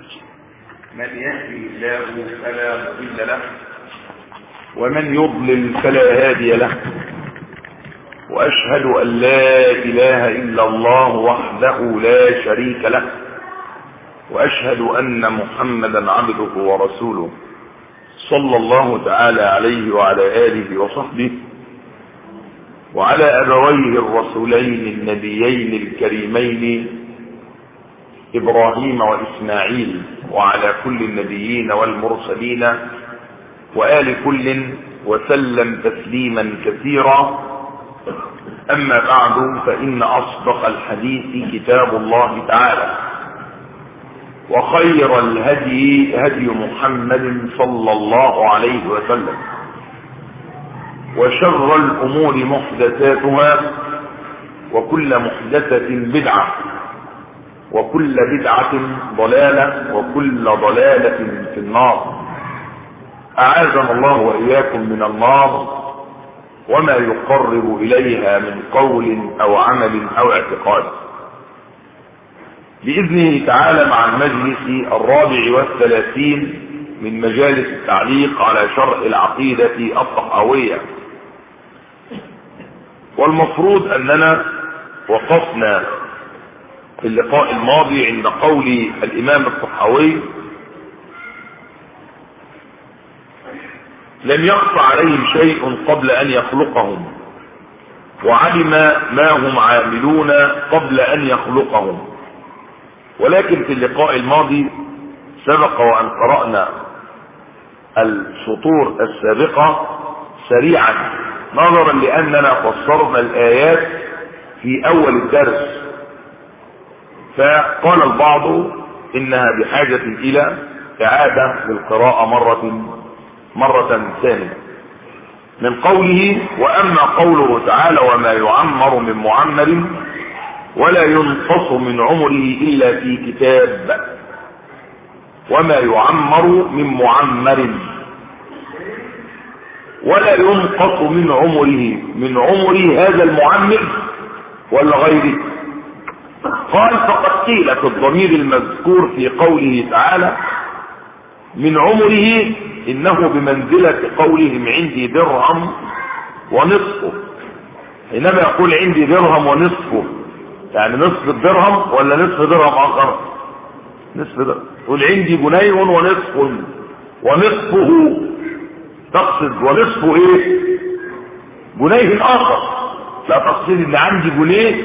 من يهدي الله فلا مضل له ومن يضلل فلا هادي له واشهد ان لا اله الا الله وحده لا شريك له واشهد ان محمدا عبده ورسوله صلى الله تعالى عليه وعلى اله وصحبه وعلى ابويه الرسولين النبيين الكريمين ابراهيم واسماعيل وعلى كل النبيين والمرسلين وآل كل وسلم تسليما كثيرا أما بعد فإن أصدق الحديث كتاب الله تعالى وخير الهدي هدي محمد صلى الله عليه وسلم وشر الأمور محدثاتها وكل محدثة بدعة وكل بدعة ضلالة وكل ضلالة في النار أعاذنا الله وإياكم من النار وما يقرب إليها من قول أو عمل أو اعتقاد بإذنه تعالى مع المجلس الرابع والثلاثين من مجالس التعليق على شرح العقيدة الطحاوية والمفروض أننا وقفنا في اللقاء الماضي عند قول الإمام الطحاوي لم يخف عليهم شيء قبل أن يخلقهم وعلم ما هم عاملون قبل أن يخلقهم ولكن في اللقاء الماضي سبق وأن قرأنا السطور السابقة سريعا نظرا لأننا فسرنا الآيات في أول الدرس فقال البعض إنها بحاجة إلى إعادة للقراءة مرة مرة ثانية من قوله وأما قوله تعالى وما يعمر من معمر ولا ينقص من عمره إلا في كتاب وما يعمر من معمر ولا ينقص من عمره من عمره هذا المعمر ولا غيره قال فقد قيل في الضمير المذكور في قوله تعالى من عمره انه بمنزلة قولهم عندي درهم ونصفه حينما يقول عندي درهم ونصفه يعني نصف الدرهم ولا نصف درهم اخر نصف درهم يقول عندي جنيه ونصف ونصفه تقصد ونصفه ايه جنيه اخر لا تقصد ان عندي جنيه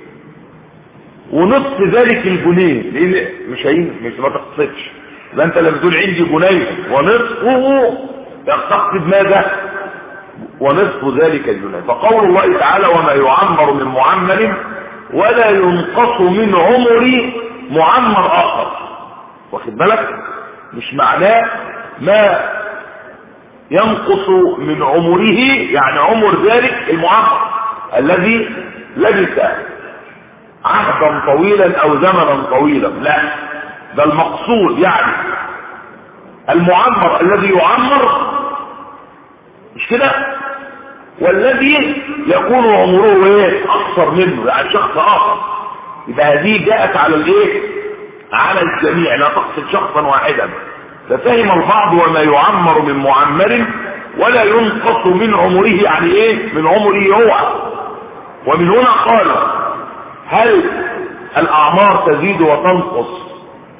ونصف ذلك الجنيه لان مش هين مش ما تقصدش يبقى انت لما تقول عندي جنيه ونصفه تقصد ماذا ونصف ذلك الجنيه فقول الله تعالى وما يعمر من معمر ولا ينقص من عمر معمر اخر واخد بالك مش معناه ما ينقص من عمره يعني عمر ذلك المعمر الذي لبث عهدا طويلا او زمنا طويلا لا ده المقصود يعني المعمر الذي يعمر مش كده والذي يكون عمره ايه اقصر منه يعني شخص اخر يبقى هذه جاءت على الايه على الجميع لا تقصد شخصا واحدا ففهم البعض وما يعمر من معمر ولا ينقص من عمره يعني ايه من عمره هو ومن هنا قال هل الاعمار تزيد وتنقص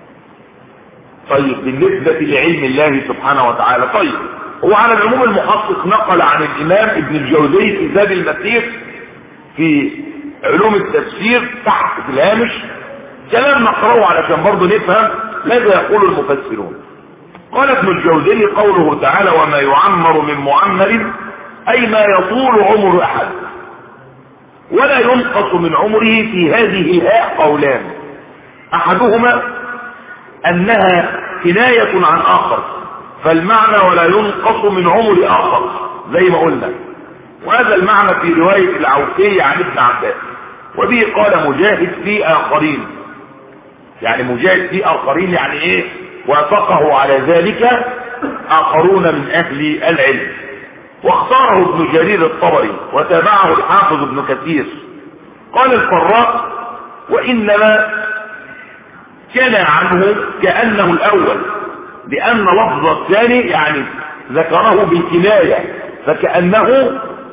طيب بالنسبة لعلم الله سبحانه وتعالى طيب هو على العموم المحقق نقل عن الامام ابن الجوزي في زاد المسير في علوم التفسير تحت في الهامش كلام نقرأه علشان برضه نفهم ماذا يقول المفسرون قال ابن الجوزي قوله تعالى وما يعمر من معمر اي ما يطول عمر احد ولا ينقص من عمره في هذه الآية قولان احدهما انها كناية عن اخر فالمعنى ولا ينقص من عمر اخر زي ما قلنا وهذا المعنى في رواية العوفية عن ابن عباس وبه قال مجاهد في اخرين يعني مجاهد في اخرين يعني ايه وافقه على ذلك اخرون من اهل العلم واختاره ابن جرير الطبري وتابعه الحافظ ابن كثير قال الفراء وانما كان عنه كأنه الأول لأن لفظ الثاني يعني ذكره بالكناية فكأنه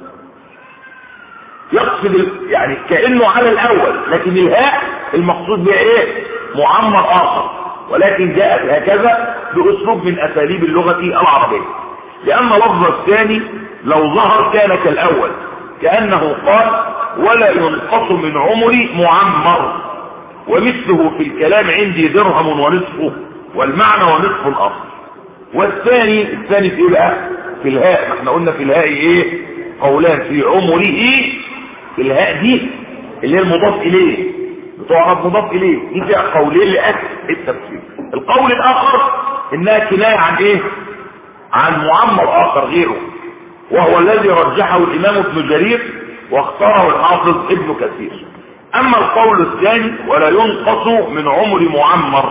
يقصد يعني كأنه على الأول لكن الهاء المقصود بها إيه معمر آخر ولكن جاءت هكذا بأسلوب من أساليب اللغة العربية لأن لفظ الثاني لو ظهر كان كالأول كأنه قال ولا ينقص من عمري معمر ومثله في الكلام عندي درهم ونصفه والمعنى ونصف الأصل والثاني الثاني في ايه بقى في الهاء احنا قلنا في الهاء ايه قولان في عمره في الهاء دي اللي هي المضاف اليه بتعرض مضاف اليه دي فيها قولين لاهل التفسير القول الاخر انها كنايه عن ايه عن معمر اخر غيره وهو الذي رجحه الامام ابن جرير واختاره الحافظ ابن كثير اما القول الثاني ولا ينقص من عمر معمر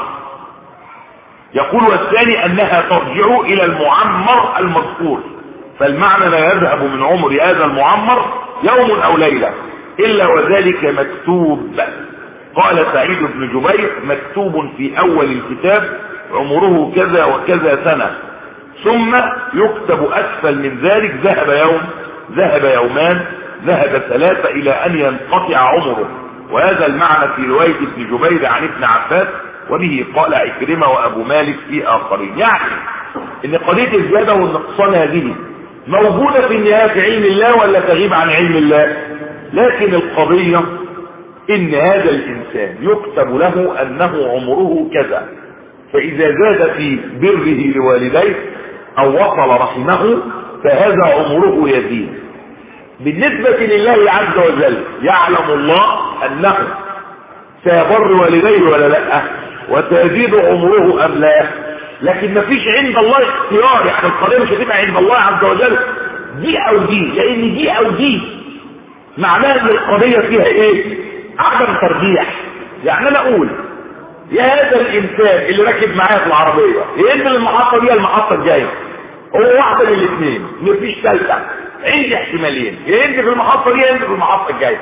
يقول والثاني انها ترجع الى المعمر المذكور فالمعنى لا يذهب من عمر هذا المعمر يوم او ليلة الا وذلك مكتوب قال سعيد بن جبير مكتوب في اول الكتاب عمره كذا وكذا سنة ثم يكتب اسفل من ذلك ذهب يوم ذهب يومان ذهب ثلاثة الى ان ينقطع عمره وهذا المعنى في رواية ابن جبير عن ابن عباس وبه قال عكرمة وابو مالك في اخرين يعني ان قضية الزيادة والنقصان هذه موجودة في النهاية في علم الله ولا تغيب عن علم الله لكن القضية ان هذا الانسان يكتب له انه عمره كذا فاذا زاد في بره لوالديه او وصل رحمه فهذا عمره يزيد بالنسبة لله عز وجل يعلم الله انه سيبر والديه ولا لا وتزيد عمره ام لا لكن مفيش عند الله اختيار يعني القضية مش هتبقى عند الله عز وجل دي او دي لان دي او دي معناها ان القضية فيها ايه عدم ترجيح يعني انا اقول يا هذا الانسان اللي راكب معايا في العربية ينزل المحطة دي المحطة الجاية هو واحدة من الاثنين مفيش ثالثة عندي احتمالين ينزل في المحطة دي ينزل في المحطة الجاية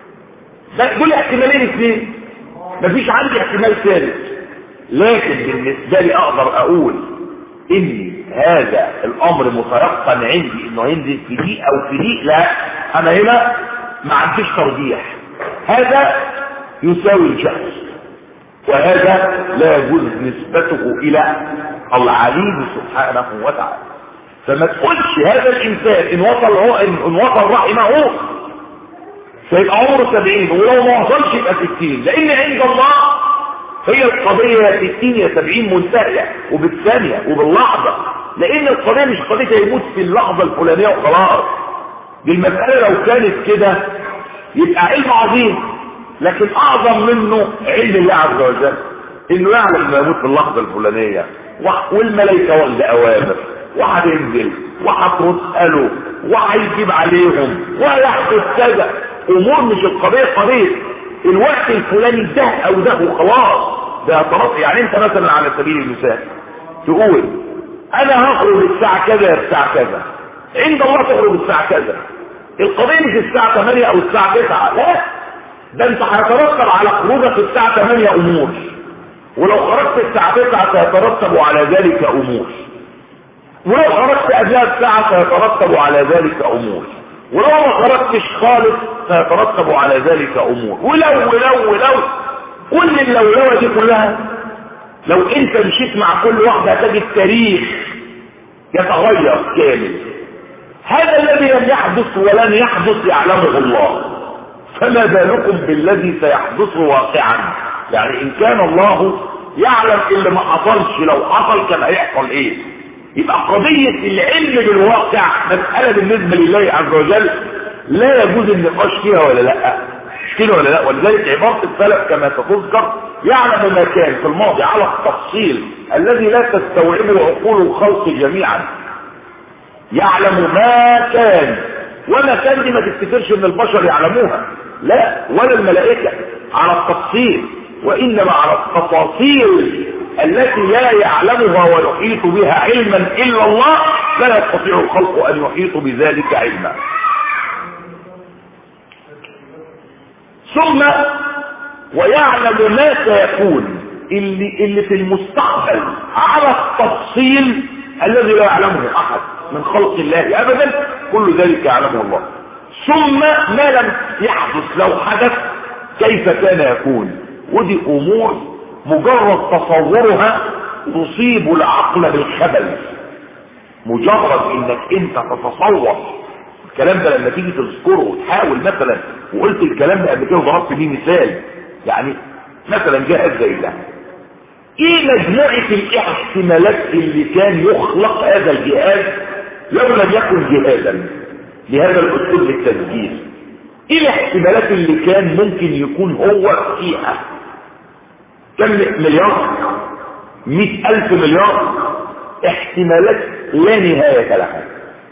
دول احتمالين اثنين مفيش عندي احتمال ثالث لكن بالنسبة لي اقدر اقول ان هذا الامر متيقن عندي انه ينزل في دي او في دي لا انا هنا ما عنديش ترجيح هذا يساوي الجهل وهذا لا يجوز نسبته الى العليم سبحانه وتعالى فما تقولش هذا الانسان ان وصل هو ان وصل رحمه فيبقى عمره سبعين ولو ما وصلش يبقى ستين لان عند الله هي القضية يا ستين يا سبعين منتهية وبالثانية وباللحظة لان القضية مش قضية يموت في اللحظة الفلانية وخلاص دي المسألة لو كانت كده يبقى علم عظيم لكن اعظم منه علم الله عز وجل انه يعلم انه يموت في اللحظة الفلانية والملائكة ولا اوامر وهتنزل وهتسأله وهيجيب عليهم ويحدث كذا امور مش القضية قضية الوقت الفلاني ده او ده وخلاص ده طرف يعني انت مثلا على سبيل المثال تقول انا هخرج الساعة كذا الساعة كذا عند الله تخرج الساعة كذا القضية مش الساعة 8 او الساعة 9 لا ده انت هيترتب على خروجك الساعة 8 امور ولو خرجت الساعة 9 سيترتب على ذلك امور ولو خرجت قبلها الساعة سيترتب على ذلك امور ولو ما خرجتش خالص سيترتب على ذلك امور ولو ولو ولو كل اللولوة دي كلها لو انت مشيت مع كل واحدة هتجد تاريخ يتغير كامل هذا الذي لم يحدث ولن يحدث يعلمه الله فما بالكم بالذي سيحدث واقعا يعني ان كان الله يعلم اللي ما حصلش لو حصل كان هيحصل ايه يبقى قضية العلم بالواقع مسألة بالنسبة لله عز وجل لا يجوز النقاش فيها ولا لا كده ولا لا ولذلك عبارة السلف كما ستذكر يعلم ما كان في الماضي على التفصيل الذي لا تستوعبه عقول الخلق جميعا يعلم ما كان وما كان دي ما تفتكرش ان البشر يعلموها لا ولا الملائكة على التفصيل وانما على التفاصيل التي لا يعلمها ويحيط بها علما الا الله لا يستطيع الخلق ان يحيطوا بذلك علما ثم ويعلم ما سيكون اللي, اللي في المستقبل على التفصيل الذي لا يعلمه احد من خلق الله ابدا كل ذلك يعلمه الله ثم ما لم يحدث لو حدث كيف كان يكون ودي امور مجرد تصورها تصيب العقل بالخبل مجرد انك انت تتصور الكلام ده لما تيجي تذكره وتحاول مثلا وقلت الكلام ده قبل كده وضربت بيه مثال يعني مثلا جهاز زي ده ايه مجموعة الاحتمالات اللي كان يخلق هذا الجهاز لو لم يكن جهازا لهذا الاسلوب للتسجيل ايه الاحتمالات اللي كان ممكن يكون هو فيها كم مليار مئة الف مليار احتمالات لا نهاية لها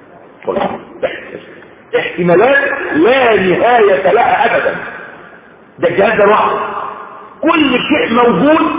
احتمالات لا نهاية لها ابدا ده الجهاز ده لوحده كل شيء موجود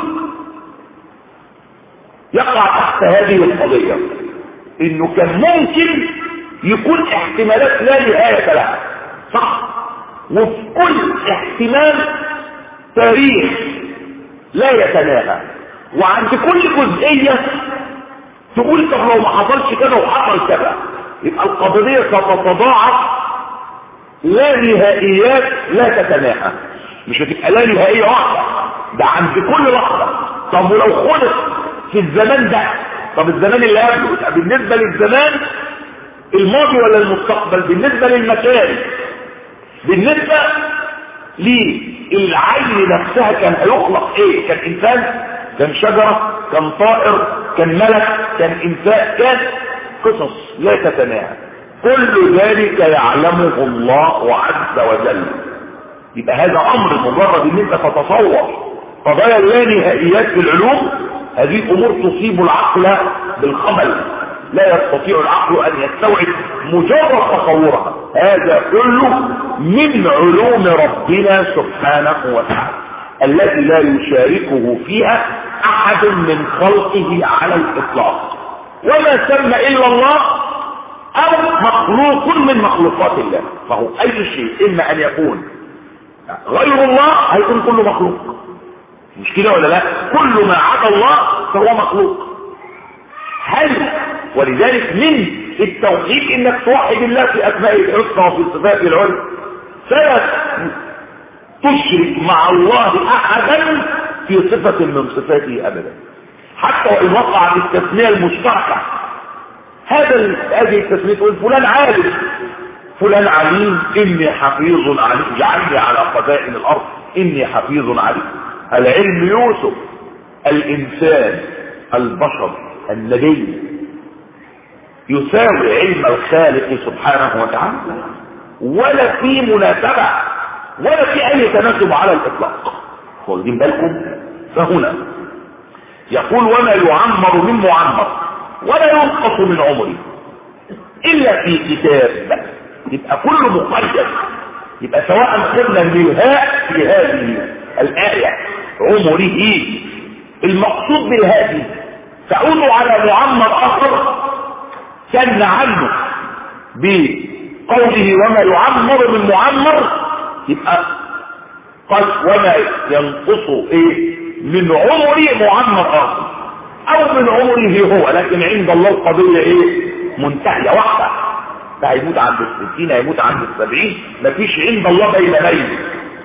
يقع تحت هذه القضية انه كان ممكن يكون احتمالات لا نهاية لها صح وفي كل احتمال تاريخ لا يتناهى وعند كل جزئية تقول طب لو ما حصلش كذا وحصل كذا يبقى القضية ستتضاعف لا نهائيات لا تتناهى مش هتبقى لا نهائية واحدة ده عند كل لحظة طب ولو خلق في الزمان ده طب الزمان اللي قبله بالنسبة للزمان الماضي ولا المستقبل بالنسبة للمكان بالنسبة للعين نفسها كان هيخلق ايه كان انسان كان شجرة كان طائر كان ملك كان انسان كان قصص لا تتناهى كل ذلك يعلمه الله عز وجل يبقى هذا امر مجرد ان انت تتصور قضايا اللانهائيات في العلوم هذه امور تصيب العقل بالخمل لا يستطيع العقل ان يستوعب مجرد تصورها هذا كله من علوم ربنا سبحانه وتعالى التي لا يشاركه فيها احد من خلقه على الاطلاق وما سمى الا الله او مخلوق من مخلوقات الله فهو اي شيء اما ان يكون غير الله هيكون كله مخلوق مش كده ولا لا كل ما عدا الله فهو مخلوق هل ولذلك من التوحيد انك توحد الله في اسمائه الحسنى وفي صفاته العلى فلا تشرك مع الله احدا في صفة من صفاته ابدا حتى وان وقع في التسمية المشتركة هذا هذه التسمية تقول فلان عالم فلان عليم اني حفيظ عليم جعلني على خزائن الارض اني حفيظ عليم العلم يوسف الانسان البشر النبي يساوي علم الخالق سبحانه وتعالى ولا في مناسبة ولا في اي تناسب على الاطلاق واخدين بالكم فهنا يقول وما يعمر من معمر ولا ينقص من عمره الا في كتاب يبقى كله مقيد يبقى سواء خدنا للهاء في هذه الآية عمره المقصود بالهاء دي تعود على معمر آخر كان عنه بقوله وما يعمر من معمر يبقى قال وما ينقص ايه من عمره معمر آخر او من عمره هو لكن عند الله القضية ايه منتهية واحدة ده هيموت عند الستين هيموت عند السبعين مفيش عند الله بين بين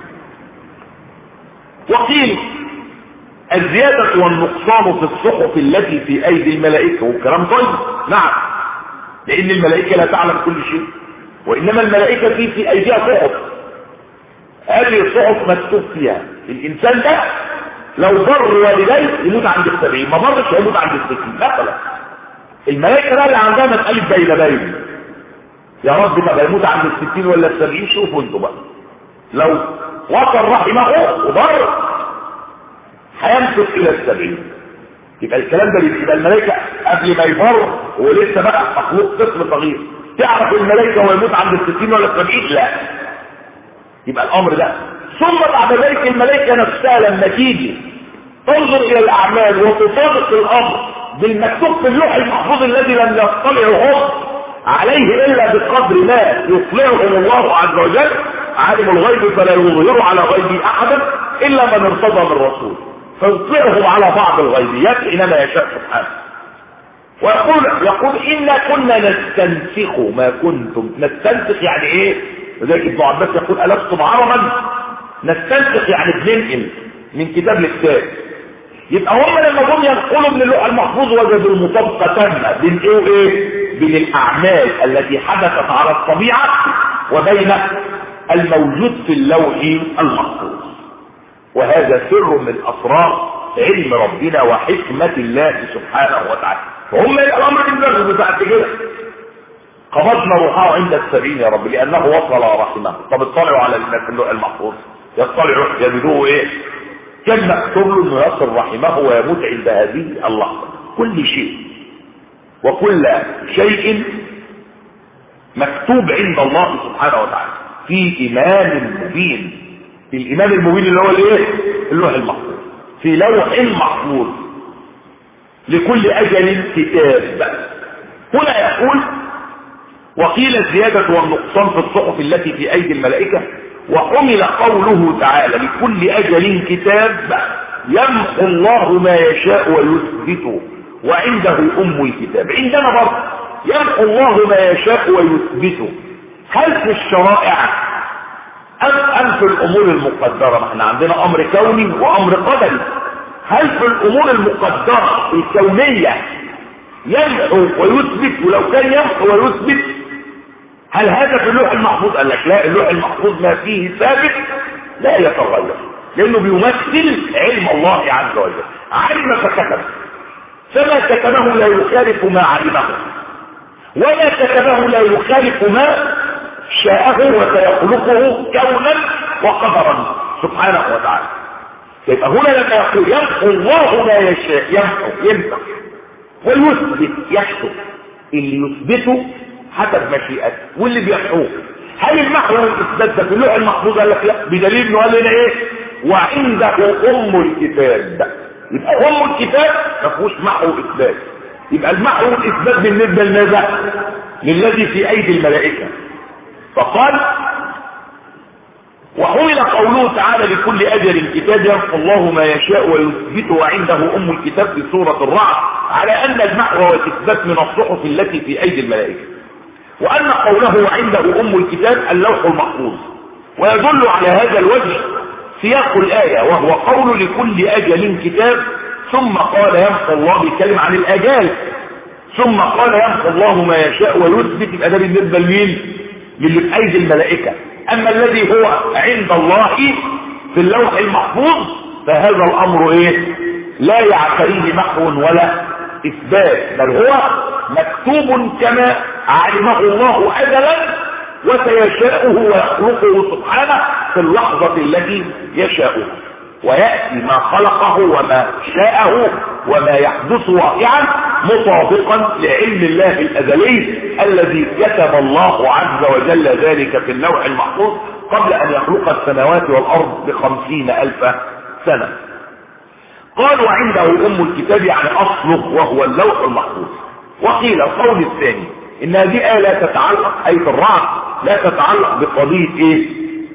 وقيل الزيادة والنقصان في الصحف التي في ايدي الملائكة والكلام طيب نعم لان الملائكة لا تعلم كل شيء وانما الملائكة في في ايديها صحف هذه الصحف مكتوب فيها الانسان ده لو بر والديه يموت عند السبعين ما برش هيموت عند الستين مثلا الملائكة بقى اللي عندها مسألة بين بين يا رب طب يموت عند الستين ولا السبعين شوفوا انتوا بقى لو وصل رحمه وبر هيمسك الى السبعين يبقى الكلام ده يبقى الملائكة قبل ما يبر ولسه بقى مخلوق طفل صغير تعرف الملائكة هو يموت عند الستين ولا السبعين لا يبقى الامر ده ثم بعد ذلك الملائكة نفسها لما تيجي تنظر الى الاعمال وتصادق الامر بالمكتوب في اللوح المحفوظ الذي لم يطلعه هم عليه الا بقدر ما يطلعهم الله عز وجل عالم الغيب فلا يظهر على غيبه احدا الا من ارتضى من رسول فيطلعهم على بعض الغيبيات حينما يشاء سبحانه ويقول يقول إنا كنا نستنسخ ما كنتم نستنسخ يعني ايه زي ابن عباس يقول ألستم عربا نستنسخ يعني بننقل من كتاب لكتاب يبقى هم لما جم ينقلوا من اللوح المحفوظ وجدوا المطابقة تامة بين ايه وايه بين الاعمال التي حدثت على الطبيعة وبين الموجود في اللوح المحفوظ وهذا سر من اسرار علم ربنا وحكمة الله سبحانه وتعالى فهم الامر بالنفس بتاعت كده قبضنا روحه عند السبيل يا رب لانه وصل رحمه طب اطلعوا على اللوح المحفوظ يطلعوا يجدوه ايه كان مكتوب له انه يصل رحمه ويموت عند هذه اللحظه كل شيء وكل شيء مكتوب عند الله سبحانه وتعالى في امام مبين في الامام المبين اللي هو الايه اللوح المحفوظ في لوح محفوظ لكل اجل كتاب هنا يقول وقيل الزيادة والنقصان في الصحف التي في ايدي الملائكة وحمل قوله تعالى لكل اجل كتاب يمحو الله ما يشاء ويثبته وعنده ام الكتاب عندنا برضه يمحو الله ما يشاء ويثبته هل في الشرائع ام ام في الامور المقدره ما احنا عندنا امر كوني وامر قدري هل في الامور المقدره الكونيه يمحو ويثبت ولو كان يمحو ويثبت هل هذا في اللوح المحفوظ قال لك لا اللوح المحفوظ ما فيه ثابت لا يتغير لانه بيمثل علم الله عز وجل علم فكتب فما كتبه لا يخالف ما علمه ولا كتبه لا يخالف ما شاءه وسيخلقه كونا وقدرا سبحانه وتعالى يبقى هنا لما يقول يمحو الله ما يشاء يمحو يمحو ويثبت يحسب اللي يثبته حسب مشيئته واللي بيحوه هل المحو والاثبات ده في اللوح المحفوظ قال لك لا بدليل انه قال لنا ايه وعنده ام الكتاب يبقى ام الكتاب ما فيهوش محو واثبات يبقى المحو والاثبات بالنسبه لماذا للذي في ايدي الملائكه فقال وحمل قوله تعالى لكل اجل كتاب يمحو الله ما يشاء ويثبته وعنده ام الكتاب في سوره الرعد على ان المحو والاثبات من الصحف التي في ايدي الملائكه وأن قوله عنده أم الكتاب اللوح المحفوظ ويدل على هذا الوجه سياق الآية وهو قول لكل أجل كتاب ثم قال يمحو الله بيتكلم عن الأجال ثم قال يمحو الله ما يشاء ويثبت يبقى ده بالنسبة لمين؟ للي في أيدي الملائكة أما الذي هو عند الله في اللوح المحفوظ فهذا الأمر إيه؟ لا يعتريه محو ولا إثبات بل هو مكتوب كما علمه الله أزلا وسيشاءه ويخلقه سبحانه في اللحظة التي يشاءه ويأتي ما خلقه وما شاءه وما يحدث واقعا مطابقا لعلم الله الأزلي الذي كتب الله عز وجل ذلك في اللوح المحفوظ قبل أن يخلق السماوات والأرض بخمسين ألف سنة قال وعنده أم الكتاب يعني أصله وهو اللوح المحفوظ وقيل القول الثاني ان هذه آية لا تتعلق اي في الرعد لا تتعلق بقضية ايه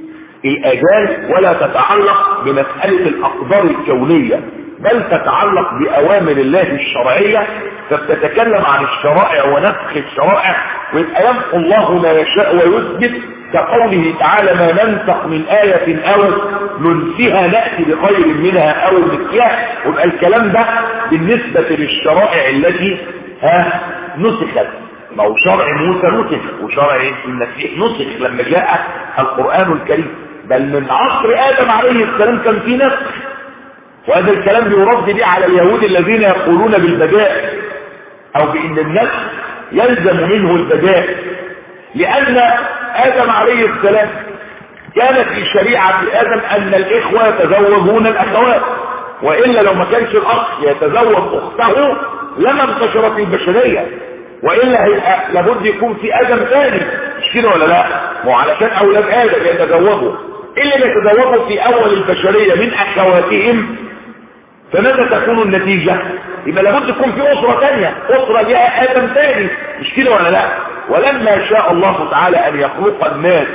الاجال ولا تتعلق بمسألة الاقدار الكونية بل تتعلق باوامر الله الشرعية فبتتكلم عن الشرائع ونسخ الشرائع ويبقى يمحو الله ما يشاء ويثبت كقوله تعالى ما ننسخ من آية أو ننسها نأتي بخير منها أو مثلها ويبقى الكلام ده بالنسبة للشرائع التي ها نسخت ما هو شرع موسى نسخ وشرع المسيح نسخ لما جاء القرآن الكريم بل من عصر آدم عليه السلام كان في نسخ وهذا الكلام بيرد به على اليهود الذين يقولون بالبداء او بان النسخ يلزم منه البداء لان ادم عليه السلام كانت في شريعة ادم ان الاخوة يتزوجون الاخوات والا لو ما كانش الاخ يتزوج اخته لما انتشرت البشرية والا هيبقى لابد يكون في ادم ثاني مش كده ولا لا ما علشان اولاد ادم يتزوجوا اللي يتزوجوا في اول البشرية من اخواتهم فماذا تكون النتيجة يبقى لابد يكون في اسرة ثانية اسرة لها ادم ثاني مش كده ولا لا ولما شاء الله تعالى ان يخلق الناس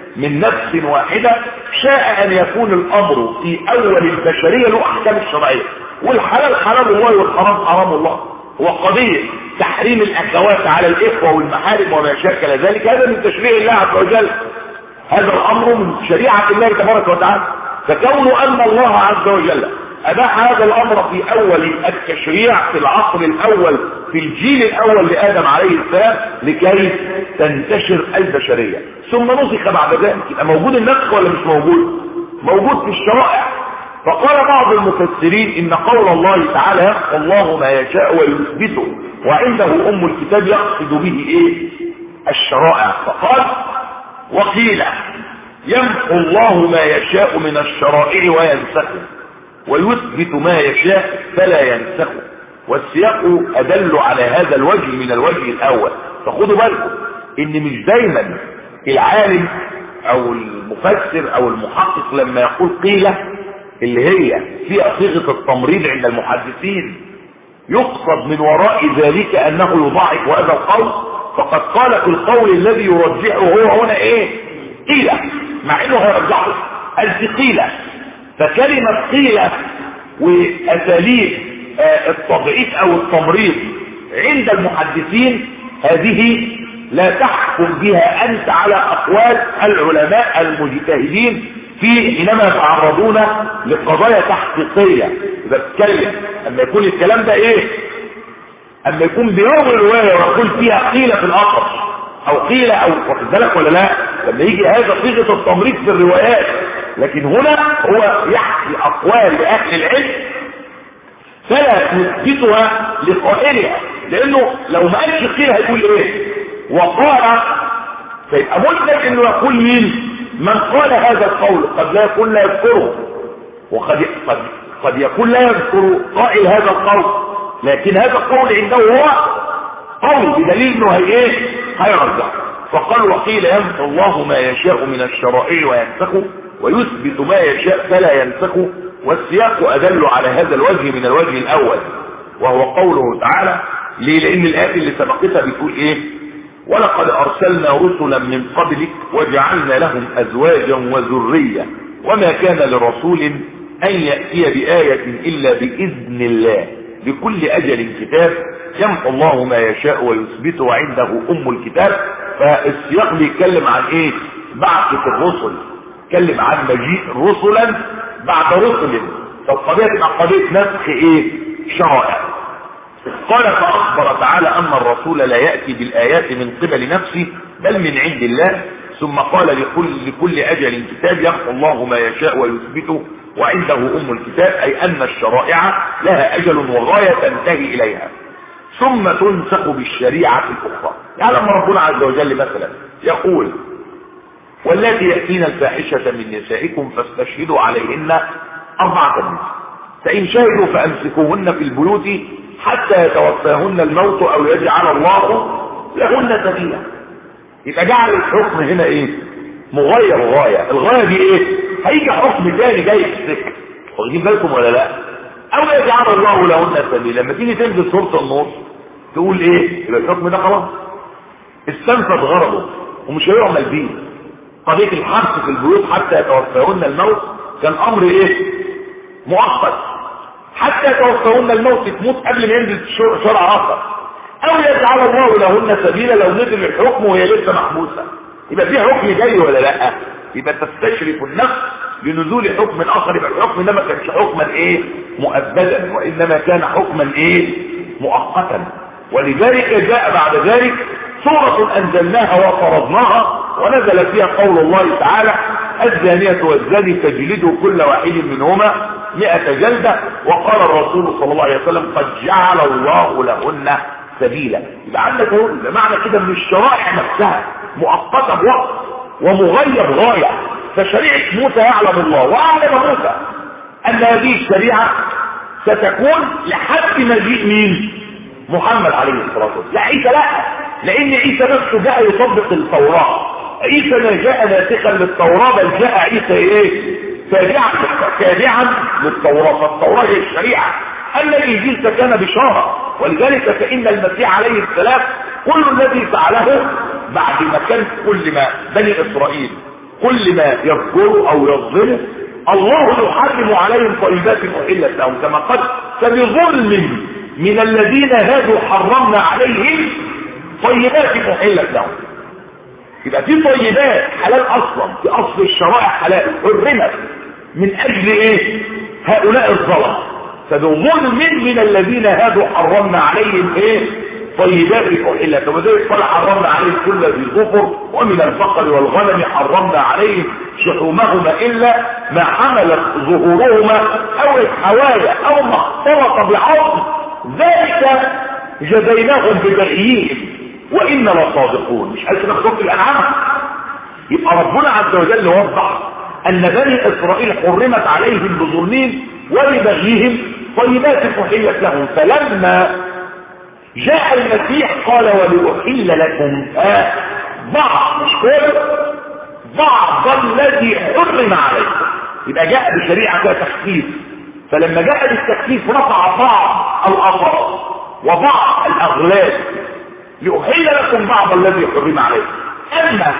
من نفس واحدة شاء ان يكون الامر في اول البشرية له احكام الشرعية والحلال حلال الله والحرام حرام الله وقضية تحريم الاخوات على الاخوة والمحارم وما شاكل ذلك هذا من تشريع الله عز وجل هذا الامر من شريعة الله تبارك وتعالى فكون ان الله عز وجل اباح هذا الامر في اول التشريع في العصر الاول في الجيل الاول لادم عليه السلام لكي تنتشر البشرية ثم نسخ بعد ذلك يبقى موجود النسخ ولا مش موجود موجود في الشرائع فقال بعض المفسرين ان قول الله تعالى يخفى الله ما يشاء ويثبته وعنده ام الكتاب يقصد به ايه الشرائع فقال وقيل يمحو الله ما يشاء من الشرائع وينسخه ويثبت ما يشاء فلا ينسخه والسياق ادل على هذا الوجه من الوجه الاول فخدوا بالكم ان مش دايما العالم او المفسر او المحقق لما يقول قيلة اللي هي فيها صيغة التمريض عند المحدثين يقصد من وراء ذلك انه يضاعف هذا القول فقد قال في القول الذي يرجحه هو هنا ايه قيلة مع انه هيرجحه قال قيلة فكلمة قيلة واساليب آه التضعيف او التمريض عند المحدثين هذه لا تحكم بها انت على اقوال العلماء المجتهدين في حينما يتعرضون لقضايا تحقيقية اذا بتتكلم اما يكون الكلام ده ايه اما يكون بيروي رواية ويقول فيها قيلة في الاثر او قيلة او واخد بالك ولا لا لما يجي هذا صيغة التمريض في الروايات لكن هنا هو يحكي اقوال لاهل العلم فلا تثبتها لقائلها لانه لو ما قالش قيل هيقول ايه وقال فيبقى مدرك انه يقول مين من قال هذا القول قد لا يكون لا يذكره وقد قد, قد يكون لا يذكر قائل هذا القول لكن هذا القول عنده هو قول بدليل انه هي ايه هيرجع فقال وقيل يمحو الله ما يشاء من الشرائع وينسخه ويثبت ما يشاء فلا ينسخه والسياق أدل على هذا الوجه من الوجه الأول وهو قوله تعالى ليه لأن الآيات اللي سبقتها بتقول إيه ولقد أرسلنا رسلا من قبلك وجعلنا لهم أزواجا وذرية وما كان لرسول أن يأتي بآية إلا بإذن الله لكل أجل كتاب يمحو الله ما يشاء ويثبت وعنده أم الكتاب فالسياق بيتكلم عن إيه بعثة الرسل يتكلم عن مجيء رسلا بعد رسل فالقضية تبقى قضية نسخ ايه شرائع قال فأخبر تعالى أن الرسول لا يأتي بالآيات من قبل نفسه بل من عند الله ثم قال لكل, لكل أجل كتاب يخفى الله ما يشاء ويثبته وعنده أم الكتاب أي أن الشرائع لها أجل وغاية تنتهي إليها ثم تنسخ بالشريعة الأخرى يعني لما ربنا عز وجل مثلا يقول والتي يأتين الفاحشة من نسائكم فاستشهدوا عليهن أربعة نساء فإن شهدوا فأمسكوهن في البيوت حتى يتوفاهن الموت أو يجعل الله لهن سبيلا يبقى جعل الحكم هنا ايه مغير غاية الغاية دي ايه هيجي حكم تاني جاي في السكة واخدين بالكم ولا لا او يجعل الله لهن سبيلا لما تيجي تنزل سورة النور تقول ايه يبقى الحكم ده خلاص استنفذ غرضه ومش هيعمل بيه قضية الحبس في البيوت حتى يتوفاهن الموت كان امر ايه مؤقت حتى يتوفاهن الموت تموت قبل ما ينزل شرع اخر او يجعل الله لهن سبيلا لو نزل الحكم وهي لسه محبوسة يبقى في حكم جاي ولا لا يبقى تستشرف النفس لنزول حكم اخر يبقى الحكم ده ما كانش حكما ايه مؤبدا وانما كان حكما ايه مؤقتا ولذلك جاء بعد ذلك سورة انزلناها وفرضناها ونزل فيها قول الله تعالى الزانية والزاني فاجلدوا كل واحد منهما مئة جلدة وقال الرسول صلى الله عليه وسلم قد جعل الله لهن سبيلا يبقى عندك ده معنى كده من الشرائع نفسها مؤقتة بوقت ومغير غاية فشريعة موسى يعلم الله واعلم موسى ان هذه الشريعة ستكون لحد مجيء مين محمد عليه الصلاة والسلام لا عيسى لا لان عيسى نفسه جاء يطبق التوراة عيسى ما جاء ناسخا للتوراة بل جاء عيسى ايه تابعا تابعا للتوراة فالتوراة هي الشريعة اما الانجيل فكان بشارة ولذلك فان المسيح عليه السلام كل الذي فعله بعد ما كان كل ما بني اسرائيل كل ما يذكره او يظلمه الله يحرم عليهم طيبات احلت لهم كما قد فبظلم من الذين هادوا حرمنا عليهم طيبات احلت لهم يبقى في طيبات حلال اصلا في اصل الشرائع حلال حرمت من اجل ايه هؤلاء الظلم فبظلم من الذين هادوا حرمنا عليهم ايه طيبات احلت وذلك قال حرمنا عليهم كل ذي ظفر ومن البقر والغنم حرمنا عليهم شحومهما الا ما حملت ظهورهما او الحوايا او ما اختلط بعظم ذلك جزيناهم ببغيهم وإنا لصادقون مش قال كده في الأنعام يبقى ربنا عز وجل وضح أن بني إسرائيل حرمت عليهم بظلمهم وببغيهم طيبات أحلت لهم فلما جاء المسيح قال ولأحل لكم آه بعض مش كل بعض الذي حرم عليكم يبقى جاء بشريعة فيها تخفيف فلما جاء بالتخفيف رفع بعض الأمراض وبعض الأغلال لأحل لكم بعض الذي حرم عليكم أما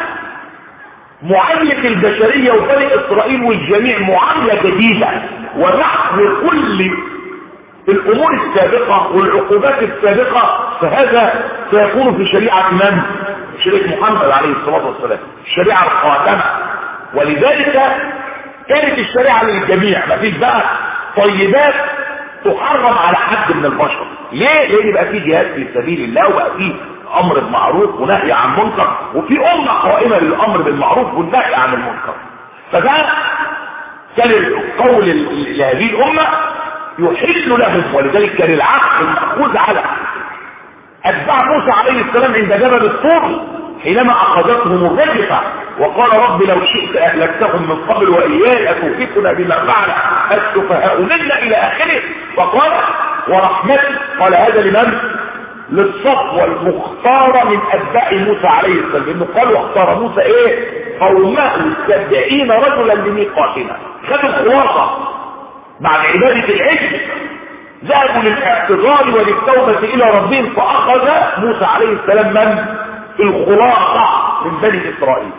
معاملة البشرية وبني إسرائيل والجميع معاملة جديدة ونحو كل الأمور السابقة والعقوبات السابقة فهذا سيكون في شريعة من؟ شريعة محمد عليه الصلاة والسلام الشريعة الخاتمة ولذلك كانت الشريعة للجميع مفيش بقى طيبات تحرم على حد من البشر ليه؟ لان بقى في جهاد في سبيل الله وبقى في امر بالمعروف ونهي عن منكر وفي امه قائمه للامر بالمعروف والنهي عن المنكر فده كان القول لهذه الامه يحل لهم ولذلك كان العقد المأخوذ على اتباع موسى عليه السلام عند جبل الطور حينما اخذتهم الرجفه وقال رب لو شئت اهلكتهم من قبل واياي اتوفقنا بما فعل السفهاء منا الى اخره فقال ورحمتي قال هذا لمن للصفوة المختارة من اتباع موسى عليه السلام انه قال واختار موسى ايه قومه سبعين رجلا لميقاتنا خدوا الخلاصة بعد عبادة العجل ذهبوا للاعتذار وللتوبة الى ربهم فاخذ موسى عليه السلام من الخلاصة من بني اسرائيل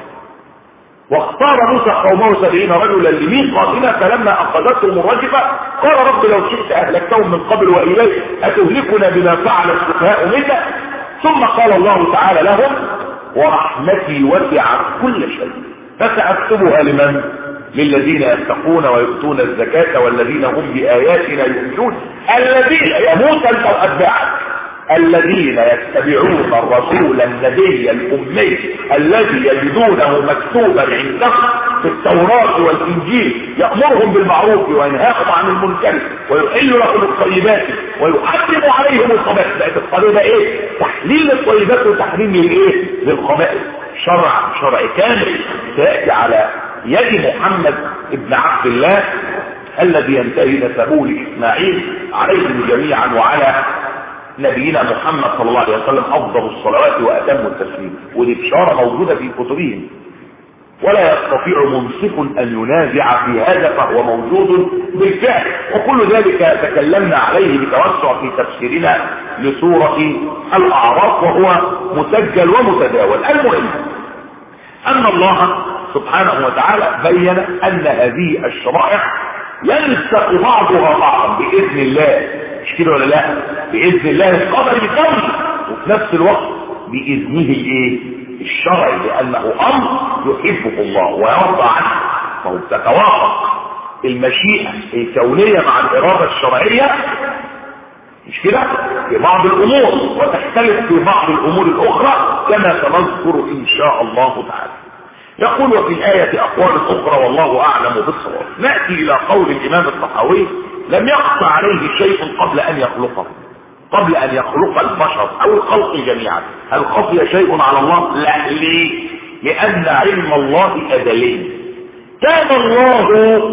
واختار موسى قومه سبعين رجلا لميقاتنا فلما اخذتهم الرجفة قال رب لو شئت اهلكتهم من قبل والي اتهلكنا بما فعل السفهاء منا ثم قال الله تعالى لهم ورحمتي وسعت كل شيء فساكتبها لمن للذين يتقون ويؤتون الزكاة والذين هم بآياتنا يؤمنون الذين يا موسى انت واتباعك الذين يتبعون الرسول النبي الأمي الذي يجدونه مكتوبا عندهم في التوراة والإنجيل يأمرهم بالمعروف وينهاهم عن المنكر ويحل لهم الطيبات ويحرم عليهم الخبائث بقت القضية ايه؟ تحليل الطيبات وتحريم الايه؟ للخبائث شرع شرع كامل سيأتي على يد محمد ابن عبد الله الذي ينتهي نسبه لإسماعيل عليهم جميعا وعلى نبينا محمد صلى الله عليه وسلم افضل الصلوات واتم التسليم ودي بشاره موجوده في كتبهم ولا يستطيع منصف ان ينازع في هذا فهو موجود بالفعل وكل ذلك تكلمنا عليه بتوسع في تفسيرنا لسوره الاعراف وهو مسجل ومتداول المهم ان الله سبحانه وتعالى بين ان هذه الشرائع يلصق بعضها بعضا باذن الله مش كده ولا لا باذن الله القدر بكونه وفي نفس الوقت باذنه الايه الشرعي لانه امر يحبه الله ويرضى عنه فهو تتوافق المشيئه الكونيه مع الاراده الشرعيه مش كده في بعض الامور وتختلف في بعض الامور الاخرى كما سنذكر ان شاء الله تعالى يقول وفي الآية أقوال أخرى والله أعلم بالصواب نأتي إلى قول الإمام الطحاوي لم يخفى عليه شيء قبل أن يخلقه قبل أن يخلق البشر أو الخلق جميعا هل خفي شيء على الله؟ لا ليه؟ لأن علم الله أزلي كان الله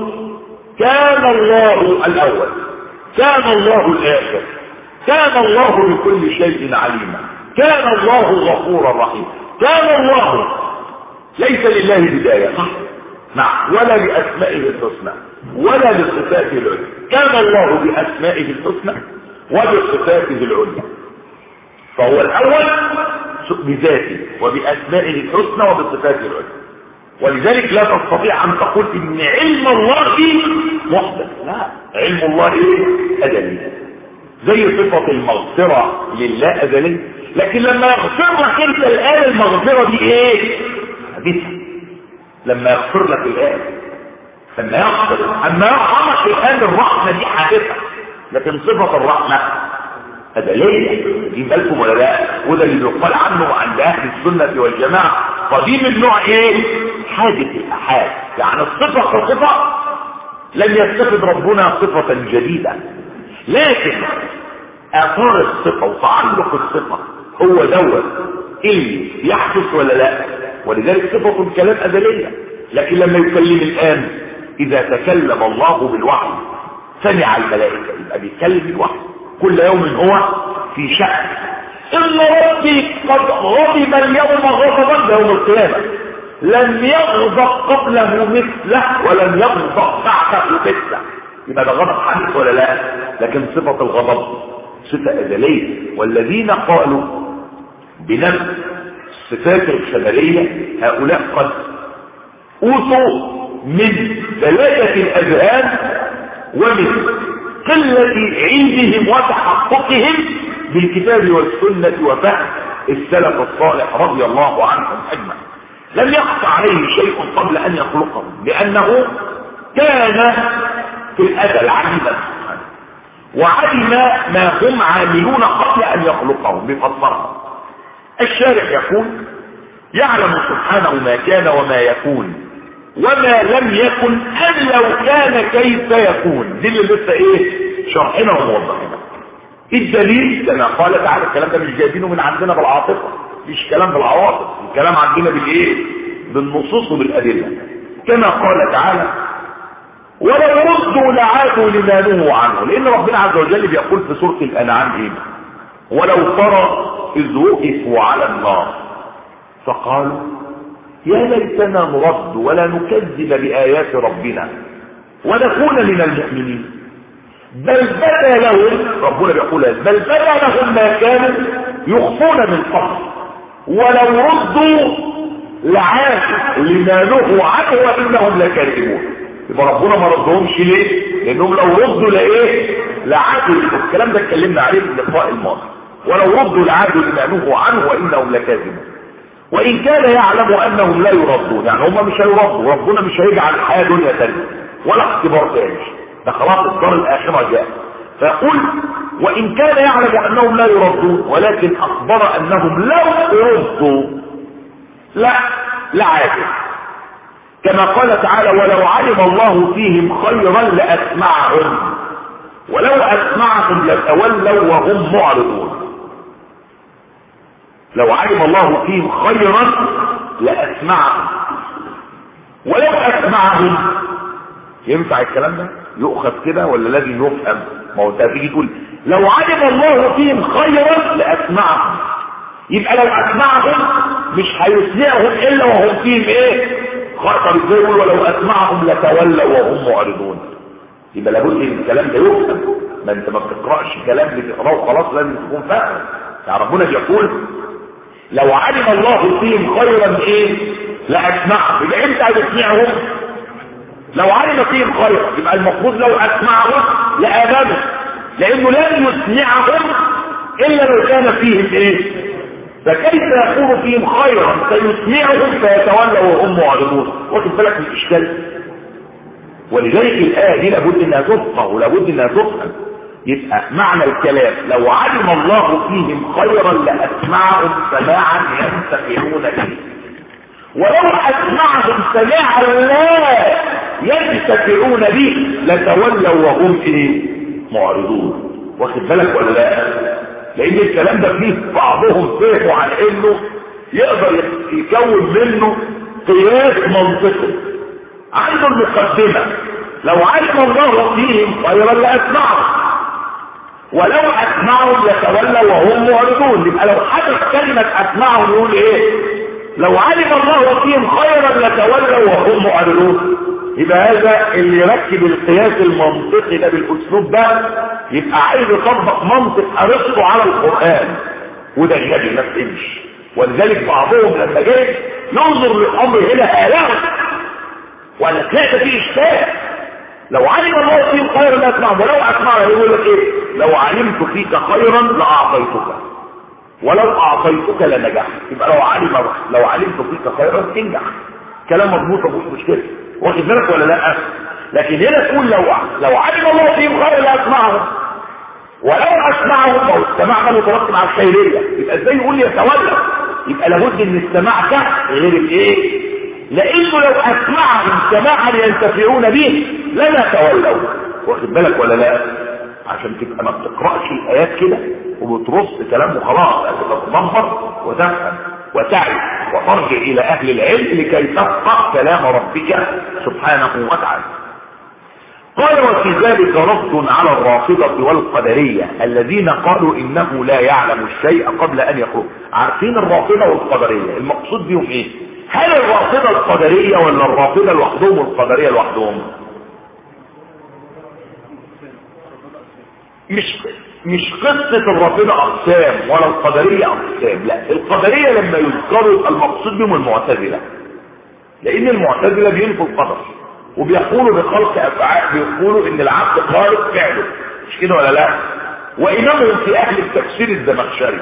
كان الله الأول كان الله الآخر كان الله بكل شيء عليما كان الله غفورا رحيما كان الله ليس لله بداية صح نعم ولا لأسمائه الحسنى ولا لصفاته العليا كان الله بأسمائه الحسنى وبصفاته العليا فهو الأول بذاته وبأسمائه الحسنى وبصفاته العليا ولذلك لا تستطيع ان تقول ان علم الله محدث لا علم الله ايه ازلي زي صفة المغفرة لله ازلي لكن لما يغفر لك انت الآن المغفرة دي ايه حديثة لما يغفر لك الآن لما يغفر اما يرحمك الآن الرحمة دي حادثة لكن صفة الرحمة أزلية دي بالكم ولا لا وده اللي يقال عنه عند أهل السنة والجماعة قديم النوع ايه حادث الأحاد يعني الصفة كصفة لم يستفد ربنا صفة جديدة لكن اثار الصفة وتعلق الصفة هو دوت اللي يحدث ولا لا ولذلك صفة الكلام أزلية لكن لما يكلم الآن إذا تكلم الله بالوحي سمع الملائكة يبقى بيتكلم بالوحي كل يوم هو في شأن إن ربي قد غضب اليوم غضبا يوم القيامة لم يغضب قبله مثله ولم يغضب بعده مثله يبقى ده غضب حدث ولا لا لكن صفة الغضب صفة أزلية والذين قالوا بنفس الصفات الخبرية هؤلاء قد أوتوا من ثلاثة الأذهان ومن قلة علمهم وتحققهم بالكتاب والسنة وفهم السلف الصالح رضي الله عنهم أجمعين لم يخفى عليه شيء قبل أن يخلقهم لأنه كان في الأزل علما وعلم ما هم عاملون قبل أن يخلقهم بفضلهم الشارع يقول يعلم سبحانه ما كان وما يكون وما لم يكن أن لو كان كيف يكون دي اللي لسه ايه شرحنا وموضحنا الدليل كما قال تعالى الكلام ده مش جايبينه من عندنا بالعاطفة مش كلام بالعواطف الكلام عندنا بالايه بالنصوص وبالأدلة كما قال تعالى ولو ردوا لعادوا لما نهوا عنه لان ربنا عز وجل بيقول في سورة الانعام ايه ولو ترى اذ وقفوا على النار فقالوا يا ليتنا نرد ولا نكذب بآيات ربنا ونكون من المؤمنين بل بدا لهم ربنا بيقول بل بدا لهم ما كانوا يخفون من قبل ولو ردوا لعادوا لما نهوا عنه وانهم لكاذبون يبقى ربنا ما ردهمش ليه لانهم لو ردوا لايه لعادوا الكلام ده اتكلمنا عليه في اللقاء الماضي ولو ردوا لعادوا لما نهوا عنه وانهم لكاذبون وان كان يعلم انهم لا يردون يعني هم مش هيردوا ربنا مش هيجعل الحياه دنيا ثانيه ولا اختبار ثاني ده خلاص الدار الاخره جاء فيقول وان كان يعلم انهم لا يردون ولكن اخبر انهم لو ردوا لا لعادوا كما قال تعالى ولو علم الله فيهم خيرا لاسمعهم ولو اسمعهم لتولوا وهم معرضون لو علم الله فيهم خيرا لاسمعهم ولو اسمعهم ينفع الكلام ده يؤخذ كده ولا لازم يفهم ما هو انت هتيجي تقول لو علم الله فيهم خيرا لاسمعهم يبقى لو اسمعهم مش هيسمعهم الا وهم فيهم ايه خطر ازاي يقول ولو اسمعهم لتولوا وهم معرضون يبقى لابد ان الكلام ده يفهم ما انت ما بتقراش كلام بتقراه وخلاص لازم تكون فاهم يعني ربنا بيقول لو علم الله فيهم خيرا ايه لاسمعهم يبقى انت هتسمعهم لو علم فيهم خيرا يبقى المفروض لو اسمعهم لامنوا لانه لن يسمعهم الا لو كان فيهم ايه فكيف يكون فيهم خيرا سيسمعهم فيتولوا وهم معرضون واخد بالك من الاشكال ولذلك الايه دي لابد انها تفقه ولابد انها تفهم يبقى معنى الكلام لو علم الله فيهم خيرا لاسمعهم سماعا ينتفعون به ولو اسمعهم سماعا لا ينتفعون به لتولوا وهم ايه معرضون واخد بالك ولا لا لان الكلام ده فيه بعضهم فهموا عن انه يقدر يكون منه قياس منطقي عنده المقدمة لو علم الله فيهم خيرا لاسمعهم ولو اسمعهم يتولوا وهم معرضون يبقى لو حدث كلمة اسمعهم يقول ايه لو علم الله فيهم خيرا لتولوا وهم معرضون يبقى هذا اللي يركب القياس المنطقي ده بالاسلوب ده يبقى عايز يطبق منطق ارسطو على القران وده غبي ما فهمش ولذلك بعضهم لما جاي ينظر للامر هنا آلام ولا تلاقي فيه اشكال لو علم الله فيهم خيرا لاسمعهم ولو اسمعهم يقول لك ايه لو علمت فيك خيرا لاعطيتك ولو اعطيتك لنجحت يبقى لو علم لو علمت فيك خيرا تنجح كلام مضبوط مش مشكله واخد بالك ولا لا لكن هنا تقول لو لو علم الله فيهم خيرا لاسمعهم ولو اسمعهم ما هو السماع ده مترتب على الخيريه يبقى ازاي يقول يتولى يبقى لابد ان السماع ده غير الايه لانه لو اسمعهم سماعا ينتفعون به لما تولوا واخد بالك ولا لا عشان تبقى ما بتقراش الايات كده وبترص كلام وخلاص تتدبر وتفهم وتعرف وترجع الى اهل العلم لكي تفقه كلام ربك سبحانه وتعالى قال وفي ذلك رد على الرافضة والقدرية الذين قالوا انه لا يعلم الشيء قبل ان يخرج عارفين الرافضة والقدرية المقصود بهم ايه هل الرافضة القدرية ولا الرافضة لوحدهم والقدرية لوحدهم مش مش قصة الرافضة اقسام ولا القدرية اقسام لا القدرية لما يذكروا المقصود بهم المعتزلة لان المعتزلة بينفوا القدر وبيقولوا بخلق افعال بيقولوا ان العبد خالق فعله مش كده ولا لا وامامهم في اهل التفسير الزمخشري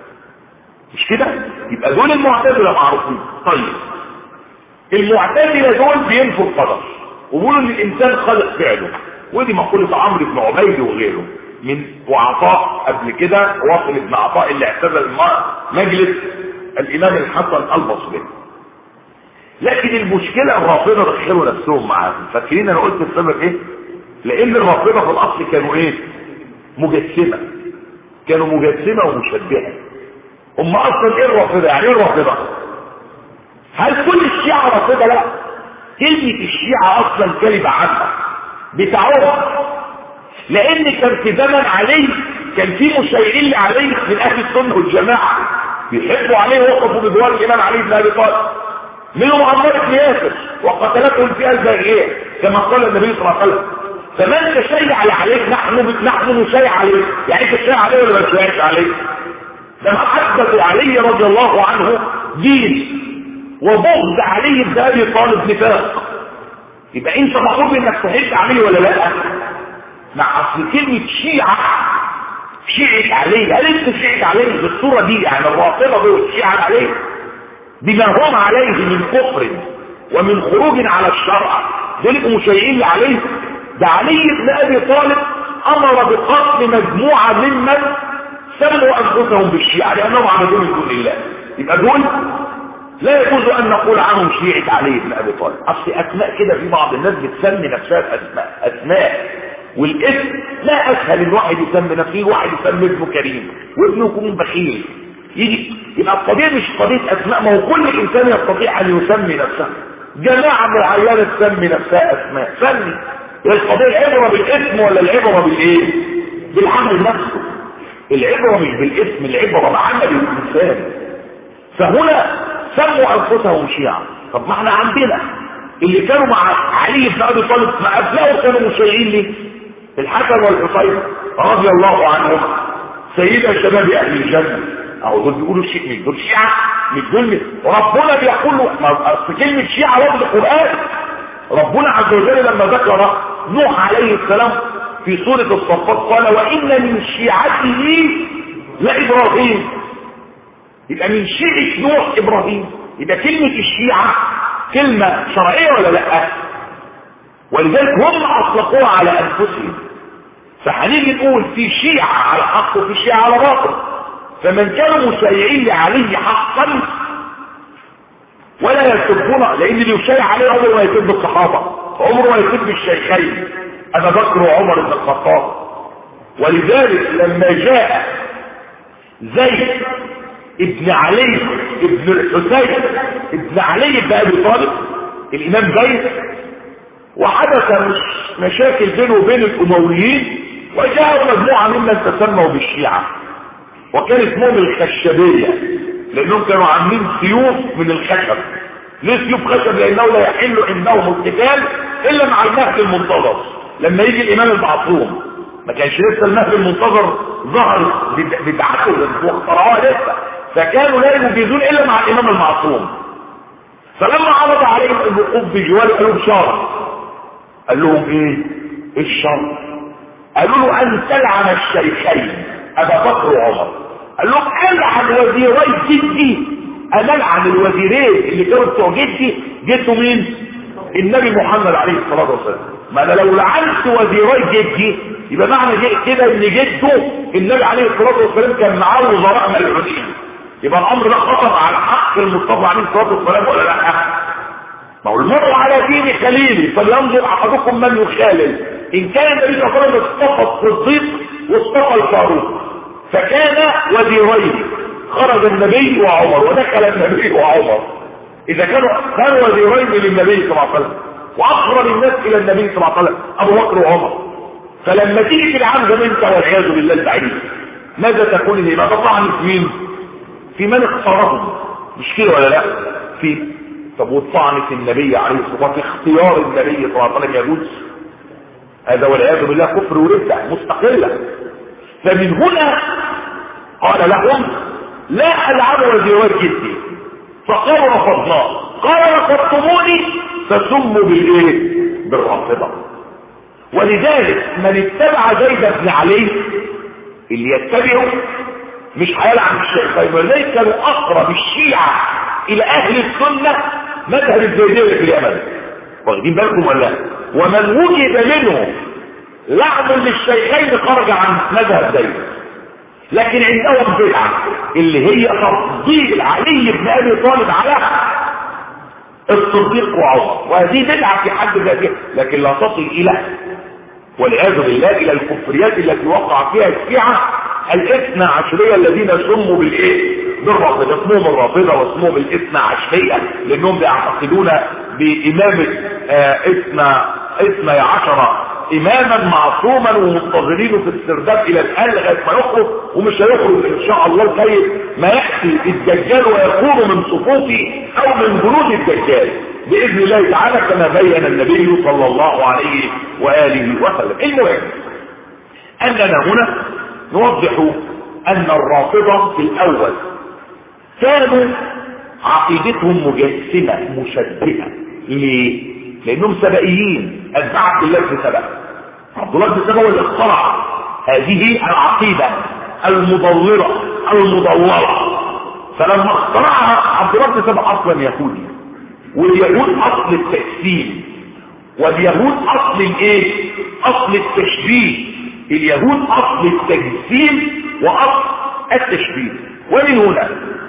مش كده يبقى دول المعتزله معروفين طيب المعتزله دول بينفوا القدر وبيقولوا ان الانسان خالق فعله ودي مقوله عمرو بن عبيد وغيره من وعطاء قبل كده واصل ابن عطاء اللي اعتزل مجلس الامام الحسن البصري لكن المشكلة الرافضة دخلوا نفسهم معاهم فاكرين انا قلت السبب ايه لان الرافضة في الاصل كانوا ايه مجسمة كانوا مجسمة ومشبهة هم اصلا ايه الرافضة يعني ايه الرافضة هل كل الشيعة رافضة لا كلمة الشيعة اصلا كلمة عامة بتاعهم لان كان في زمن علي كان في مشيعين لعلي من اهل السنة والجماعة بيحبوا عليه وقفوا بجوار الامام علي بن ابي طالب منهم عمار بن ياسر وقتلته الفئه الباغيه كما قال النبي صلى الله عليه وسلم فمن تشيع عليك نحن نحن نشيع عليه يعني انت تشيع عليه ولا ما تشيعش عليه ده محبة علي رضي الله عنه دين وبغض علي بن ابي طالب نفاق يبقى انت مطلوب انك تحب عليه ولا لا مع اصل كلمه شيعه شيعت عليه هل انت شيعت عليه بالصوره دي يعني الرافضه دول شيعت عليه بما هم عليه من كفر ومن خروج على الشرع دول يبقوا مشيعين عليه ده علي بن ابي طالب امر بقتل مجموعه ممن سموا انفسهم بالشيعه لانهم عبدوا من دون الله يبقى دول لا يجوز ان نقول عنهم شيعة علي بن ابي طالب اصل اسماء كده في بعض الناس بتسمي نفسها باسماء اسماء والاسم لا اسهل ان واحد يسمي نفسه واحد يسمي ابنه كريم وابنه يكون بخيل يجي يبقى القضية مش قضية اسماء ما هو كل انسان يستطيع ان يسمي نفسه جماعة معينة تسمي نفسها اسماء سمي القضية العبرة بالاسم ولا العبرة بالايه بالعمل نفسه العبرة مش بالاسم العبرة بعمل الانسان فهنا سموا انفسهم شيعا طب ما احنا عندنا اللي كانوا مع علي بن ابي طالب ما قبله كانوا مشيعين ليه الحسن والحسين رضي الله عنهم سيدا شباب اهل الجنه اهو دول بيقولوا شيء مش دول شيعة مش دول ربنا بيقول اصل كلمة شيعة لفظ القرآن ربنا عز وجل لما ذكر نوح عليه السلام في سورة الصفات قال وإن من شيعته لإبراهيم يبقى من شيعة نوح إبراهيم يبقى كلمة الشيعة كلمة شرعية ولا لا ولذلك هم أطلقوها على أنفسهم فهنيجي نقول في شيعة على حق وفي شيعة على باطل فمن كانوا مسيعين لعلي حقا ولا يسبون لان اللي يشيع عليه عمره ما يسب الصحابه عمره ما يسب الشيخين ابا بكر وعمر بن الخطاب ولذلك لما جاء زيد ابن علي ابن الحسين ابن علي بن ابي طالب الامام زيد وحدث مش مشاكل بينه وبين الامويين وجاءوا مجموعه ممن تسموا بالشيعه وكان اسمهم الخشبية لانهم كانوا عاملين سيوف من الخشب ليه سيوف خشب لانه لا يحل عندهم القتال الا مع المهد المنتظر لما يجي الامام المعصوم ما كانش لسه المهد المنتظر ظهر بدعته واخترعوها لسه فكانوا لا يجوزون الا مع الامام المعصوم فلما عرض عليهم الوقوف بجوار قالوا بشرط قال لهم ايه ايه الشرط قالوا له ان تلعن الشيخين ابا بكر وعمر قال لهم العن وزيري جدي انا العن الوزيرين اللي كانوا بتوع جدي جدوا مين النبي محمد عليه الصلاه والسلام ما انا لو لعنت وزيري جدي يبقى معنى كده ان جده النبي عليه الصلاه والسلام كان معاه وزراء ملعونين يبقى الامر ده خطر على حق المصطفى عليه الصلاه والسلام ولا لا ما هو المرء على دين خليلي فلينظر احدكم من يخالل ان كان النبي صلى الله عليه وسلم اصطفى الصديق واصطفى الفاروق فكان وزيرين خرج النبي وعمر ودخل النبي وعمر اذا كانوا كانوا وزيرين للنبي صلى الله عليه وسلم واقرب الناس الى النبي صلى الله عليه وسلم ابو بكر وعمر فلما تيجي في العمد انت والعياذ بالله البعيد ماذا تكون الامام طبعا في مين في من اختارهم مش كده ولا لا في طب والطعن في النبي عليه الصلاه والسلام اختيار النبي صلى الله عليه وسلم يجوز هذا والعياذ بالله كفر ورده مستقله فمن هنا قال لهم لا العب وزيرات جدي فقالوا رفضناه قال رفضتموني فسموا بالايه بالرافضه ولذلك من اتبع زيد بن علي اللي يتبعه مش هيلعن الشيخين ولذلك كانوا اقرب الشيعة الى اهل السنة مذهب الزيدية في اليمن واخدين بالكم ولا ومن وجد منه لعن للشيخين خرج عن مذهب زيد لكن عندهم بدعة اللي هي تفضيل علي بن ابي طالب على الصديق وعمر وهذه بدعة في حد ذاتها لكن لا تصل الى والعياذ بالله الى الكفريات التي وقع فيها الشيعة الاثنى عشرية الذين سموا بالايه بالرافضة اسمهم الرافضة واسمهم الاثنى عشرية لانهم بيعتقدون بامامة آه اثنى اثنى عشر اماما معصوما ومنتظرينه في السرداب الى الان لغايه ما يخرج ومش هيخرج ان شاء الله الخير ما ياتي الدجال ويكون من صفوف او من جنود الدجال باذن الله تعالى كما بين النبي صلى الله عليه واله وسلم المهم اننا هنا نوضح ان الرافضه في الاول كانوا عقيدتهم مجسمه مشبهه ليه لانهم سبائيين اتباع عبد الله بن سبأ عبد الله بن سبأ هو اللي اخترع هذه العقيدة المضللة المضللة فلما اخترعها عبد الله بن سبأ اصلا يهودي واليهود اصل التجسيم واليهود اصل الايه اصل التشبيه اليهود اصل التجسيم واصل التشبيه ومن هنا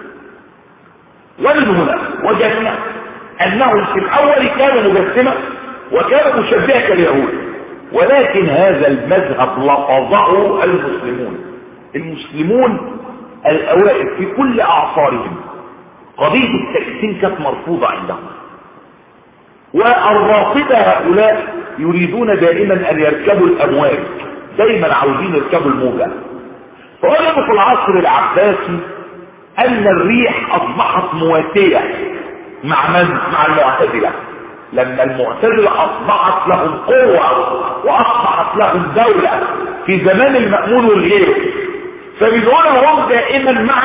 ومن هنا وجدنا انهم في الاول كانوا مجسمة وكانوا مشبهة كاليهود ولكن هذا المذهب لفظه المسلمون المسلمون الاوائل في كل اعصارهم قضية التجسيم كانت مرفوضة عندهم والرافضة هؤلاء يريدون دائما ان يركبوا الامواج دايما عاوزين يركبوا الموجة فوجدوا في العصر العباسي ان الريح اصبحت مواتية مع من مع المعتزلة لما المعتزلة اصبحت لهم قوة واصبحت لهم دولة في زمان المأمون والغير فبيدعون هم دائما مع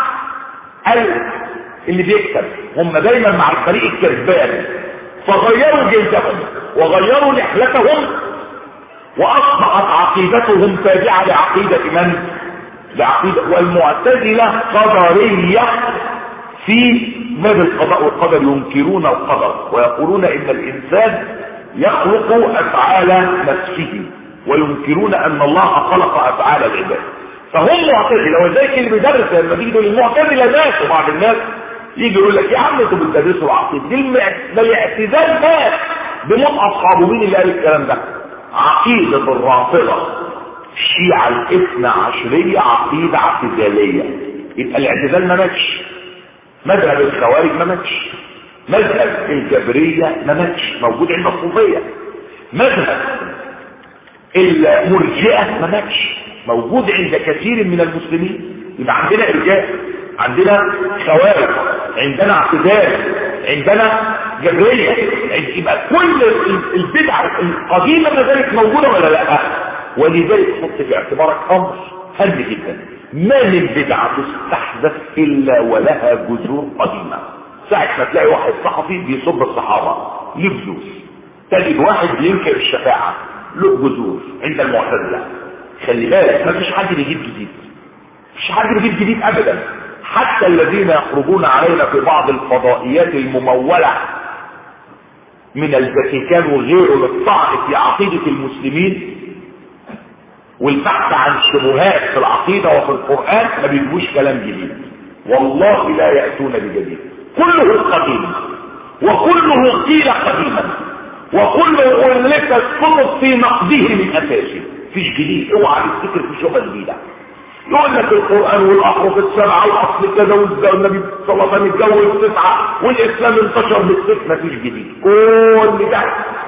اللي بيكسب هم دايما مع الفريق الكسبان فغيروا جلدهم وغيروا نحلتهم واصبحت عقيدتهم تابعة لعقيدة من لعقيدة والمعتزلة قدرية في باب القضاء والقدر ينكرون القدر ويقولون ان الانسان يخلق افعال نفسه وينكرون ان الله خلق افعال العباد فهم معتزله وذلك اللي بيدرس لما بيجوا للمعتزله ناس وبعض الناس يجي يقول لك يا عم انتوا بتدرسوا العقيده دي ده الاعتزال مات بموت اصحابه مين اللي قال الكلام ده؟ عقيده الرافضه الشيعه الاثنى عشريه عقيده اعتزاليه يبقى الاعتزال ما ماتش مذهب الخوارج ما ماتش مذهب الجبرية ما ماتش موجود عند الصوفية مذهب المرجئة ما ماتش موجود عند كثير من المسلمين يبقى عندنا ارجاء عندنا خوارج عندنا اعتزال عندنا جبرية يبقى كل البدع القديمة ذلك موجودة ولا لا ولذلك حط في اعتبارك امر هل جدا ما من بدعة تستحدث إلا ولها جذور قديمة ساعة ما تلاقي واحد صحفي بيصب الصحابة ليه فلوس تجد واحد بينكر الشفاعة له جذور عند المعتزلة خلي بالك ما فيش حد بيجيب جديد مفيش حد بيجيب جديد ابدا حتى الذين يخرجون علينا في بعض الفضائيات الممولة من الفاتيكان وغيره للطعن في عقيدة المسلمين والبحث عن شبهات في العقيدة وفي القرآن ما بيجيبوش كلام جديد والله لا يأتون بجديد كله قديم وكله قيل قديما وكله ألف الصلب في نقده من أساسه فيش جديد اوعى تفتكر في شبهة جديدة يقول لك القرآن والأحرف السبعة والأصل كذا والنبي صلى الله عليه وسلم اتجوز تسعة والإسلام انتشر بالست مفيش جديد كل ده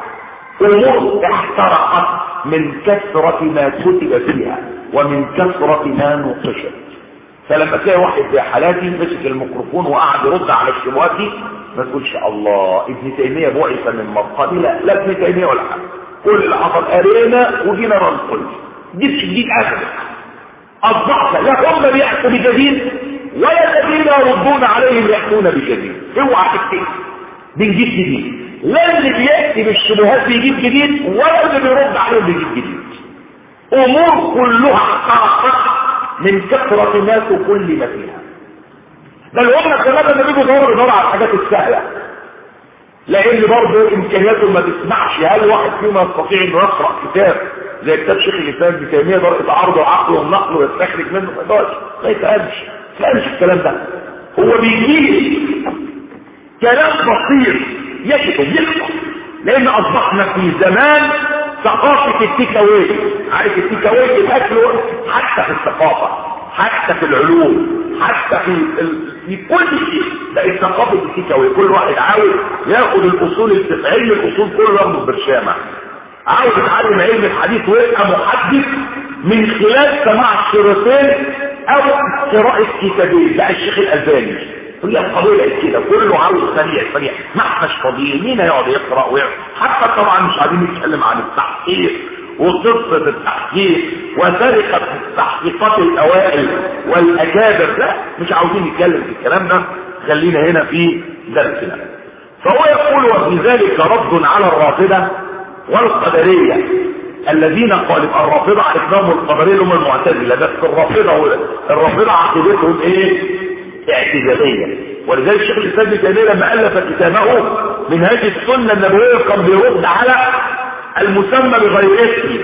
أمور احترقت من كثرة ما كتب فيها ومن كثرة ما نقشت فلما تلاقي واحد زي حالاتي مسك الميكروفون وقعد يرد على الشبهات دي ما تقولش الله ابن تيمية بعث من مرقدي لا لا ابن تيمية ولا حاجة كل اللي حصل قرينا وجينا ننقل جبت جديد ابدا الضعف لا هم بيأتوا بجديد ولا الذين يردون عليهم يأتون بجديد اوعى تكتب بنجيب جديد لا اللي بيأتي بالشبهات بيجيب جديد ولا اللي بيرد عليهم بيجيب جديد امور كلها احترقت من كثرة الناس وكل ما فيها ده الأمة كمان لما بيجوا يدوروا يدوروا على الحاجات السهلة لأن برضه إمكانياته ما تسمحش هل واحد فيهم يستطيع إنه يقرأ كتاب زي كتاب شيخ الإسلام ابن تيمية درجة عرضه وعقله والنقل ويستخرج منه ما يقدرش ما يتقالش ما يتقالش الكلام ده هو بيجيب كلام بسيط يكتب يكتب لأن أصبحنا في زمان ثقافة التيك اواي عارف التيك اواي الاكل حتى في الثقافة حتى في العلوم حتى في ال... في كل شيء بقت ثقافة التيك اواي كل واحد عاوز ياخد الاصول الفقهية علم الاصول كله ياخده برشامة عاوز يتعلم علم الحديث ويبقى محدث من خلال سماع الشريطين او قراءة كتابين بقى الشيخ الالباني هي القضية بقت كده كله عاوز سريع سريع ما احناش فاضيين مين يقعد يقرا ويقرا حتى طبعا مش عايزين نتكلم عن التحقيق وقصة التحقيق وسرقة التحقيقات الأوائل والأكابر لا مش عاوزين نتكلم في الكلام ده خلينا هنا في درسنا فهو يقول وفي ذلك رد على الرافضة والقدرية الذين قالوا الرافضة عرفناهم القدرية هم المعتزلة بس الرافضة الرافضة عقيدتهم ايه اعتزالية ولذلك الشيخ الاسلام ابن تيميه لما الف كتابه منهاج السنه النبويه كان بيرد على المسمى بغير اسمه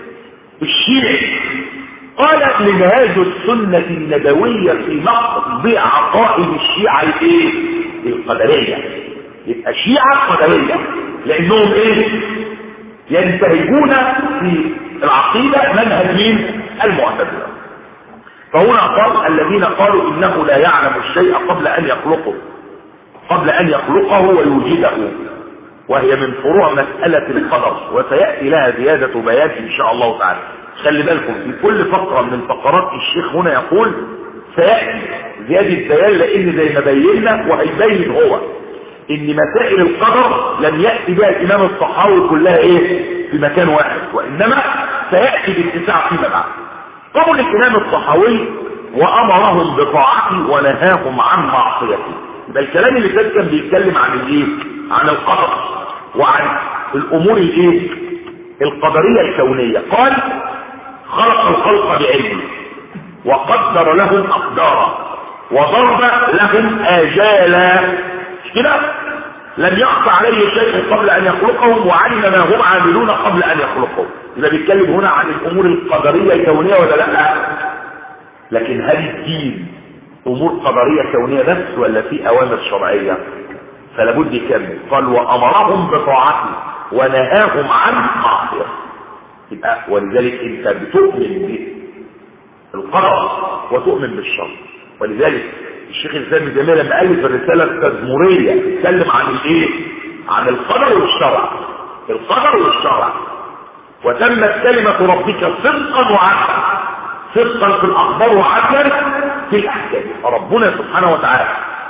الشيعي قال منهاج السنة النبوية في نقض عقائد الشيعة الايه؟ القدرية يبقى شيعة قدرية لانهم ايه؟ ينتهجون في العقيدة منهج مين؟ المعتزلة فهنا قال الذين قالوا انه لا يعلم الشيء قبل ان يخلقه قبل ان يخلقه ويوجده وهي من فروع مسألة القدر وسيأتي لها زيادة بيان ان شاء الله تعالى خلي بالكم في كل فقرة من فقرات الشيخ هنا يقول سيأتي زيادة بيان لان زي ما بينا وهيبين هو ان مسائل القدر لم يأتي بها الامام الصحاوي كلها ايه في مكان واحد وانما سيأتي باتساع فيما بعد قول الامام الصحاوي وامرهم بطاعته ونهاهم عن معصيته يبقى الكلام اللي فات كان بيتكلم عن الايه عن القدر وعن الامور الايه القدريه الكونيه قال خلق الخلق بعلمه وقدر لهم اقدارا وضرب لهم اجالا مش كده لم يخفى عليه شيء قبل ان يخلقهم وعلم ما هم عاملون قبل ان يخلقهم اذا بيتكلم هنا عن الامور القدريه الكونيه ولا لا لكن هل الدين امور قدريه كونيه بس ولا في اوامر شرعيه فلا بد يكمل قال وامرهم بطاعته ونهاهم عن معصيته يبقى ولذلك انت بتؤمن بالقدر وتؤمن بالشر ولذلك الشيخ الاسلام ابن تيميه لما الف الرساله التدمريه اتكلم عن الايه عن القدر والشرع القدر والشرع وتمت كلمه ربك صدقا وعدلا صدقا في الاخبار وعدلا في الاحكام فربنا سبحانه وتعالى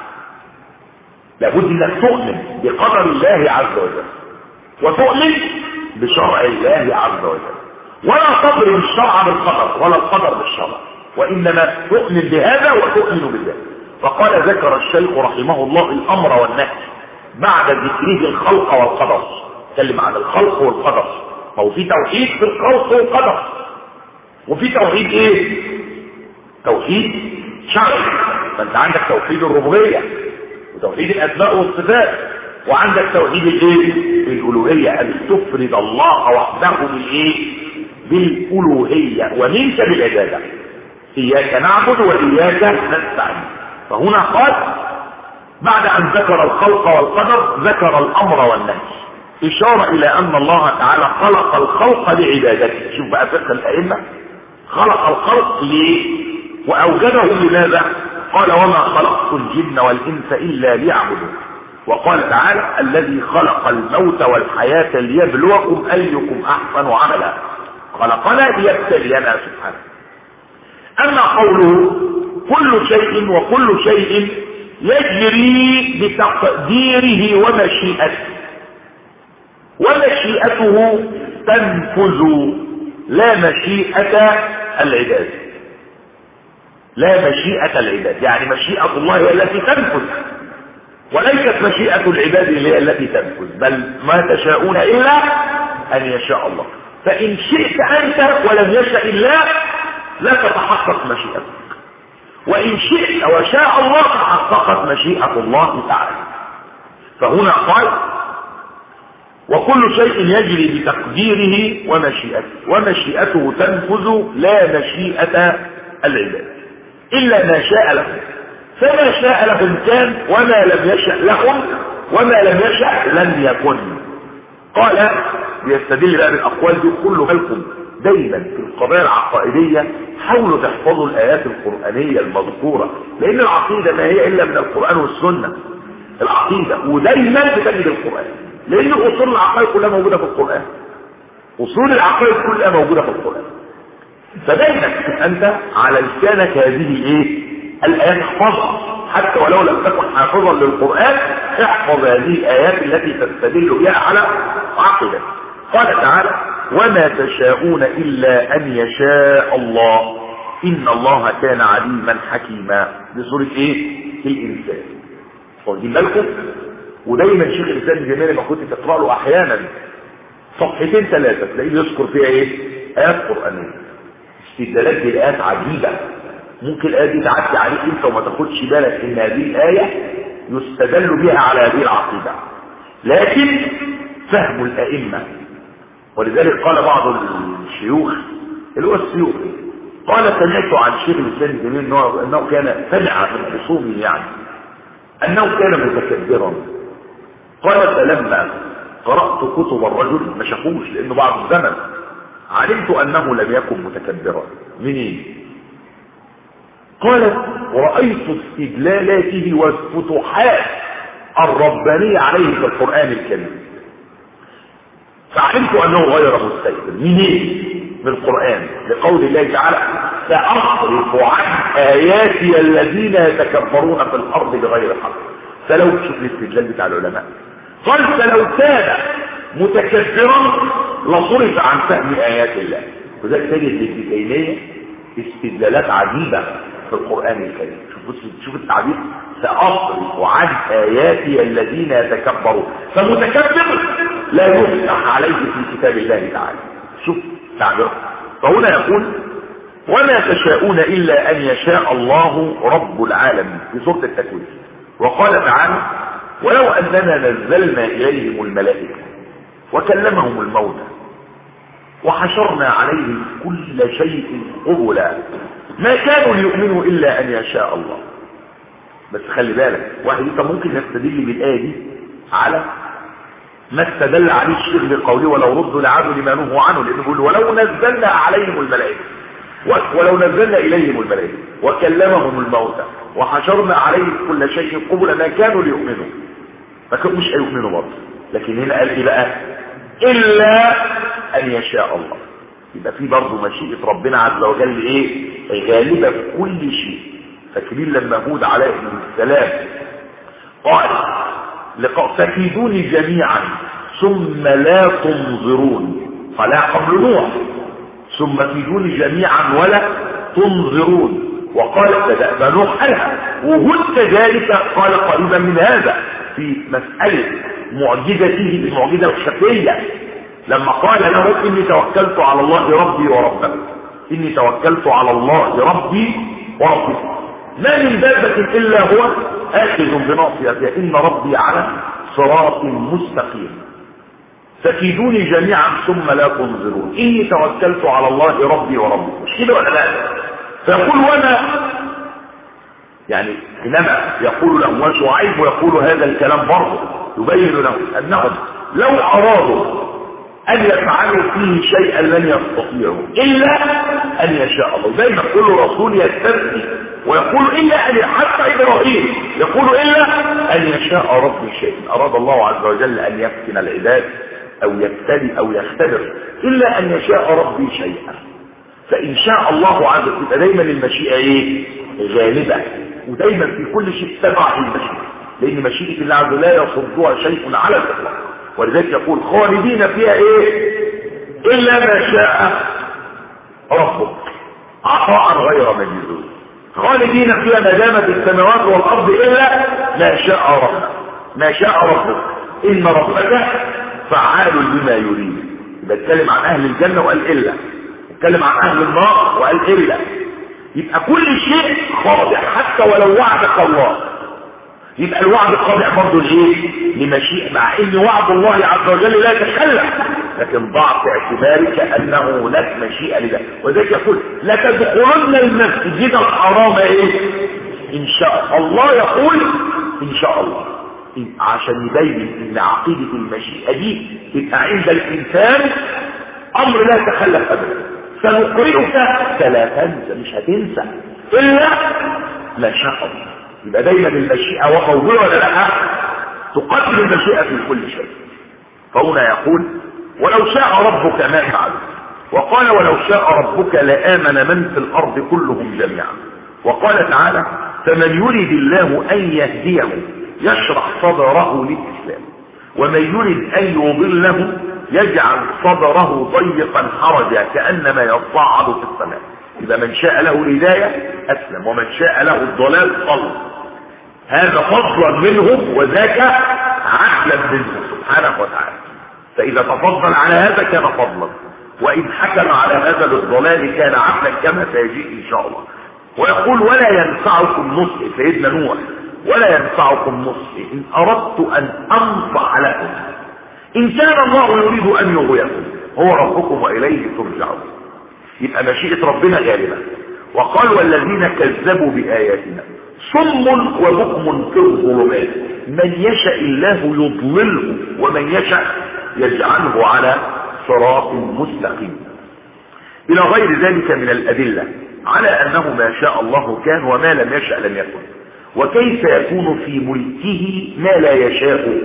لابد انك تؤمن بقدر الله عز وجل وتؤمن بشرع الله عز وجل ولا تضرب الشرع بالقدر ولا القدر بالشرع وانما تؤمن بهذا وتؤمن بالله فقال ذكر الشيخ رحمه الله الامر والنهي بعد ذكره الخلق والقدر تكلم عن الخلق والقدر هو في توحيد في الخلق والقدر وفي توحيد ايه توحيد شرعي فانت عندك توحيد الربوبيه وتوحيد الاسماء والصفات وعندك توحيد الايه الالوهيه ان تفرد الله وحده بالايه بالالوهيه ومنك بالعباده اياك نعبد واياك نستعين فهنا قال بعد ان ذكر الخلق والقدر ذكر الامر والنهي اشاره الى ان الله تعالى خلق الخلق لعبادته شوف بقى فقه الائمه خلق الخلق ليه واوجده لماذا قال وما خلقت الجن والانس الا ليعبدون وقال تعالى الذي خلق الموت والحياة ليبلوكم ايكم احسن عملا خلقنا ليبتلينا سبحانه اما قوله كل شيء وكل شيء يجري بتقديره ومشيئته ومشيئته تنفذ لا مشيئة العباد لا مشيئة العباد يعني مشيئة الله هي التي تنفذ وليست مشيئة العباد هي التي تنفذ بل ما تشاءون إلا أن يشاء الله فإن شئت أنت ولم يشاء الله لا تتحقق مشيئتك وإن شئت وشاء الله تحققت مشيئة الله تعالى فهنا قال وكل شيء يجري بتقديره ومشيئته ومشيئته تنفذ لا مشيئة العباد إلا ما شاء لهم فما شاء لهم كان وما لم يشأ لهم وما لم يشأ لن يكن قال بيستدل بقى بالأقوال دي كله بالكم دايما في القضايا العقائدية حاولوا تحفظوا الآيات القرآنية المذكورة لأن العقيدة ما هي إلا من القرآن والسنة العقيدة ودايما بتجد القرآن لأن أصول العقائد كلها موجودة في القرآن أصول العقائد كلها موجودة في القرآن فدايما أنت على لسانك هذه إيه الآيات احفظها حتى ولو لم تكن حافظا للقرآن احفظ هذه الآيات التي تستدل بها على عقيدة قال تعالى وما تشاءون إلا أن يشاء الله إن الله كان عليما حكيما دي سورة إيه؟ الإنسان واخدين بالكم ودايما شيخ الإنسان الجميل لما كنت تقرأ له أحيانا صفحتين ثلاثة تلاقيه يذكر فيها إيه؟ آيات قرآنية استدلالات بالآيات عجيبة ممكن الآية دي تعدي عليك انت وما تاخدش بالك ان هذه الآية يستدل بها على هذه العقيدة لكن فهم الأئمة ولذلك قال بعض الشيوخ اللي هو السيوطي قال سمعت عن شيخ الإسلام الجميل انه, إنه كان سمع من خصومه يعني انه كان متكبرا قال فلما قرأت كتب الرجل ما شافوش لانه بعد الزمن علمت انه لم يكن متكبرا منين قالت ورأيت استدلالاته والفتوحات الربانية عليه في القرآن الكريم فعلمت أنه غير مستيقظ منين من القرآن لقول الله تعالى سأصرف عن آياتي الذين يتكبرون في الأرض بغير حق فلو شوف الاستدلال بتاع العلماء قال فلو كان متكبرا لصرف عن فهم آيات الله وذلك تجد ابن تيمية استدلالات عجيبة في القرآن الكريم شوف شوف التعبير سأصرف عن آياتي الذين يتكبرون فمتكبر لا يفتح عليه في كتاب الله تعالى شوف تعبير فهنا يقول وما تشاءون إلا أن يشاء الله رب العالمين في سورة التكوين وقال تعالى ولو أننا نزلنا إليهم الملائكة وكلمهم الموتى وحشرنا عليهم كل شيء قبلا ما كانوا ليؤمنوا إلا أن يشاء الله بس خلي بالك واحد انت ممكن يستدل بالآية دي على ما استدل عليه الشيخ بقوله ولو ردوا لعادوا لما نهوا عنه لأنه بيقول ولو نزلنا عليهم الملائكة ولو نزلنا إليهم الملائكة وكلمهم الموتى وحشرنا عليهم كل شيء قبلا ما كانوا ليؤمنوا ما كانوا مش هيؤمنوا برضه لكن هنا قال ايه بقى إلا أن يشاء الله يبقى في برضه مشيئة ربنا عز وجل ايه غالبة في كل شيء فاكرين لما هود عليه السلام قال فكيدوني جميعا ثم لا تنظرون فلا قبل نوح ثم كيدوني جميعا ولا تنظرون وقال بدأ نوح قالها وهد ذلك قال قريبا من هذا في مسألة معجزته المعجزة الخفية لما قال له إني توكلت على الله ربي وربك إني توكلت على الله ربي وربك ما من دابة إلا هو آخذ بناصيتها إن ربي على صراط مستقيم فكيدوني جميعا ثم لا تنظرون إني توكلت على الله ربي وربكم مش كده ولا لا فيقول وانا يعني حينما يقول له وشعيب ويقول هذا الكلام برضه يبين له انهم لو ارادوا ان يفعلوا فيه شيئا لن يستطيعوا الا ان يشاء الله دايما كل رسول يستثني ويقول الا ان حتى ابراهيم يقول الا ان يشاء ربي شيئا اراد الله عز وجل ان يفتن العباد او يبتلي او يختبر الا ان يشاء ربي شيئا فان شاء الله عز وجل يبقى دايما المشيئه ايه غالبه ودايما في كل شيء تبع المشيئه لان مشيئه الله عز وجل لا يصدها شيء على الاطلاق ولذلك يقول خالدين فيها ايه الا ما شاء ربك عطاء غير مجزوز خالدين فيها ما دامت السماوات والارض الا ما شاء ربك ما شاء ربك ان ربك فعال لما يريد يبقى اتكلم عن اهل الجنه وقال الا اتكلم عن اهل النار وقال الا يبقى كل شيء خاضع حتى ولو وعدك الله يبقى الوعد خاضع برضه لايه لمشيئة مع ان وعد الله عز وجل لا يتخلف لكن ضعف اعتبارك انه لك مشيئة لذلك وذلك يقول لتدخلن المسجد الحرام ايه ان شاء الله يقول ان شاء الله عشان يبين ان عقيدة المشيئة دي تبقى عند الانسان امر لا يتخلف ابدا سنقرئك فلا تنسى مش هتنسى الا ما شاء الله يبقى دايما المشيئة وموضوع ولا لا تقدم المشيئة في كل شيء فهنا يقول ولو شاء ربك ما فعل وقال ولو شاء ربك لآمن من في الأرض كلهم جميعا وقال تعالى فمن يريد الله أن يهديه يشرح صدره للإسلام ومن يريد أن يضله يجعل صدره ضيقا حرجا كأنما يصعد في السماء إذا من شاء له الهداية أسلم ومن شاء له الضلال صل هذا فضلا منه وذاك عدلا منه سبحانه وتعالى فإذا تفضل على هذا كان فضلا وإن حكم على هذا بالضلال كان عدلا كما سيجيء إن شاء الله ويقول ولا ينفعكم نصح سيدنا نوح ولا ينفعكم نصح إن أردت أن أنصح لكم إن كان الله يريد أن يغويكم هو ربكم وإليه ترجعون يبقى مشيئة ربنا غالبة وقال والذين كذبوا بآياتنا صم وبكم في الظلمات من يشاء الله يضلله ومن يشاء يجعله على صراط مستقيم إلى غير ذلك من الأدلة على أنه ما شاء الله كان وما لم يشاء لم يكن وكيف يكون في ملكه ما لا يشاء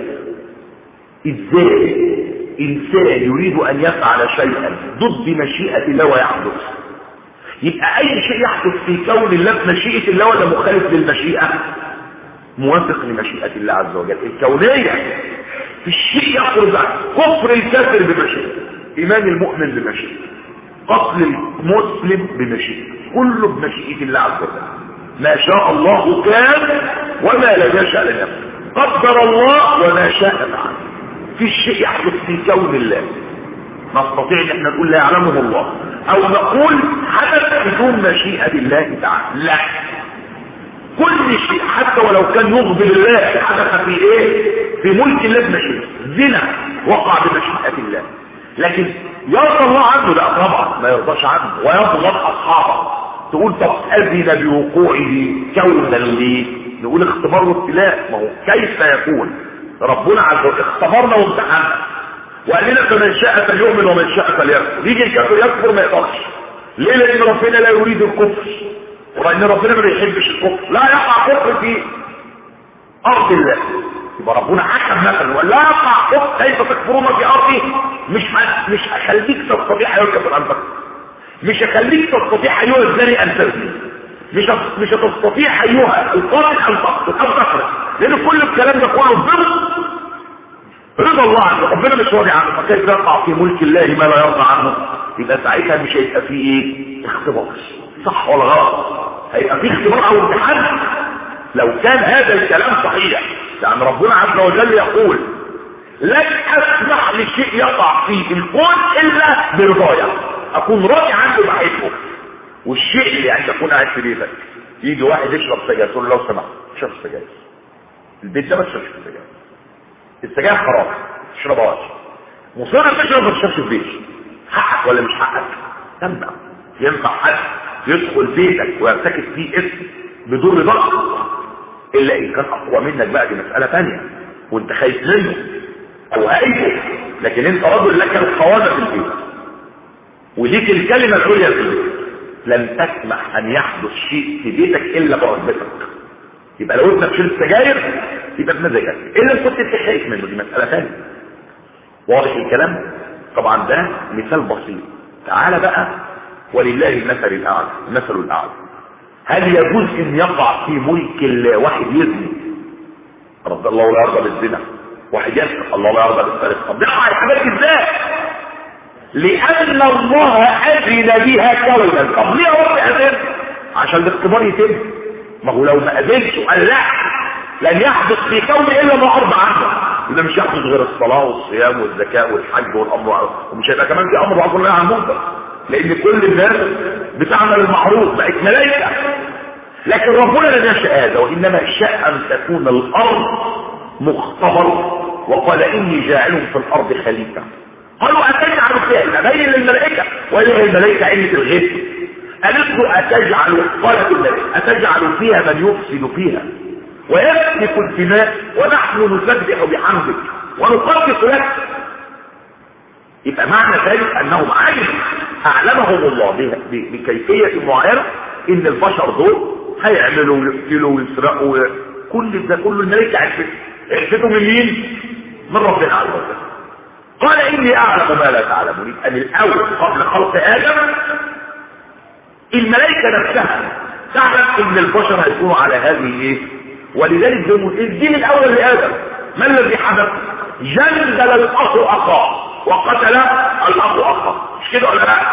ازاي انسان يريد ان يفعل شيئا ضد مشيئة الله ويحدث يبقى اي شيء يحدث في كون الله بمشيئة الله ولا مخالف للمشيئة موافق لمشيئة الله عز وجل الكونية في الشيء يخرج عنه كفر الكافر بمشيئة ايمان المؤمن بمشيئة قتل المسلم بمشيئة كله بمشيئة الله عز وجل ما شاء الله كان وما لم يشاء لم يكن قدر الله وما شاء فعل في الشيء يحدث في كون الله نستطيع ان احنا نقول لا يعلمه الله او نقول حدث بدون مشيئة الله تعالى لا كل شيء حتى ولو كان يغضب الله حدث في ايه في ملك الله بمشيئة زنا وقع بمشيئة الله لكن يرضى الله عنه لا طبعا ما يرضاش عنه ويضغط اصحابه تقول طب اذن بوقوعه كونا ليه نقول اختبار وابتلاء ما هو كيف يكون ربنا عز وجل اختبرنا وامتحنا وقال لنا فمن شاء فليؤمن ومن شاء فليكفر يجي الكافر يكفر ما يقدرش ليه لان ربنا لا يريد الكفر ولان ربنا ما بيحبش الكفر لا يقع كفر في ارض الله يبقى ربنا حكم مثلا ولا يقع كفر كيف تكفرون في ارضي مش مش هخليك تستطيع ايها الكافر ان تكفر مش هخليك تستطيع ايها الزاني ان تزني مش مش هتستطيع ايها القاتل ان تقتل او تسرق لان كل الكلام ده كله ضد رضا الله عنه ربنا مش راضي عنه فكيف يقع في ملك الله ما لا يرضى عنه يبقى ساعتها مش هيبقى فيه ايه اختبار صح ولا غلط هيبقى فيه اختبار او امتحان لو كان هذا الكلام صحيح لان ربنا عز وجل يقول لن اسمح لشيء يقع في الكون الا برضايا اكون راضي عنه بحبه والشيء اللي يعني تكون قاعد في بيتك يجي واحد يشرب سجاير تقول له لو سمحت اشرب سجاير البيت ده ما تشربش سجاير السجاير حرام ما تشربهاش مصر تشرب ما تشربش في بيتك حقك ولا مش حقك تمنع ينفع حد يدخل بيتك ويرتكب فيه اسم بدون رضاك الا ان كان اقوى منك بقى دي مساله ثانيه وانت خايف منه او هايبه لكن انت رجل لك القوامه في البيت وليك الكلمه العليا في البيت لن تسمح ان يحدث شيء في بيتك الا برغبتك يبقى لو انت بتشيل السجاير يبقى بمزاجك الا ان كنت انت خايف منه دي مساله ثانيه واضح الكلام طبعا ده مثال بسيط تعال بقى ولله المثل الاعلى المثل الاعلى هل يجوز ان يقع في ملك الله واحد يزني رب الله لا يرضى بالزنا واحد يسرق الله لا يرضى بالسرقه طب يقع الحاجات ازاي لان الله اذن بها كونا طب ليه هو اذن عشان الاختبار يتم ما هو لو ما قبلش وقال لا لن يحدث في كون الا ما ارضى عنه ده مش يحدث غير الصلاه والصيام والزكاه والحج والامر ومش هيبقى كمان في امر معروف ونهي عن المنكر لان كل الناس بتعمل المعروف بقت ملائكه لكن ربنا لم يشاء هذا وانما شاء ان تكون الارض مختبر وقال اني جاعل في الارض خليفه قالوا اتجعل فيها بين للملائكه وإلى الملائكه علة الغيب قالت له اتجعل قالت الملائكه اتجعل فيها من يفسد فيها ويسفك الدماء ونحن نسبح بحمدك ونقدس لك يبقى معنى ذلك انهم علموا اعلمهم الله بكيفية معينة ان البشر دول هيعملوا ويقتلوا ويسرقوا كل ده كله الملائكة عرفت عرفته من مين؟ من ربنا عز وجل قال اني اعلم ما لا تعلمون يبقى من الاول قبل خلق ادم الملائكة نفسها تعلم ان البشر هيكونوا على هذه ايه ولذلك بيقول الدين الاول لادم ما الذي حدث جندل الاخ اخاه وقتل الاخ اخاه مش كده ولا لا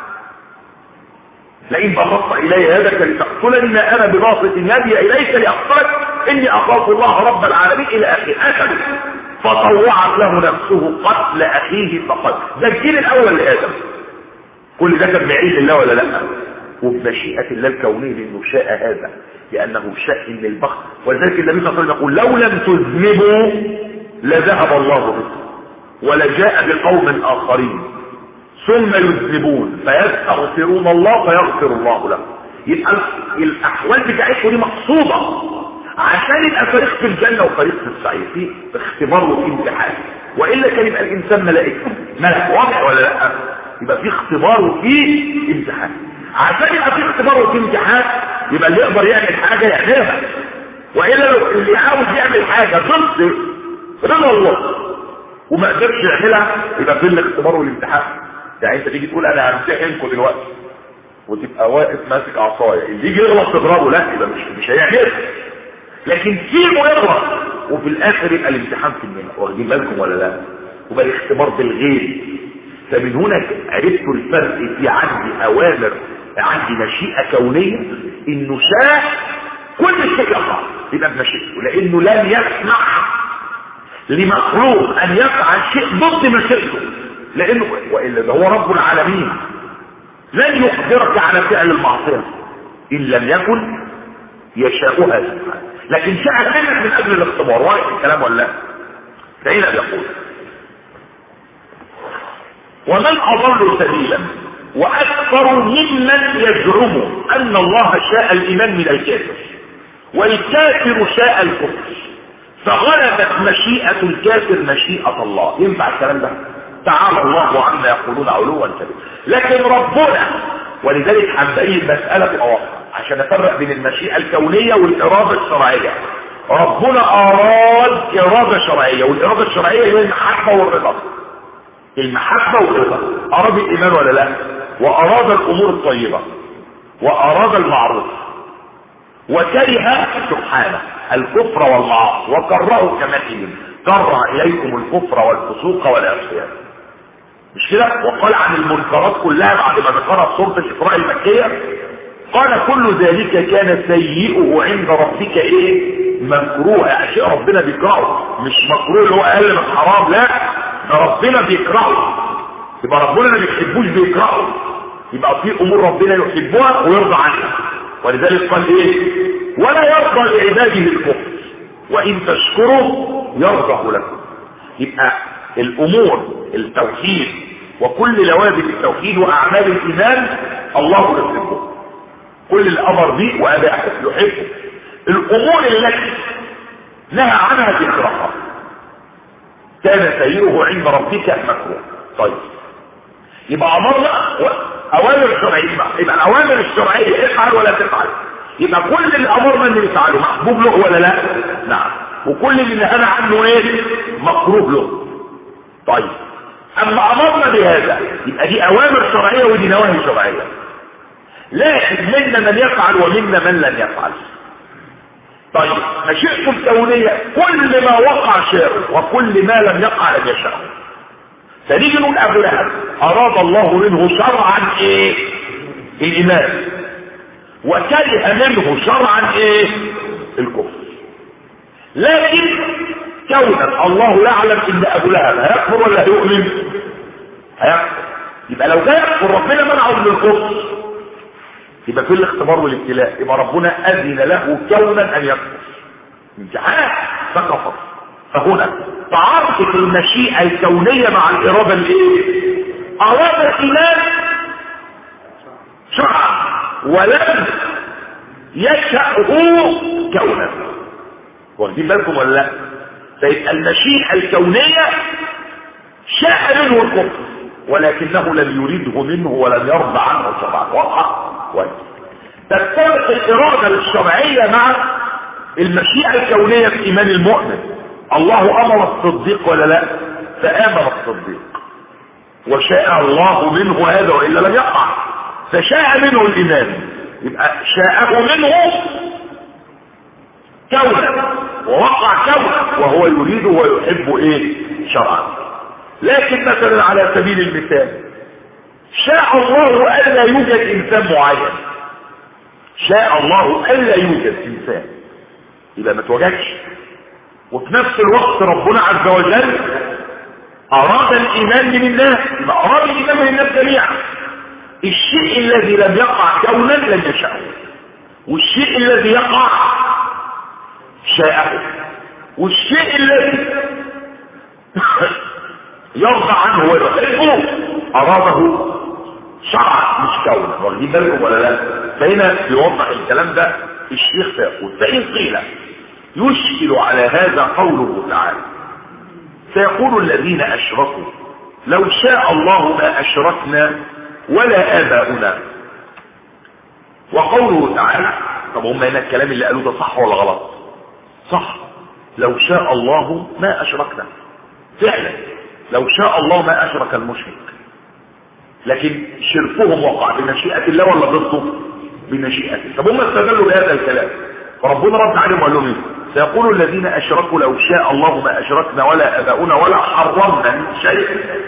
لئن بسطت الي يدك لتقتلني ما انا بباسط يدي اليك لاقتلك اني اخاف الله رب العالمين الى اخره اكل فطوعت له نفسه قتل اخيه فقد ده الجيل الاول لادم كل ده كان بعيد الله ولا لا وبمشيئة الله الكونية لانه شاء هذا لانه شاء ان البخت ولذلك النبي صلى الله عليه وسلم يقول لو لم تذنبوا لذهب الله بكم ولجاء بقوم اخرين ثم يذنبون فيستغفرون الله فيغفر الله لهم يبقى الاحوال بتاعتكم دي مقصوده عشان يبقى فريق في الجنه وفريق في السعير في اختبار وفي امتحان والا كان يبقى الانسان ملائكه ملك واضح ولا لا يبقى في اختبار وفي امتحان عشان يبقى في اختبار وفي امتحان يبقى اللي يقدر يعمل حاجه يعملها والا لو اللي عاوز يعمل حاجه ضد رضا الله وما قدرش يعملها يبقى في الاختبار والامتحان يعني انت تيجي تقول انا همتحنكم دلوقتي وتبقى واقف ماسك عصايه اللي يجي يغلط تضربه لا يبقى مش مش هيعملها لكن سيبه يغلط وفي الاخر يبقى الامتحان في النهايه واخدين بالكم ولا لا وبقى الاختبار بالغيب فمن هنا عرفتوا الفرق في عندي اوامر عندي مشيئه كونيه انه شاء كل شيء يقع يبقى بمشيئته لانه لن يسمح لمخلوق ان يفعل شيء ضد مشيئته لانه والا ده هو رب العالمين لن يقدرك على فعل المعصيه ان لم يكن يشاؤها سبحانه لكن شاء منك من اجل الاختبار واضح الكلام ولا لا فهنا بيقول ومن اضل سبيلا واكثر ممن يزعم ان الله شاء الايمان من الكافر والكافر شاء الكفر فغلبت مشيئة الكافر مشيئة الله ينفع الكلام ده تعالى الله عما يقولون علوا كبيرا لكن ربنا ولذلك هنبين مسألة أواصل عشان نفرق بين المشيئة الكونية والإرادة الشرعية ربنا أراد إرادة شرعية والإرادة الشرعية هي المحبة والرضا المحبة والرضا أراد الإيمان ولا لا وأراد الأمور الطيبة وأراد المعروف وكره سبحانه الكفر والمعاصي وكرهه كمثل كره إليكم الكفر والفسوق والعصيان مش كده وقال عن المنكرات كلها بعد ما ذكرها في سوره الاسراء المكيه قال كل ذلك كان سيئه عند ربك ايه مكروه اشياء ربنا بيكرهه مش مكروه اللي هو اقل من حرام لا ده ربنا بيكرهه يبقى ربنا ما بيحبوش بيكرهه يبقى في امور ربنا يحبها ويرضى عنها ولذلك قال ايه ولا يرضى لعباده الكفر وان تشكروا يرضى لكم يبقى الامور التوحيد وكل لوازم التوحيد واعمال الايمان الله يحبه كل الامر به وابى يحبه الامور التي نهى عنها تكرهها كان سيئه عند ربك مكروه طيب يبقى امرنا اوامر شرعيه يبقى الاوامر الشرعيه افعل ولا تفعل يبقى كل اللي امرنا ان نفعله محبوب له ولا لا نعم وكل اللي نهانا عنه ايه مكروه له طيب اما امرنا بهذا يبقى دي اوامر شرعيه ودي نواهي شرعيه لكن منا من يفعل ومنا من لن يفعل طيب مشيئته الكونية كل ما وقع شاء وكل ما لم يقع لم يشاء فنيجي نقول ابو لهب اراد الله منه شرعا ايه الايمان وكره منه شرعا ايه الكفر لكن كونا الله يعلم ان ابو لهب هيكفر ولا هيؤمن هيكفر يبقى لو جاء يكفر ربنا منعه من الكفر يبقى في الاختبار والابتلاء يبقى ربنا اذن له كونا ان يكفر امتحان فكفر فهنا تعارضت المشيئة الكونية مع الإرادة الإيه؟ أراد الإيمان شرعا ولم يشأه كونا واخدين بالكم ولا لا؟ فيبقى المشيئة الكونية شاء منه الكفر ولكنه لم يريده منه ولم يرضى عنه شرعا واضحة كويس تتفق الإرادة الشرعية مع المشيئة الكونية في إيمان المؤمن الله أمر الصديق ولا لا فآمر الصديق وشاء الله منه هذا وإلا لم يقع فشاء منه الإيمان يبقى شاءه منه كونا ووقع كونا وهو يريد ويحب ايه شرعا لكن مثلا على سبيل المثال شاء الله ألا يوجد إنسان معين شاء الله ألا يوجد إنسان يبقى ما توجدش وفي نفس الوقت ربنا عز وجل أراد الإيمان من الناس يبقى أراد الإيمان من الناس جميعا الشيء الذي لم يقع كونا لم يشاءه والشيء الذي يقع شاءه والشيء الذي يرضى عنه ويحبه أراده شرعا مش كونا واخدين بالكم ولا لا فهنا يوضح الكلام ده الشيخ فيقول فإن قيل يشكل على هذا قوله تعالى سيقول الذين أشركوا لو شاء الله ما أشركنا ولا آباؤنا وقوله تعالى طب هم هنا الكلام اللي قالوه ده صح ولا غلط صح لو شاء الله ما أشركنا فعلا لو شاء الله ما أشرك المشرك لكن شركهم وقع بمشيئة الله ولا ضده بمشيئته طب هم استدلوا بهذا الكلام فربنا رد عليهم وقال لهم ايه سيقول الذين اشركوا لو شاء الله ما اشركنا ولا اباؤنا ولا حرمنا من شيء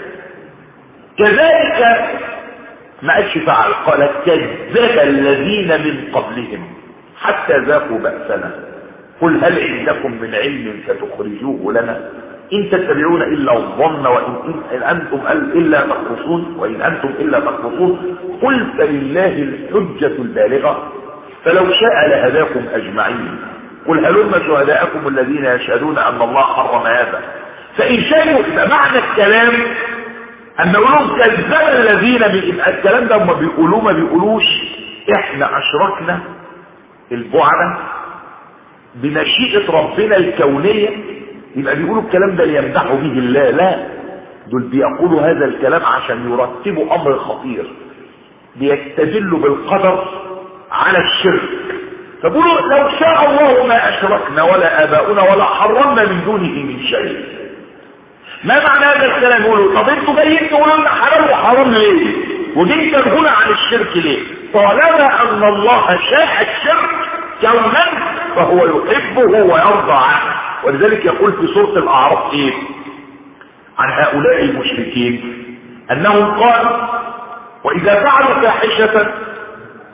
كذلك ما قالش فعل قال كذب الذين من قبلهم حتى ذاقوا بأسنا قل هل عندكم من علم فتخرجوه لنا إن تتبعون إلا الظن وإن إن أنتم إلا تخرصون وإن أنتم إلا تخرصون قل فلله الحجة البالغة فلو شاء لهداكم أجمعين قل هلم شهداءكم الذين يشهدون أن الله حرم هذا فإن شاءوا يبقى معنى الكلام أن لهم كذب الذين يبقى الكلام ده هم بيقولوه ما بيقولوش إحنا أشركنا البعدة بمشيئة ربنا الكونية يبقى بيقولوا الكلام ده ليمدحوا به الله لا دول بيقولوا هذا الكلام عشان يرتبوا امر خطير بيستدلوا بالقدر على الشرك فبيقولوا لو شاء الله ما اشركنا ولا اباؤنا ولا حرمنا من دونه من شيء ما معنى هذا الكلام يقولوا طب انتوا جايين تقولوا لنا حلال وحرام ليه ودي تنهون عن الشرك ليه طالما ان الله شاء الشرك كونا فهو يحبه ويرضى عنه ولذلك يقول في سورة الأعراف إيه عن هؤلاء المشركين أنهم قالوا وإذا فعلوا فاحشة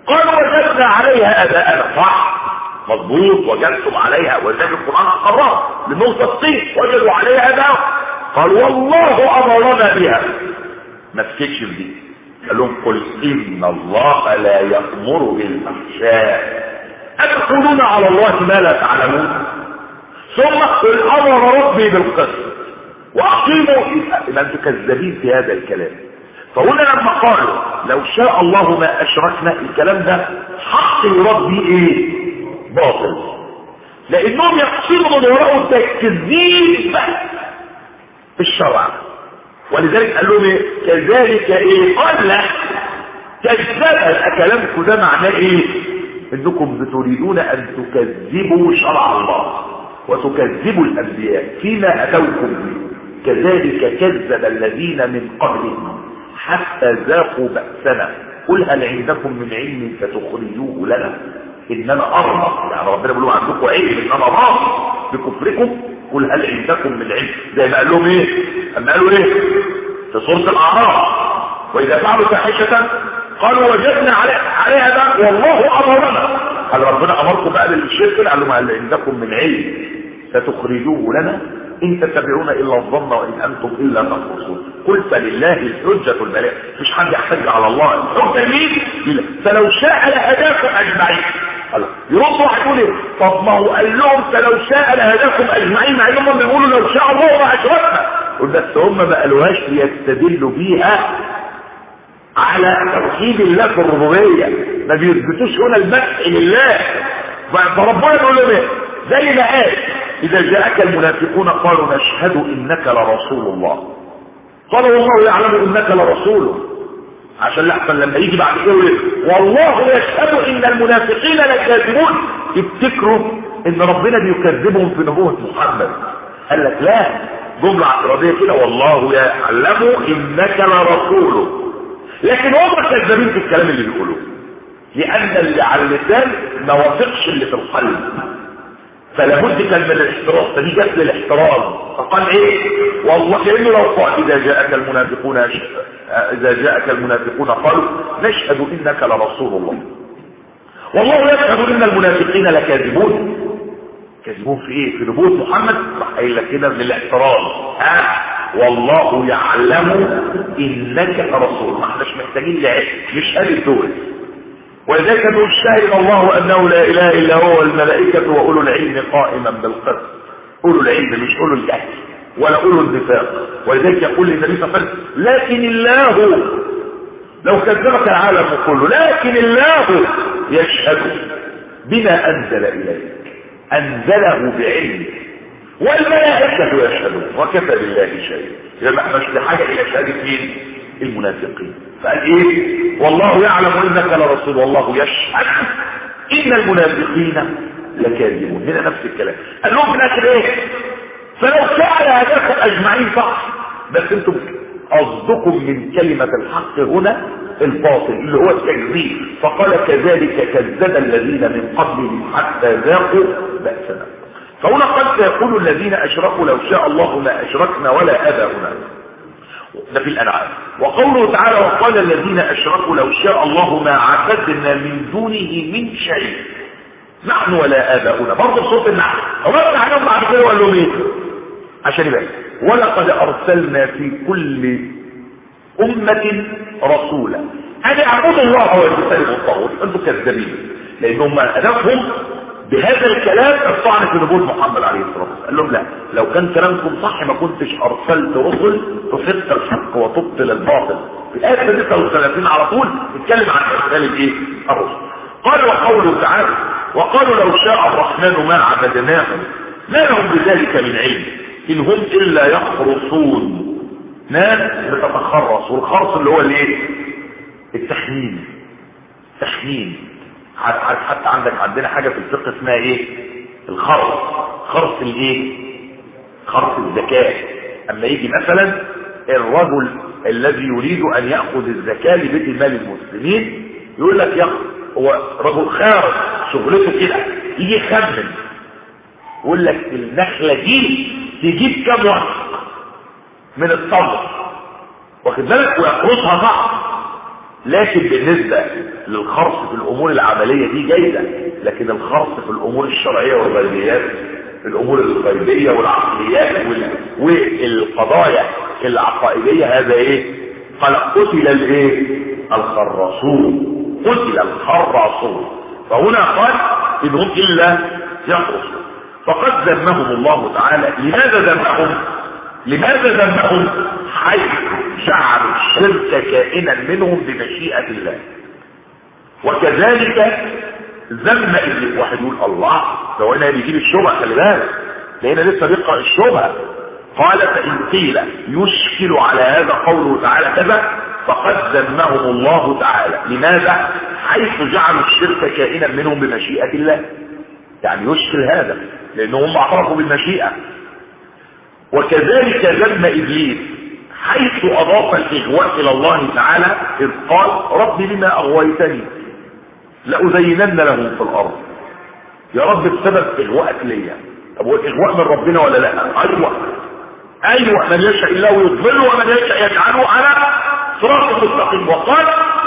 قالوا وجدنا عليها اباءنا صح مضبوط وجدتم عليها وذلك القران اقرها لانهم صادقين وجدوا عليها اباء قال والله امرنا بها ما تسكتش في دي قال لهم قل ان الله لا يامر بالفحشاء اتقولون على الله ما لا تعلمون ثم قل امر ربي بالقسط واقيموا يبقى انتم كذابين في هذا الكلام فهنا لما قالوا لو شاء الله ما اشركنا الكلام ده حق يراد بيه ايه باطل لانهم يقصدوا من وراءه التكذيب في الشرع ولذلك قال لهم ايه كذلك ايه قال لا كذب كلامكم ده معناه ايه انكم بتريدون ان تكذبوا شرع الله وتكذبوا الانبياء فيما اتوكم به كذلك كذب الذين من قبلهم حتى ذاقوا بأسنا قل هل عندكم من علم فتخرجوه لنا انما ارضى يعني ربنا بيقول عندكم علم انما ارضى بكفركم قل هل عندكم من علم زي ما قال لهم ايه اما قالوا ايه في سوره الاعراف واذا فعلوا فاحشه قالوا وجدنا عليها ده والله امرنا قال ربنا امركم بقى بالشرك قال لهم هل عندكم من علم فتخرجوه لنا ان تتبعون الا الظن وان انتم الا تخرصون قل فلله الحجة البلاغ مش حد يحتج على الله الحجة مين فلو شاء لهداكم اجمعين يرد واحد يقول ايه طب ما هو قال لهم فلو شاء لهداكم اجمعين مع انهم بيقولوا لو شاء الله ما اشركنا قل بس هم ما قالوهاش ليستدلوا بيها على توحيد الله في الربوبيه ما بيثبتوش هنا المدح لله فربنا يقول لهم ايه زي ما قال اذا جاءك المنافقون قالوا نشهد انك لرسول الله قالوا والله يعلم انك لرسوله عشان لحظه لما يجي بعد كده يقول والله يشهد ان المنافقين لكاذبون يفتكروا ان ربنا بيكذبهم في نبوه محمد قال لك لا جمله اعتراضيه كده والله يعلم انك لرسوله لكن هم كذابين في الكلام اللي بيقولوه لان اللي على اللسان ما وافقش اللي في القلب فلا بد كان من الاحتراز فدي جت للاحتراز فقال ايه والله كانه لو قال اذا جاءك المنافقون اذا جاءك المنافقون قالوا نشهد انك لرسول الله والله يشهد ان المنافقين لكاذبون كاذبون في ايه في نبوة محمد راح قايل لك كده من الاحتراز ها والله يعلم انك لرسول ما احناش محتاجين لعلم مش قال دول ولذلك نقول شهد الله انه لا اله الا هو والملائكة واولو العلم قائما بالقسط اولو العلم مش اولو الجهل ولا اولو النفاق ولذلك يقول للنبي صلى الله عليه وسلم لكن الله لو كذبك العالم كله لكن الله يشهد بما انزل اليك انزله بعلمه والملائكة يشهدون وكفى بالله شيء يبقى احنا مش لحاجة الى شهادة مين المنافقين فقال ايه والله يعلم انك لرسول والله يشهد ان المنافقين لكاذبون هنا نفس الكلام قال لهم في الاخر ايه فلو فعل هذاكم اجمعين صح بس انتم قصدكم من كلمة الحق هنا الباطل اللي هو التكذيب فقال كذلك كذب الذين من قبلهم حتى ذاقوا بأسنا فهنا قد سيقول الذين اشركوا لو شاء الله ما اشركنا ولا اباؤنا ده في الانعام وقوله تعالى وقال الذين اشركوا لو شاء الله ما عبدنا من دونه من شيء نحن ولا اباؤنا برضه بصوت النحل وما عليهم بعد كده وقال لهم ايه عشان يبقى ولقد ارسلنا في كل امة رسولا ان اعبدوا الله واجتنبوا الطاغوت انتم كذابين لانهم هدفهم بهذا الكلام الطعن في نبوة محمد عليه الصلاة والسلام قال لهم لا لو كان كلامكم صح ما كنتش ارسلت رسل تحق الحق وتبطل الباطل في الآية 36 على طول اتكلم عن ارسال الايه الرسل قال وقوله تعالى وقالوا لو شاء الرحمن ما عبدناهم ما لهم بذلك من علم ان هم الا يخرصون ناس بتتخرص والخرص اللي هو الايه التحميم تحميم حتى عندك عندنا حاجة في الفقه اسمها ايه الخرص خرص الايه خرص الزكاة اما يجي مثلا الرجل الذي يريد ان يأخذ الزكاة لبيت المال المسلمين يقول لك يا هو رجل خارج شغلته كده يجي يخمن يقول لك النخلة دي تجيب كام وقت من التمر واخد بالك ويقرصها صح لكن بالنسبة للخرص في الامور العملية دي جيدة لكن الخرص في الامور الشرعية والغيبيات في الامور الغيبية والعقليات والقضايا العقائدية هذا ايه قال قتل الايه الخراصون قتل الخراصون فهنا قال انهم الا يخرصون فقد ذمهم الله تعالى لماذا ذمهم لماذا ذمهم حيث جعلوا الشرك كائنا منهم بمشيئة الله وكذلك ذم ابن واحد يقول الله لو هنا بيجيب الشبهه خلي بالك لقينا لسه بيقرا الشبهه قال فان قيل يشكل على هذا قوله تعالى كذا فقد ذمهم الله تعالى لماذا حيث جعلوا الشرك كائنا منهم بمشيئة الله يعني يشكل هذا لانهم اعترفوا بالمشيئة وكذلك ذم ابليس حيث اضاف الاغواء الى الله تعالى اذ قال رب لما اغويتني لأزينن لهم في الارض يا رب بسبب اغواءك ليا طب هو الاغواء من ربنا ولا لا ايوه ايوه من يشاء الله يضلله ومن يشاء يجعله على صراط مستقيم وقال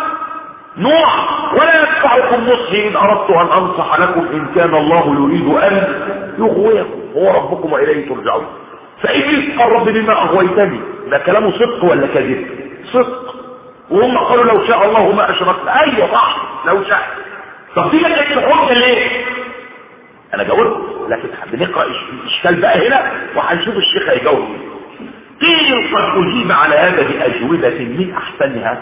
نوح ولا يدفعكم نصحي ان اردت ان انصح لكم ان كان الله يريد ان يغويكم هو ربكم واليه ترجعون فابليس قال رب بما اغويتني ده كلامه صدق ولا كذب صدق وهم قالوا لو شاء الله ما اشركنا ايوه صح لو شاء طب دي كانت الحجه ليه انا جاوبت لكن بنقرا الاشكال بقى هنا وهنشوف الشيخ هيجاوب قيل قد اجيب على هذا باجوبه من احسنها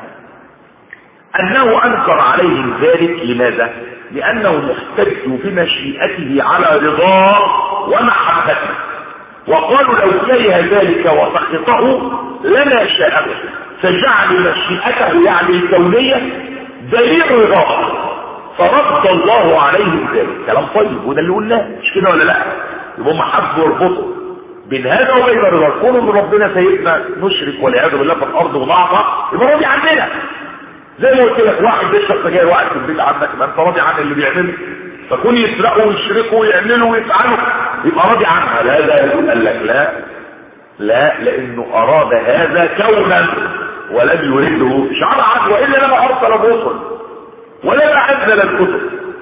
انه انكر عليهم ذلك لماذا لانه محتج بمشيئته على رضاه ومحبته وقالوا لو كره ذلك وسخطه لما شاءه فجعل مشيئته يعني الكونية دليل رضاه فرد الله عليهم ذلك كلام طيب وده اللي قلناه مش كده ولا لا يبقى هم حبوا يربطوا بين هذا وبين الرضا كون ان ربنا سيدنا نشرك والعياذ بالله في الارض ونعطى يبقى راضي عننا زي ما قلت لك واحد بيشرب سجاير واحد في البيت عندك ما انت راضي عن اللي بيعمله فكون يسرقوا ويشركوا ويعملوا ويفعلوا يبقى راضي عنها لا لا قال لك لا لا لانه اراد هذا كونا ولم يريده شرعا والا لما ارسل الرسل ولما انزل الكتب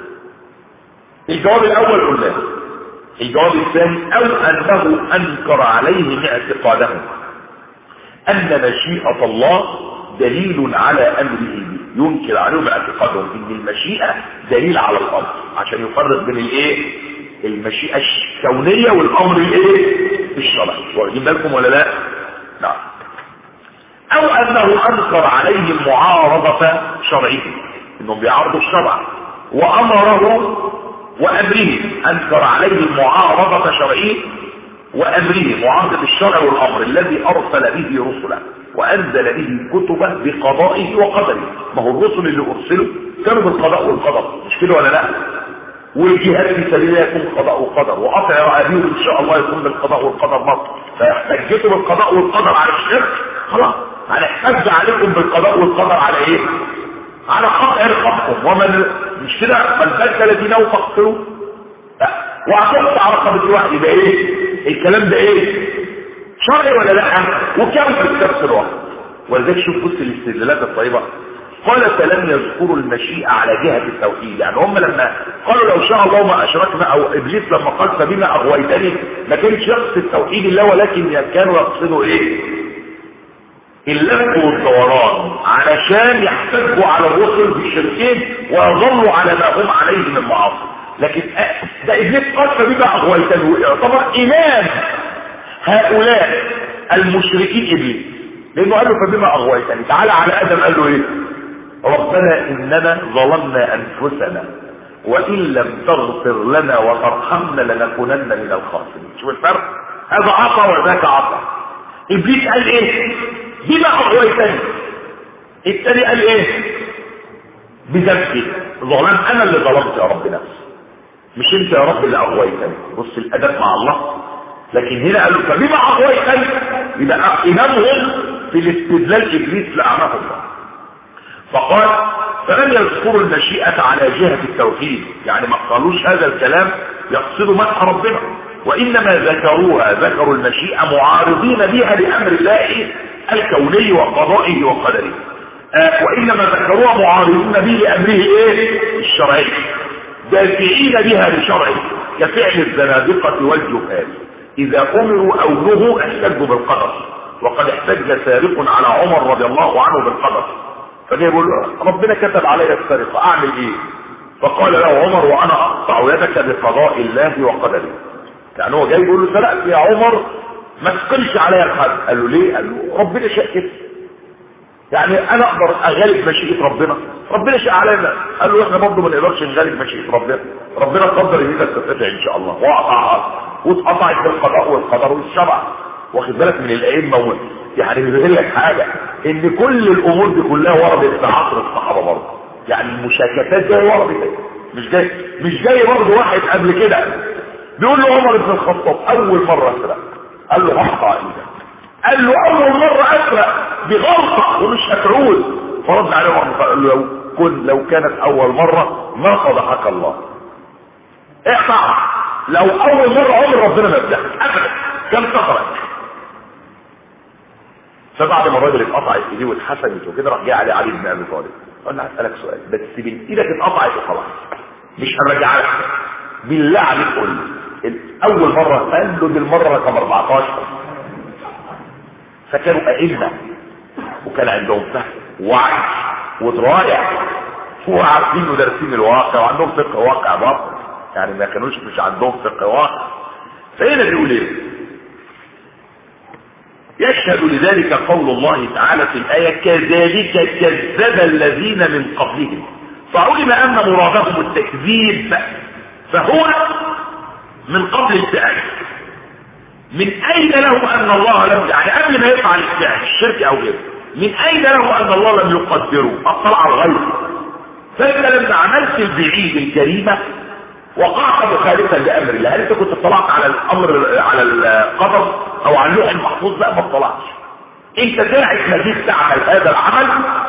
الجواب الاول قلنا الجواب الثاني او انه انكر عليهم اعتقادهم ان مشيئة الله دليل على امره به ينكر عليهم اعتقادهم ان المشيئة دليل على الامر عشان يفرق بين الايه المشيئة الكونية والامر الايه الشرعي واخدين بالكم ولا لا نعم او انه انكر عليهم معارضة شرعيه انهم بيعارضوا الشرع وامره وامره انكر عليهم معارضة شرعيه وامره معارضة الشرع والامر الذي ارسل به رسله وانزل به كتبه بقضائه وقدره ما هو الرسل اللي ارسلوا كانوا بالقضاء والقدر مش كده ولا لا والجهاد في سبيل الله يكون قضاء وقدر وقطع رأبيه ان شاء الله يكون بالقضاء والقدر مصر فاحتجتوا بالقضاء والقدر على الشرك خلاص هنحتج عليكم بالقضاء والقدر على ايه على قطع رقبكم ومن مش كده من بدل دينه فاقتلوا وهتقطع رقبة واحد يبقى ايه الكلام ده ايه شرعي ولا لا وكم في نفس الوقت ولذلك شوف بص الاستدلالات الطيبه قال فلم يذكروا المشيئة على جهة التوحيد يعني هم لما قالوا لو شاء الله ما اشركنا او ابليس لما قال فبما اغويتني ما كانش يقصد توحيد الله ولكن كانوا يقصدوا ايه اللف والدوران علشان يحتجوا على الرسل بالشركين ويظلوا على ما هم عليه من المعاصي لكن ده ابليس قال فبما اغويتني يعتبر امام هؤلاء المشركين ابليس لانه قال له فبما اغويتني تعالى على ادم قال له ايه ربنا اننا ظلمنا انفسنا وان لم تغفر لنا وترحمنا لنكونن من الخاسرين شوف الفرق هذا عطى وذاك عطى ابليس قال ايه بما اغويتني التاني قال ايه بذنبي ظلم انا اللي ظلمت يا رب نفسي مش انت يا رب اللي اغويتني بص الادب مع الله لكن هنا قالوا فبما اغويتني يبقى امامهم في الاستدلال ابليس لاعماه الله فقال فلم يذكروا المشيئة على جهة التوحيد يعني ما قالوش هذا الكلام يقصدوا مدح ربنا وإنما ذكروها ذكروا المشيئة معارضين بها لأمر الله الكوني وقضائه وقدره آه وانما ذكروها معارضين به لامره ايه الشرعي دافعين بها لشرعه كفعل الزنادقة والجهال اذا امروا او نهوا احتجوا بالقدر وقد احتج سارق على عمر رضي الله عنه بالقدر فجاي يقول له ربنا كتب علي السرقة اعمل ايه فقال له عمر وانا اقطع يدك بقضاء الله وقدره يعني هو جاي يقول له سرقت يا عمر ما تقلش عليا الحد قال له ليه قال له ربنا شاء كده يعني انا اقدر اغالب مشيئه ربنا ربنا شاء علينا قال له احنا برضه ما نقدرش نغالب مشيئه ربنا ربنا قدر ان ايدك تتقطع ان شاء الله وقطعها واتقطعت بالقضاء والقدر والشرع واخد بالك من الائمه يعني بيقول لك حاجه ان كل الامور دي كلها وردت في عصر الصحابه برضه يعني المشاكسات دي وردت مش جاي مش جاي برضه واحد قبل كده بيقول له عمر بن الخطاب اول مره اسرق قال له اقطع ايدك قال له اول مرة اسرق بغلطة ومش هتعود فرد عليه عمر قال له لو كن لو كانت اول مرة ما صدقك الله اقطع لو اول مرة عمر ربنا ما يفتحك ابدا كان كفرك فبعد ما الراجل اتقطعت ايديه واتحسنت وكده راح جه عليه علي بن ابي طالب قال له هسالك سؤال بس بين ايدك اتقطعت وخلاص مش هنرجع لك بالله عليك قول لي اول مره قال له دي المره رقم 14 فكانوا ائمه وكان عندهم فهم ووعي ودرايه وعارفين ودارسين الواقع وعندهم فقه واقع برضه يعني ما كانوش مش عندهم فقه واقع فهنا بيقول ايه يشهد لذلك قول الله تعالى في الآية كذلك كذب الذين من قبلهم فعلم أن مرادهم التكذيب فهو من قبل الفعل من أين له أن الله لم يعني قبل ما يفعل الفعل الشرك أو غيره من أين له أن الله لم يقدره أطلع على الغيب فإنت لما عملت البعيد الكريمة وقعت مخالفا لامر الله هل انت كنت اطلعت على الامر على القدر او على اللوح المحفوظ لا ما اطلعتش انت ساعة ما جيت تعمل هذا العمل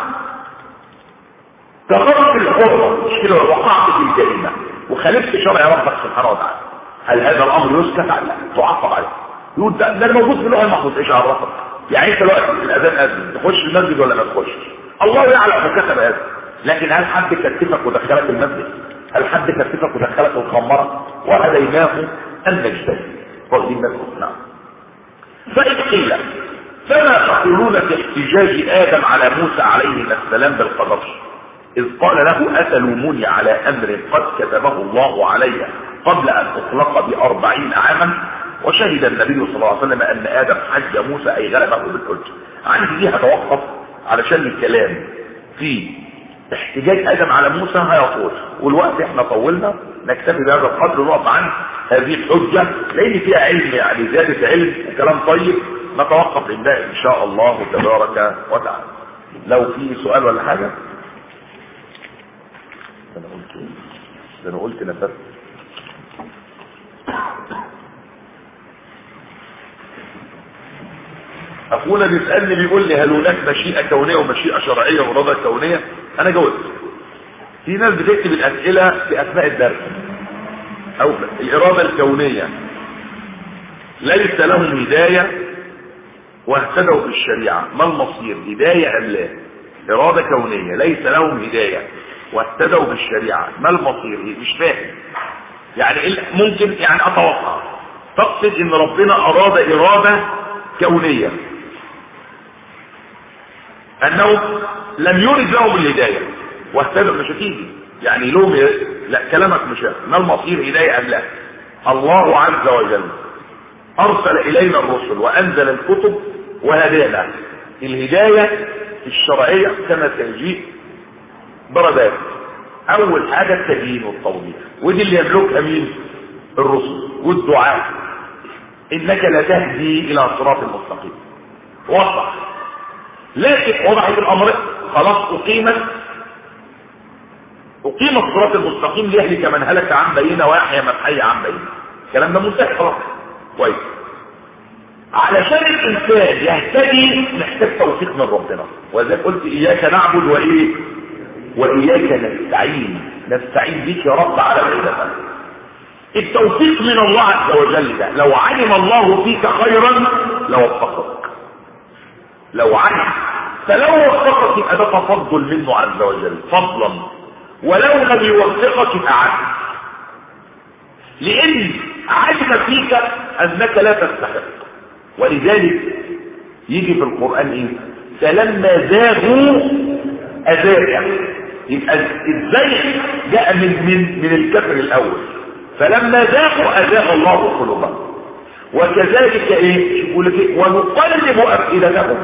تغرق الحرة مش كده وقعت في الجريمة وخالفت شرع ربك سبحانه وتعالى هل هذا الامر يسكت لا تعاقب عليه يقول ده, ده موجود في اللوح المحفوظ ايش عرفك يعني انت دلوقتي الاذان اذن تخش المسجد ولا ما تخشش الله يعلم ما كتب هذا لكن هل حد كتفك ودخلك المسجد هل حد كتفك ودخلك الخمرة وهديناه أن نجتهد واخدين بالكم نعم فإن قيل فما تقولون في احتجاج آدم على موسى عليه السلام بالقدر إذ قال له أتلوموني على أمر قد كتبه الله علي قبل أن أطلق بأربعين عاما وشهد النبي صلى الله عليه وسلم أن آدم حج موسى أي غلبه بالحج عندي دي هتوقف علشان الكلام في احتجاج ادم على موسى هيطول والوقت احنا طولنا نكتفي بهذا القدر ونقف عن هذه الحجة لان فيها علم يعني زيادة علم وكلام طيب نتوقف عندها ان شاء الله تبارك وتعالى لو في سؤال ولا حاجة انا قلت ده انا قلت نفس اخونا بيسألني بيقول لي هل هناك مشيئة كونية ومشيئة شرعية وإرادة كونية انا جاوبت في ناس بتكتب الاسئلة في اثناء الدرس او الارادة الكونية ليس لهم هداية واهتدوا في الشريعة ما المصير هداية ام لا ارادة كونية ليس لهم هداية واهتدوا بالشريعة ما المصير مش فاهم يعني ممكن يعني اتوقع تقصد ان ربنا اراد ارادة كونية انه لم يرد لهم الهداية واهتدوا مش هتيجي يعني لهم لا كلامك مش ما المصير هداية ام لا الله عز وجل ارسل الينا الرسل وانزل الكتب وهدانا الهداية الشرعية كما تجيء درجات اول حاجة التبيين والتوضيح ودي اللي يملكها مين الرسل والدعاء انك لا تهدي الى صراط المستقيم وضح لكن وضحت الامر خلاص اقيمت اقيم الصراط المستقيم ليهلك من هلك عن بينه ويحيى من حي عن بينه الكلام ده منتهي خلاص كويس علشان الانسان يهتدي محتاج توفيق من ربنا وذلك قلت اياك نعبد وايه واياك نستعين نستعين بك يا رب على العباده التوفيق من الله عز وجل ده لو علم الله فيك خيرا لوفقك لو علم فلو وفقك يبقى ده تفضل منه عز وجل فضلا ولو لم يوفقك يبقى عدل لان علم فيك انك لا تستحق ولذلك يجي في القرآن ايه فلما زاغوا ازاغ يبقى الزيغ جاء من من من الكفر الاول فلما زاغوا ازاغ الله قلوبهم وكذلك ايه يقول لك إيه؟ ونقلب افئدتهم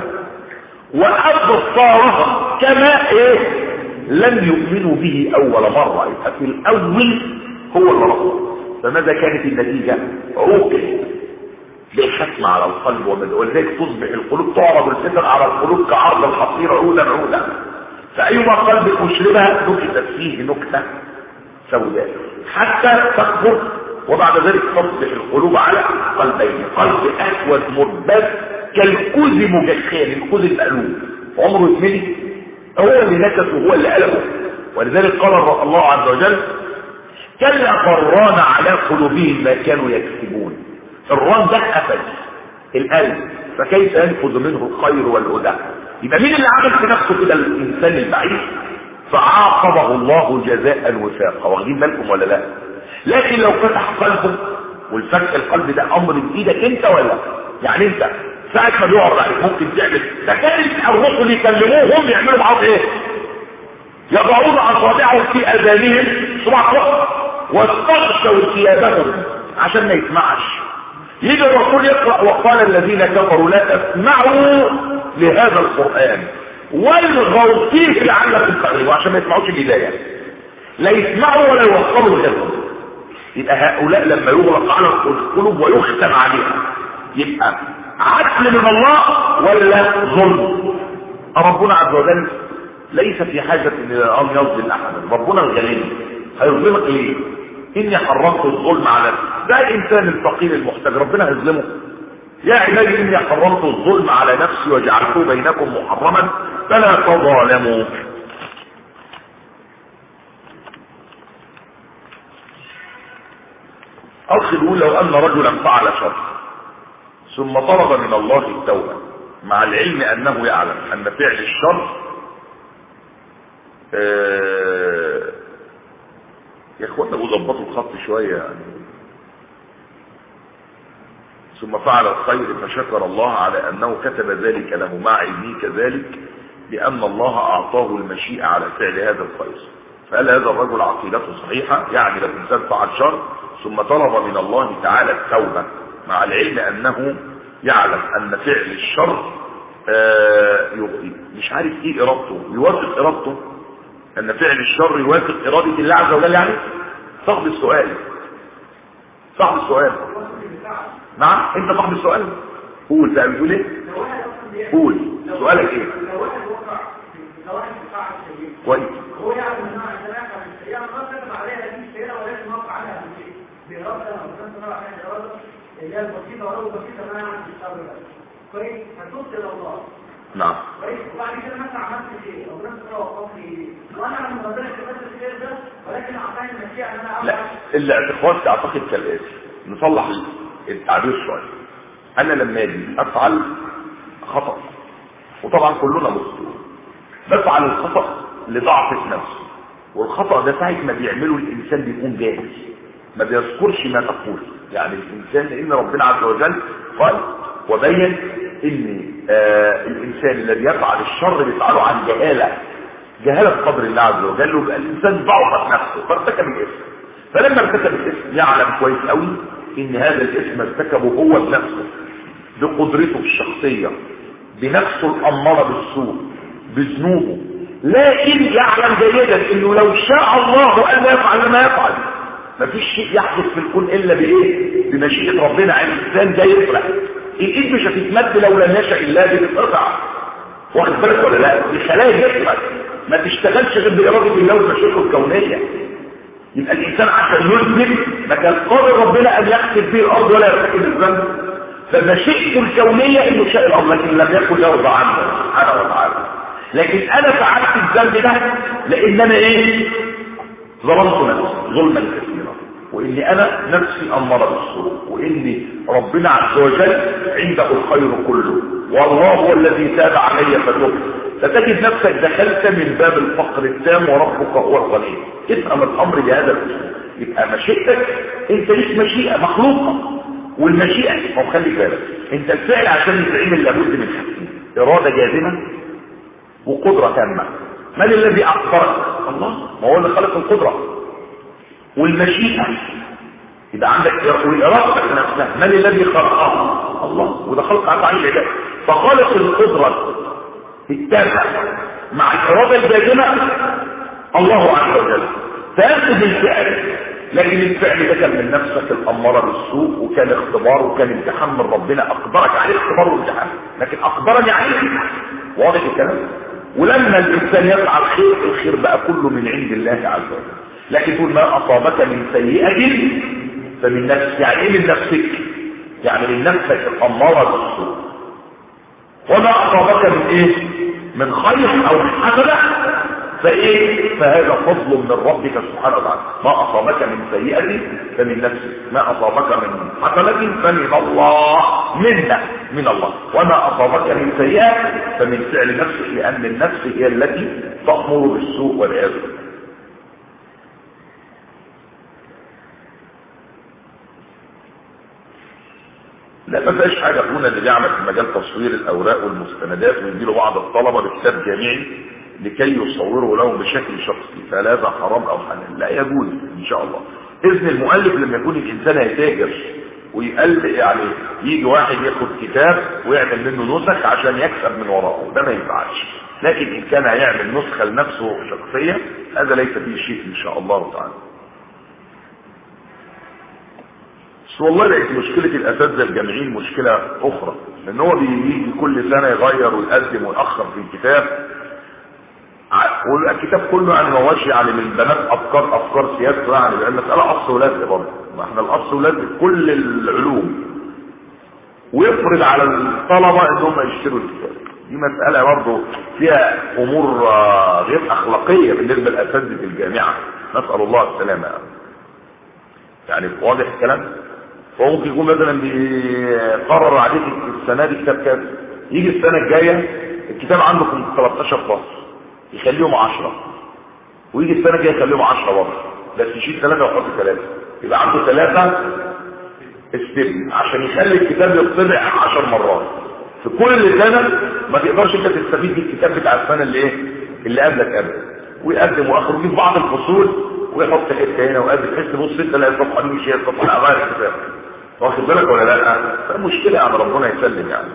وابصارهم كما ايه لم يؤمنوا به اول مرة يبقى في الاول هو اللي رفض فماذا كانت النتيجة عوقل بالختم على القلب ومن ولذلك تصبح القلوب تعرض الفتن على القلوب كعرض الحصير عودا عودا فأيما قلب مشربها نكتت فيه نكتة سوداء حتى تكبر وبعد ذلك تصبح القلوب على قلبين قلب أسود مربد كالكوز مجخان الكوز المألوف عمره يتملي هو اللي نكت وهو اللي قلبه ولذلك قال الله عز وجل كلا فران على قلوبهم ما كانوا يكسبون الران ده قفل القلب فكيف ينفذ منه الخير والهدى يبقى مين اللي عمل في نفسه كده الانسان البعيد فعاقبه الله جزاء وفاقا واخدين بالكم ولا لا لكن لو فتح قلبه والفتح القلب ده امر بايدك انت ولا يعني انت ساعة ما بيقعد عليك ممكن تعمل ده كان الرسل يكلموهم يعملوا معاهم ايه يضعون اصابعهم في اذانهم صباح واستغشوا ثيابهم عشان ما يسمعش يجي الرسول يقرأ وقال الذين كفروا لا تسمعوا لهذا القرآن والغوا فيه لعلكم تغلبوا عشان ما يسمعوش البداية لا يسمعوا ولا يوصلوا لهم يبقى هؤلاء لما يغلق على القلوب ويختم عليها يبقى عدل من الله ولا ظلم ربنا عز وجل ليس في حاجة ان يظلم احدا ربنا الغني هيظلمك ليه اني حرمت الظلم على ده الانسان الفقير المحتاج ربنا هيظلمه يا عبادي اني حرمت الظلم على نفسي وجعلته بينكم محرما فلا تظالموا اخ يقول لو ان رجلا فعل شر ثم طلب من الله التوبه مع العلم انه يعلم ان فعل الشر آه يا اخوانا وظبطوا الخط شوية يعني ثم فعل الخير فشكر الله على انه كتب ذلك له مع علمه كذلك لان الله اعطاه المشيئة على فعل هذا الخير فهل هذا الرجل عقيدته صحيحة يعني لو الانسان فعل شر ثم طلب من الله تعالى التوبة مع العلم انه يعلم ان فعل الشر آه مش عارف ايه ارادته يوافق ارادته ان فعل الشر يوافق ارادة الله عز وجل يعني صاحب السؤال صاحب السؤال نعم انت صاحب السؤال قول بقى بتقول ايه قول سؤالك ايه كويس هو يعلم ان انا اتناقض السيئه ما كتب عليها دي السيئه ولكن وقع عليها بالشيء باراده او كان طلع عليها اراده اللي هي البسيطه ولو بسيطه ما يعني الصبر كويس هتوصل الى الله نعم كويس وبعد كده مثلا عملت شيء او نفس الله وقف لي وانا لما ربنا كتبت الخير ده ولكن اعطاني المشيئه ان انا لا الاعتقاد تعتقد كالاتي نصلح التعبير شويه انا لما اجي افعل خطا وطبعا كلنا مخطئون بفعل الخطا لضعف نفسي والخطا ده ساعه ما بيعمله الانسان بيكون جاهز ما بيذكرش ما تقول يعني الانسان لان ربنا عز وجل قال وبين ان آه الانسان الذي يفعل الشر بيفعله عن جهاله جهاله بقدر الله عز وجل ويبقى الانسان ضعف نفسه فارتكب الاثم فلما ارتكب الاثم يعلم كويس قوي ان هذا الاثم ارتكبه هو بنفسه بقدرته الشخصيه بنفسه الاماره بالسوء بذنوبه لكن يعلم جيدا انه لو شاء الله ان لا يفعل ما يفعل مفيش شيء يحدث في الكون الا بايه بمشيئه ربنا عن الانسان ده يفرح الايد مش هتتمد لو لم يشاء الله دي تتقطع واخد بالك ولا لا دي خلايا جسمك ما تشتغلش غير باراده الله ومشيئته الكونيه يبقى الانسان عشان يذنب ما كان قادر ربنا ان يكتب به الارض ولا يرتكب الذنب فمشيئته الكونيه انه شاء الامر لكن لم يكن يرضى عنه سبحانه وتعالى لكن انا فعلت الذنب ده لان انا ايه ظلمت نفسي ظلما كثيرا واني انا نفسي امر بالسوء واني ربنا عز وجل عنده الخير كله والله هو الذي تاب علي فتبت فتجد نفسك دخلت من باب الفقر التام وربك هو الغني افهم الامر بهذا الاسلوب يبقى مشيئتك انت ليك مشيئه مخلوقه والمشيئه ما خلي بالك انت الفعل عشان يتعمل لابد من حاجتين اراده جازمه وقدره تامه من الذي اقدرك الله ما هو اللي خلق القدره والمشيئه يبقى عندك ارادتك نفسها من الذي خلقها الله وده خلق عن العباد فخالق القدره التامه مع الاراده الجازمه الله عز وجل فياخذ الفعل لكن الفعل ده كان من نفسك الاماره بالسوء وكان اختبار وكان امتحان من ربنا اقدرك عليه اختبار وامتحان لكن اقدرني عليه واضح الكلام ولما الانسان يفعل خير الخير بقى كله من عند الله عز وجل لكن تقول ما اصابك من سيئه فمن نفسك يعني ايه من نفسك يعني من نفسك الاماره بالسوء وما اصابك من ايه من خير او من حسنه فايه فهذا فضل من ربك سبحانه وتعالى ما اصابك من سيئه فمن نفسك ما اصابك من حسنه فمن الله منا من الله وما اصابك من سيئه فمن فعل نفسك لان النفس هي التي تامر بالسوء والعياذ بالله لا ما فيهاش حاجه اخونا اللي بيعمل في مجال تصوير الاوراق والمستندات ويديله بعض الطلبه بكتاب جامعي لكي يصوروا له بشكل شخصي فلا ده حرام او حلال لا يجوز ان شاء الله اذن المؤلف لما يكون الانسان هيتاجر ويقل يعني يجي واحد ياخد كتاب ويعمل منه نسخ عشان يكسب من وراءه ده ما ينفعش لكن ان كان هيعمل نسخه لنفسه شخصيه هذا ليس فيه شيء ان شاء الله تعالى بس والله لقيت مشكلة الأساتذة الجامعيين مشكلة أخرى لأن هو بيجي كل سنة يغير ويقدم ويأخر في الكتاب والكتاب كله يعني ما هوش يعني من بنات أفكار أفكار سياسة يعني لأن المسألة أصل ولاد برضه ما احنا الأصل ولاد كل العلوم ويفرض على الطلبة إن هم يشتروا الكتاب دي مسألة برضه فيها أمور غير أخلاقية بالنسبة لأساتذة الجامعة نسأل الله السلامة يعني واضح الكلام فممكن يكون مثلا بيقرر عليك السنه دي كتاب كذا يجي السنه الجايه الكتاب عنده 13 فصل يخليهم 10 ويجي السنه الجايه يخليهم 10 برضه بس يشيل ثلاثه ويحط ثلاثه يبقى عنده ثلاثه استبن عشان يخلي الكتاب يطبع 10 مرات في كل سنه ما تقدرش انت تستفيد بالكتاب بتاع السنه اللي ايه اللي قبلك قبل ويقدم واخر ويجيب بعض الفصول ويحط حته هنا وقبل تحس بص انت تلاقي الصفحه دي مش هي الصفحه غير الكتاب واخد بالك ولا لا فمشكلة يعني ربنا يسلم يعني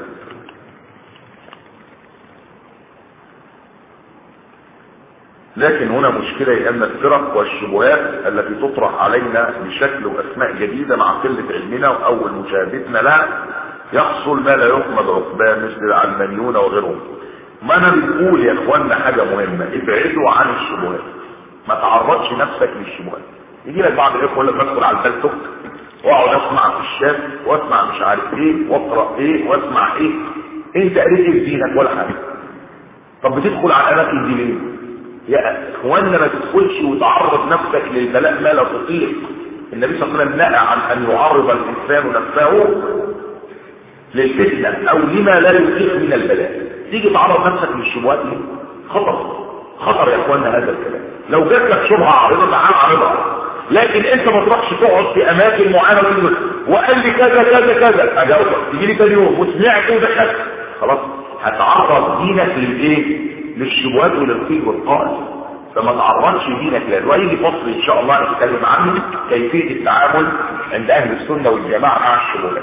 لكن هنا مشكلة لأن الفرق والشبهات التي تطرح علينا بشكل وأسماء جديدة مع قلة علمنا وأول مشاهدتنا لها يحصل ما لا يحمد عقباه مثل العلمانيون وغيرهم ما أنا بنقول يا إخواننا حاجة مهمة ابعدوا عن الشبهات ما تعرضش نفسك للشبهات يجي لك بعض الإخوة اللي بدخل على البلتوك واقعد اسمع في الشات واسمع مش عارف ايه واقرا ايه واسمع ايه انت قريت ايه في دينك ولا حاجه طب بتدخل على الاماكن دي ليه يا اخوانا ما تدخلش وتعرض نفسك للبلاء ما لا تطيق النبي صلى الله عليه وسلم نهى عن ان يعرض الانسان نفسه للفتنه او لما لا يطيق من البلاء تيجي تعرض نفسك للشبهات دي خطر خطر يا اخوانا هذا الكلام لو جات لك شبهه عارضه تعال عارضها لكن انت ما تروحش تقعد في اماكن معينه وقال لي كذا كذا كذا اجاوبك تيجي لي تاني يوم وسمعت ودخلت خلاص هتعرض دينك للايه للشبهات وللقيل والقائل فما تعرضش دينك لها ويجي فصل ان شاء الله نتكلم عنه كيفيه التعامل عند اهل السنه والجماعه مع الشبهات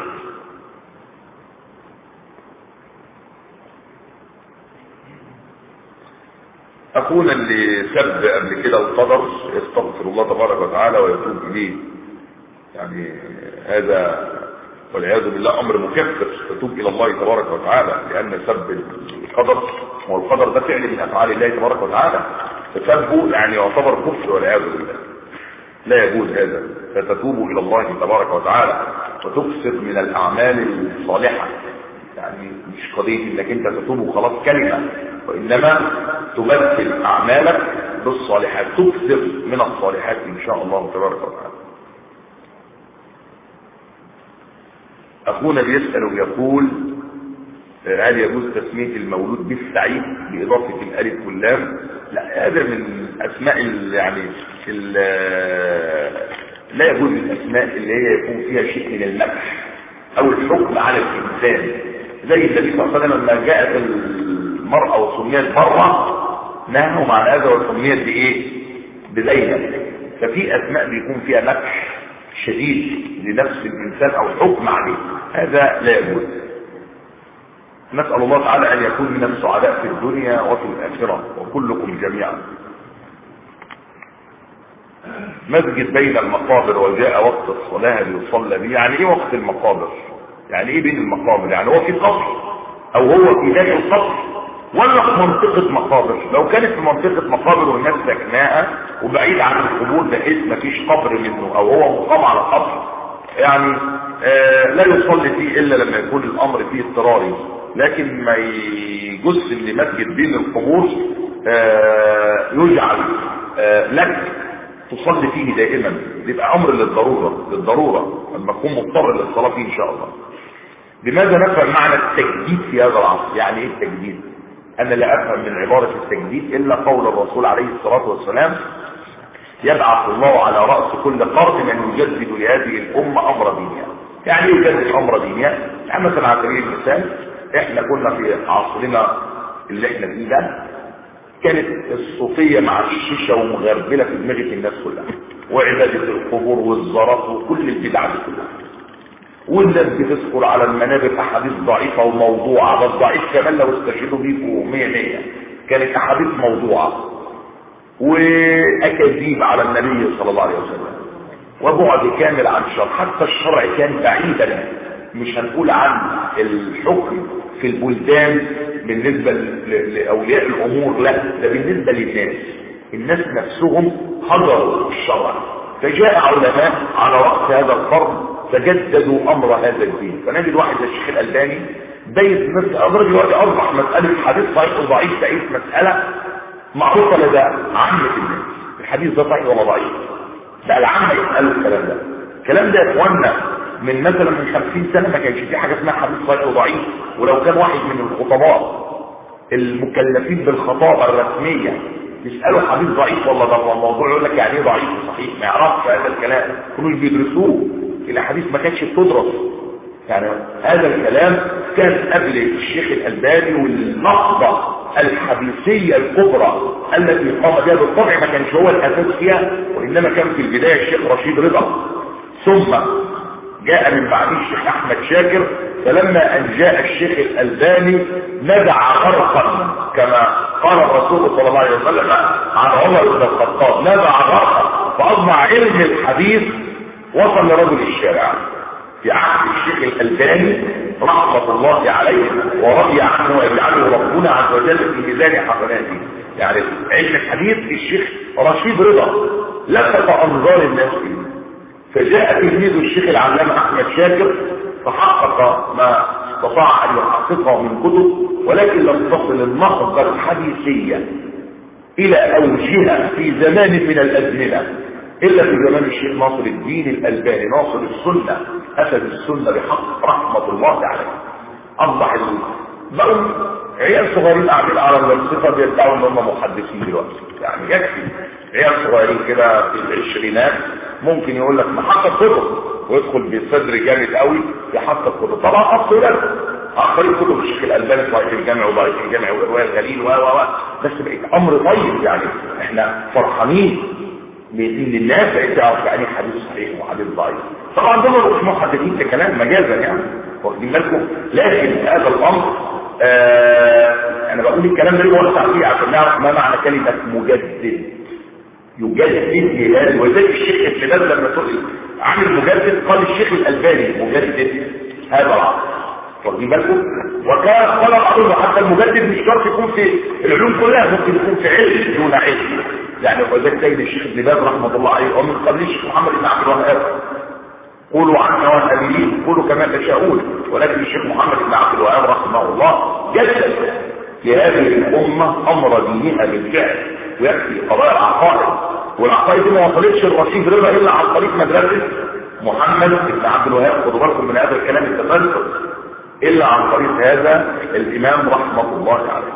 اخونا اللي سب قبل كده القدر يستغفر الله تبارك وتعالى ويتوب اليه يعني هذا والعياذ بالله امر مكفر تتوب الى الله تبارك وتعالى لان سب القدر هو القدر ده فعل من افعال الله تبارك وتعالى فسبه يعني يعتبر كفر والعياذ بالله لا يجوز هذا فتتوب الى الله تبارك وتعالى وتكثر من الاعمال الصالحه يعني مش قضيه انك انت تتوب وخلاص كلمه وانما تمثل اعمالك بالصالحات تكثر من الصالحات ان شاء الله تبارك وتعالى اخونا بيسال ويقول هل يجوز تسمية المولود بالسعيد بإضافة الألف واللام لا هذا من أسماء ال يعني ال لا يجوز الأسماء اللي هي يكون فيها شيء من المدح أو الحكم على الإنسان زي النبي صلى الله عليه وسلم لما جاءت المرأة وسميت مرة نهوا عن هذا وسميت بإيه؟ بزينب ففي أسماء بيكون فيها مدح شديد لنفس الإنسان أو حكم عليه هذا لا يجوز نسأل الله تعالى أن يكون من السعداء في الدنيا وفي الآخرة وكلكم جميعا مسجد بين المقابر وجاء وقت الصلاة ليصلى به يعني ايه وقت المقابر يعني ايه بين المقابر يعني هو في قصر او هو في داخل القصر ولا في منطقة مقابر لو كانت في منطقة مقابر والناس سكناها وبعيد عن القبور بحيث ما فيش قبر منه او هو مقام على قبر يعني آه لا يصلي فيه الا لما يكون الامر فيه اضطراري لكن ما يجوز ان مسجد بين القبور آه يجعل آه لك تصلي فيه دائما يبقى امر للضرورة للضرورة لما تكون مضطر للصلاة فيه ان شاء الله لماذا نفهم معنى التجديد في هذا العصر يعني ايه التجديد انا لا افهم من عبارة التجديد الا قول الرسول عليه الصلاة والسلام يبعث الله على رأس كل قرن من يجدد لهذه الامة امر دينها يعني ايه يجدد امر دينها يعني مثلا على سبيل المثال احنا كنا في عصرنا اللي احنا فيه ده كانت الصوفية مع الشيشة ومغربلة في دماغ الناس كلها وعبادة القبور والزرط وكل البدع دي كلها والناس بتذكر على المنابر احاديث ضعيفة وموضوعة بس ضعيف كمان لو استشهدوا بيه مية مية كانت احاديث موضوعة واكاذيب على النبي صلى الله عليه وسلم وبعد كامل عن الشرع حتى الشرع كان بعيدا مش هنقول عن الحكم في البلدان بالنسبة لأولياء الأمور لا ده بالنسبة للناس الناس نفسهم هجروا الشرع فجاء علماء على رأس هذا القرن فجددوا أمر هذا الدين فنجد واحد زي الشيخ الألباني بيت مثل أدرج دلوقتي أصبح مسألة حديث صحيح وضعيف بقيت مسألة معروفة لدى عامة الناس الحديث ده صحيح ولا ضعيف بقى العامة يسألوا الكلام ده الكلام ده يا اخوانا من مثلا من 50 سنة ما كانش في حاجة اسمها حديث صحيح وضعيف ولو كان واحد من الخطباء المكلفين بالخطابة الرسمية يسألوا حديث ضعيف والله ده الموضوع يقول لك يعني ايه ضعيف وصحيح ما يعرفش هذا الكلام كانوا بيدرسوه الاحاديث ما كانتش بتدرس يعني هذا الكلام كان قبل الشيخ الألباني والنهضة الحديثية الكبرى التي قام بها بالطبع ما كانش هو الأساس فيها وإنما كان في البداية الشيخ رشيد رضا ثم جاء من بعده الشيخ احمد شاكر فلما ان جاء الشيخ الالباني نزع غرقا كما قال الرسول صلى الله عليه وسلم عن عمر بن الخطاب نزع غرقا فاصبح علم الحديث وصل لرجل الشارع في عهد الشيخ الالباني رحمة الله عليه ورضي عنه ويجعله ربنا عز وجل في ميزان حسناته يعني علم الحديث الشيخ رشيد رضا لفت انظار الناس فيه فجاء تلميذ الشيخ العلامة احمد شاكر فحقق ما استطاع ان يحققه من كتب ولكن لم تصل النهضة الحديثية الى اوجهها في زمان من الازمنة الا في زمان الشيخ ناصر الدين الالباني ناصر السنة اسد السنة بحق رحمة الله عليه اصبح بقوا عيال صغيرين قاعدين على الصفة بيدعوا ان هم محدثين دلوقتي يعني يكفي عيال صغيرين كده في العشرينات ممكن يقول لك محقق كتب ويدخل بصدر جامد قوي يحقق كتب طبعا اصل لا اخرين كتب الشيخ الالباني ضعيف الجامع وضعيف الجامع وروايه الغليل و و بس بقت امر طيب يعني احنا فرحانين بإذن الله بقيت تعرف يعني حديث صحيح وحديث ضعيف طبعا دول مش محدثين في كلام مجازا يعني واخدين بالكم لكن هذا الامر آه انا بقول الكلام ده يوسع فيه عشان نعرف ما معنى كلمه مجدد يجدد هلال وذلك الشيخ ابن باز لما سئل عن المجدد قال الشيخ الالباني مجدد هذا العصر واخدين بالكم وكان قال بعضهم حتى المجدد مش شرط يكون في العلوم كلها ممكن يكون في علم دون علم يعني وذلك سيد الشيخ ابن باز رحمه الله عليه ومن قبل الشيخ محمد بن عبد الوهاب قولوا عنا والأمين قولوا كما تشاءون ولكن الشيخ محمد بن عبد الوهاب رحمه الله جدد لهذه الأمة أمر دينها بالفعل ويكفي قضايا العقائد والعقائد دي ما وصلتش الرشيد رضا إلا عن طريق مدرسة محمد بن عبد الوهاب خدوا بالكم من هذا الكلام التفلسف الا عن طريق هذا الامام رحمة الله عليه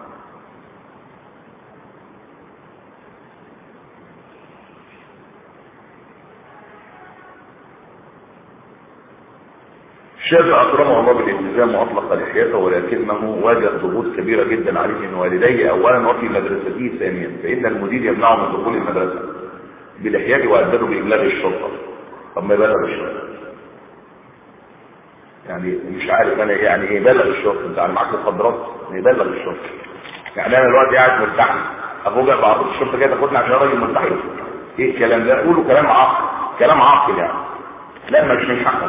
الشافعي اكرمه الله بالالتزام واطلق لحيته ولكنه واجه ضغوط كبيره جدا عليه من والديه اولا وفي مدرسته ثانيا فان المدير يمنعه من دخول المدرسه بلحيته وهدده بابلاغ الشرطه طب ما يبلغ الشرطه يعني مش عارف انا يعني ايه بلغ الشرطه انت معاك مخدرات يبلغ الشرطه يعني انا دلوقتي قاعد مرتاح ابوجا بعض الشرطه جايه تاخدني عشان راجل مرتاح ايه الكلام ده قولوا كلام عاقل كلام عاقل يعني لا مش من حقك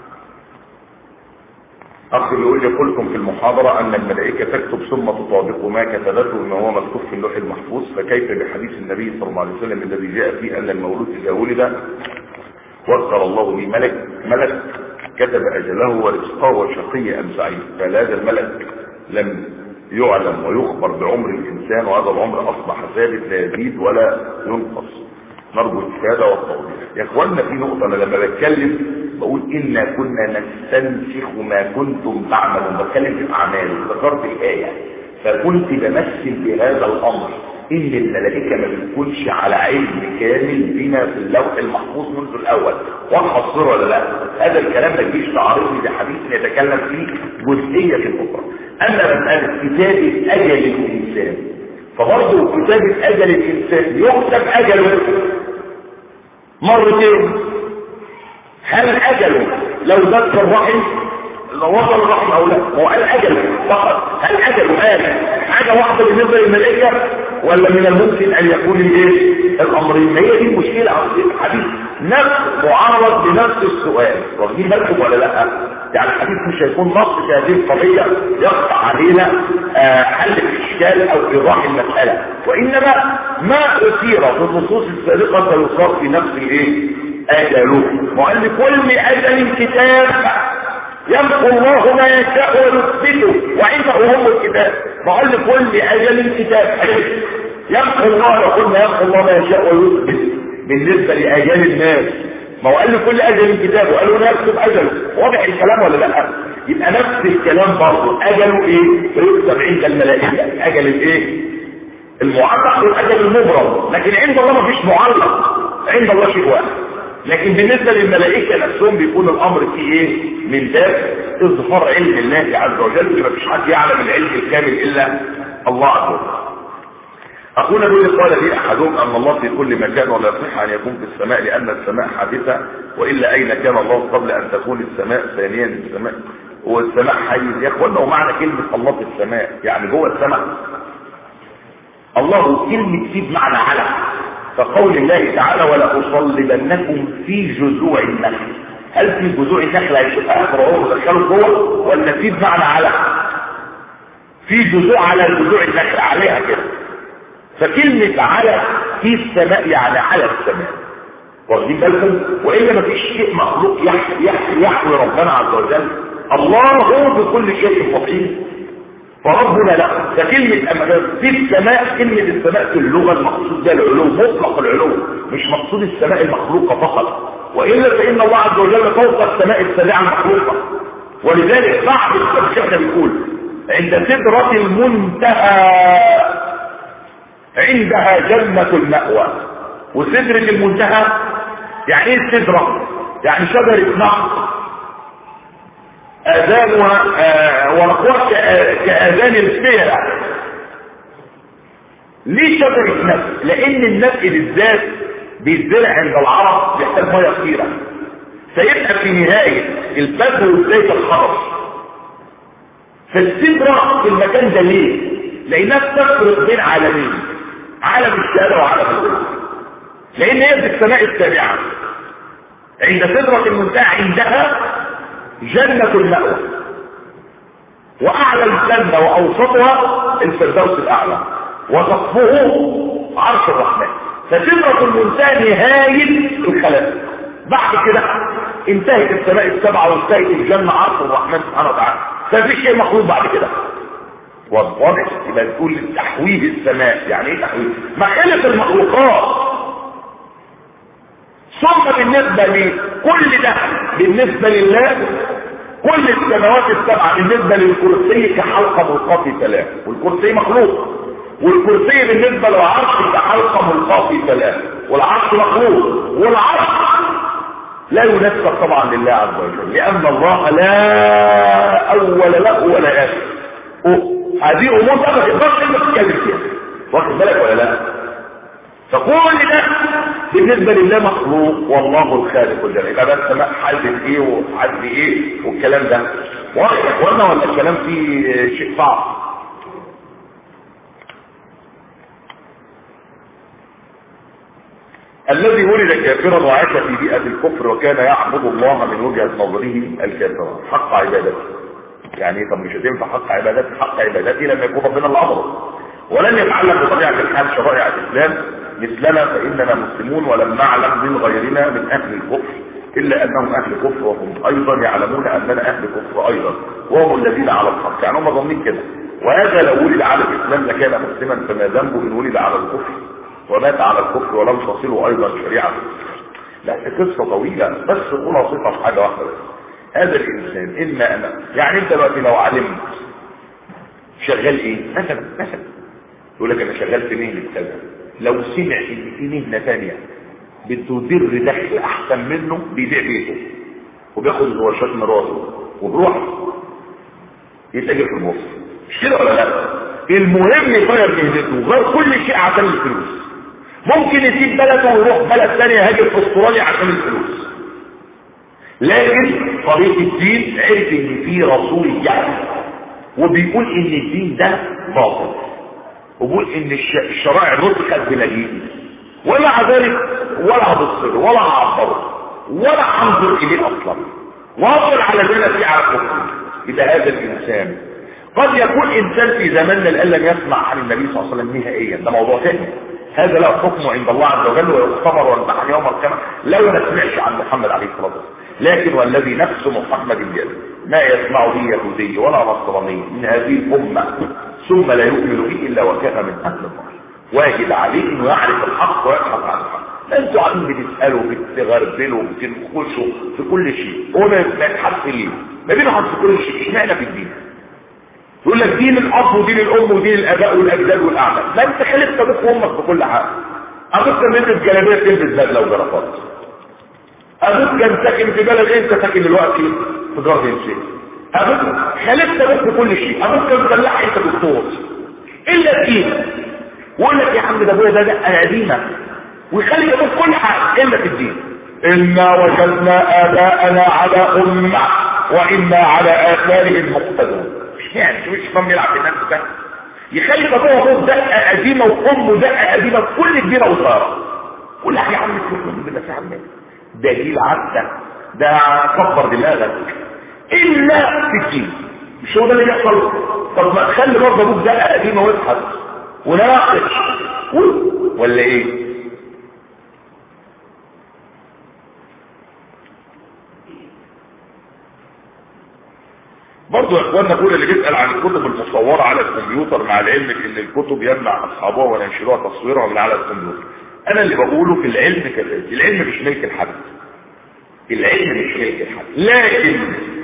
اخ بيقول لي قلتم في المحاضرة ان الملائكة تكتب ثم تطابق ما كتبته بما هو مكتوب في اللوح المحفوظ فكيف بحديث النبي صلى الله عليه وسلم الذي جاء فيه ان المولود اذا ولد وكر الله به ملك ملك كتب اجله ورزقه وشقي ام سعيد فهذا الملك لم يعلم ويخبر بعمر الانسان وهذا العمر اصبح ثابت لا يزيد ولا ينقص نرجو الافاده والتوضيح يا اخوانا في نقطه انا لما بتكلم بقول إنا كنا نستنسخ ما كنتم تعملون بتكلم في الأعمال ذكرت الآية فكنت بمثل بهذا الأمر إن الملائكة ما بتكونش على علم كامل بما في اللوح المحفوظ منذ الأول واضحة الصورة ولا لا هذا الكلام ما يجيش تعارضني بحديث يتكلم فيه جزئية في الأخرى أما مسألة كتابة أجل الإنسان فبرضه كتابة أجل الإنسان يكتب أجله مرتين هل اجله لو دك الرحم لو وصل الرحم او لا هو قال اجله فقط هل اجله قال حاجه واحده بالنسبه للملائكه ولا من الممكن ان يكون الايه الامرين هي دي المشكله في الحديث نفس معرض لنفس السؤال واخدين بالكم ولا لا يعني الحديث مش هيكون نص في هذه القضيه يقطع علينا آه حل الاشكال او ايضاح المساله وانما ما اثير في النصوص السابقه سيصاب في نفس الايه اجله وقال لكل اجل كتاب يمحو الله ما يشاء ويثبته وعنده هم الكتاب وقال لكل اجل كتاب يمحو الله يقول ما يمحو الله ما يشاء ويثبت بالنسبه لاجال الناس ما هو قال لكل اجل كتاب وقالوا له يكتب اجله واضح الكلام ولا لا يبقى نفس الكلام برضه اجله ايه فيكتب عند الملائكه اجل الايه المعلق والاجل المبرم لكن عند الله ما فيش معلق عند الله شيء واحد لكن بالنسبة للملائكة نفسهم بيكون الامر فيه ايه من باب اظهار علم الله عز وجل ما فيش حد يعلم العلم الكامل الا الله عز وجل اخونا بيقول قال لي احدهم ان الله في كل مكان ولا يصح ان يكون في السماء لان السماء حادثة والا اين كان الله قبل ان تكون السماء ثانيا السماء والسماء حيز يا اخوانا ومعنى كلمة الله في السماء يعني جوه السماء الله كلمة فيه بمعنى علم فقول الله تعالى ولا أصلبنكم في جذوع النخل هل في جذوع النخل هيشوف آخر وهو مدخله جوه ولا في بمعنى على في جذوع على جذوع النخل عليها كده فكلمة على في السماء يعني على السماء واخدين بالكم والا ما فيش شيء مخلوق يحوي يحوي يحوي ربنا عز وجل الله بكل شيء محيط فربنا لا فكلمة في السماء كلمة السماء في اللغة المقصود ده العلو مطلق العلو مش مقصود السماء المخلوقة فقط وإلا فإن الله عز وجل فوق السماء السابعة المخلوقة ولذلك بعض الشيخنا بيقول عند سدرة المنتهى عندها جنة المأوى وسدرة المنتهى يعني ايه السدرة يعني شجرة نخل اذانها ورقوها كاذان الفيلة ليه شجرة نفس لان النفس بالذات بيتزرع عند العرب بيحتاج ميه كتيره فيبقى في نهاية البذر وبداية الخرف فالسدرة في المكان ده ليه لانها بتفرق بين عالمين عالم الشهاده وعالم الغيب لان هي في السماء السابعه عند سدرة المنتهى عندها جنة المأوى وأعلى الجنة وأوسطها الفردوس الأعلى وسقفه عرش الرحمن فسدرة المنتهى نهاية الخلائق بعد كده انتهت السماء السبعة وانتهت الجنة عرش الرحمن سبحانه وتعالى ففي شيء مخلوق بعد كده واضح يبقى تقول تحويه السماء يعني ايه تحويه مخالف المخلوقات ثم بالنسبة لكل ده بالنسبة لله كل السماوات السبعة بالنسبة للكرسي كحلقة ملقاة في سلام والكرسي مخلوق والكرسي بالنسبة للعرش كحلقة ملقاة في سلام والعرش مخلوق والعرش لا ينسب طبعا لله عز وجل لأن الله لا أول له ولا آخر هذه أمور ما تقدرش انت تتكلم فيها واخد بالك ولا لا؟ فكل ده بالنسبة لله مخلوق والله الخالق الجليل يبقى بس ما حد ايه وحد ايه والكلام ده واضح يا اخوانا ولا الكلام فيه شيء صعب الذي ولد كافرا وعاش في بيئة الكفر وكان يعبد الله من وجهة نظره الكافرة حق عبادته يعني طب مش هتنفع حق عبادته حق عبادته لما يكون ربنا اللي امره ولن يتعلم بطبيعة الحال شرائع الاسلام مثلنا فاننا مسلمون ولم نعلم من غيرنا من اهل الكفر الا انهم اهل كفر وهم ايضا يعلمون اننا اهل كفر ايضا وهم الذين على الحق يعني هم ظنين كده وهذا لو ولد على الاسلام لكان مسلما فما ذنبه ان ولد على الكفر ومات على الكفر ولم تصله ايضا شريعه لا قصه طويله بس خلاصتها في حاجه واحده بس هذا الانسان اما انا يعني انت دلوقتي لو علمت شغال ايه مثلا مثلا يقول لك انا شغال في مهنه كذا لو سمع ان في مهنه ثانيه بتدر دخل احسن منه بيبيع بيته وبياخد الورشات مراته وبروح يتاجر في البورصه مش كده ولا لا المهم يغير مهنته غير كل شيء عشان الفلوس ممكن يسيب بلده ويروح بلد ثانيه يهاجر في استراليا عشان الفلوس لكن طريق الدين عرف ان في رسول يعني وبيقول ان الدين ده باطل وبيقول ان الشرائع نسخت بنجيب ومع ذلك ولا هبص ولا هعبره ولا هنظر اليه اصلا واصل على ذلك في على كفر يبقى هذا الانسان قد يكون انسان في زماننا الان لم يسمع عن النبي صلى الله عليه وسلم نهائيا ده موضوع ثاني هذا له حكم عند الله عز وجل ويختبر ويمتحن يوم القيامه لو ما سمعش عن محمد عليه الصلاه والسلام لكن والذي نفس محمد بيده ما يسمع به يهودي ولا نصراني من هذه الامه ثم لا يؤمن به الا وكان من اهل النار واجب عليه انه يعرف الحق ويبحث عن الحق انتوا قاعدين بتسالوا بتغربلوا بتنخشوا في كل شيء هو ما يتحس ليه ما بينهم في كل شيء اشمعنى في الدين يقول لك دين الاب ودين الام ودين الاباء والاجداد والاعمال ما انت خلفت ابوك وامك في كل حاجه ابوك كان يلبس جلابيه تلبس بدله وجرافات ابوك كان ساكن في بلد انت ساكن دلوقتي في جاردن شيء ابوك خلفت ابوك في كل شيء ابوك كان فلاح انت دكتور الا الدين ويقول لك يا عم ده ابويا ده دقه قديمه ويخلي ابوك كل حاجه الا في الدين انا وجدنا اباءنا على امه وانا على اثارهم مقتدون يعني مش فاهم يلعب بنفسه ده يخلي بابوه وابوه دقه قديمه وامه دقه قديمه في كل كبيره وصغيره قول لك يا عم تقول بالله يا عم دليل عدة ده كبر دماغك الا في الدين مش هو ده اللي بيحصل طب ما تخلي برضه ابوك دقه قديمه وابحث وناقش ولا ايه برضه يا اخوانا كل اللي بيسال عن الكتب المصوره على الكمبيوتر مع العلم ان الكتب يمنع اصحابها وينشروها تصويرها من على الكمبيوتر انا اللي بقوله في العلم كذلك العلم مش ملك الحد العلم مش ملك الحد لكن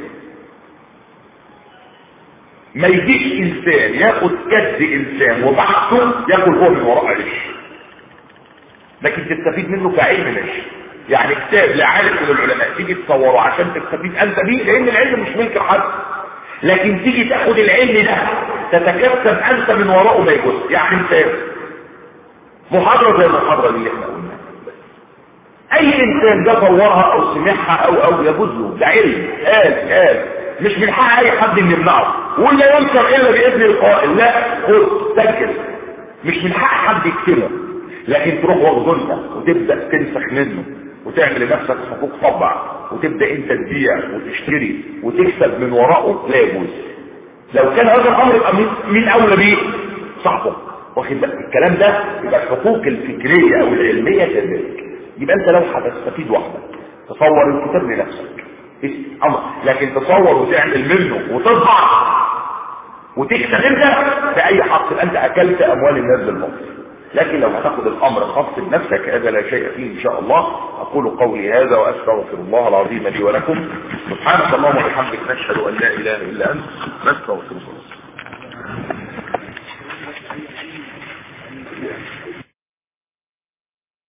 ما يجيش انسان ياخد كد انسان وبحثه ياكل هو من وراء عيش لكن تستفيد منه كعلم ماشي يعني كتاب لعالم من العلماء تيجي تصوره عشان تستفيد انت بيه لان العلم مش ملك حد لكن تيجي تاخد العلم ده تتكسب انت من وراءه ما يجوز يعني انت محاضرة زي المحاضرة اللي احنا قلنا اي انسان ده صورها او سمعها او او يجوز له ده علم قال قال مش من حق اي حد ان يمنعه ولا ينشر الا باذن القائل لا خد سجل مش من حق حد يكتبه لكن تروح واخده انت وتبدا تنسخ منه وتعمل لنفسك حقوق طبع وتبدا انت تبيع وتشتري وتكسب من وراءه لا يجوز لو كان هذا الامر يبقى مين اولى بيه صاحبه واخد بالك الكلام ده يبقى الحقوق الفكريه او العلميه كذلك يبقى انت لو هتستفيد وحدك تصور الكتاب لنفسك امر لكن تصور وتعمل منه وتطبع وتكسب انت في اي حق انت اكلت اموال الناس بالباطل لكن لو هتاخد الامر خاص بنفسك هذا لا شيء فيه ان شاء الله اقول قولي هذا واستغفر الله العظيم لي ولكم سبحانك اللهم وبحمدك نشهد ان لا اله الا انت نستغفرك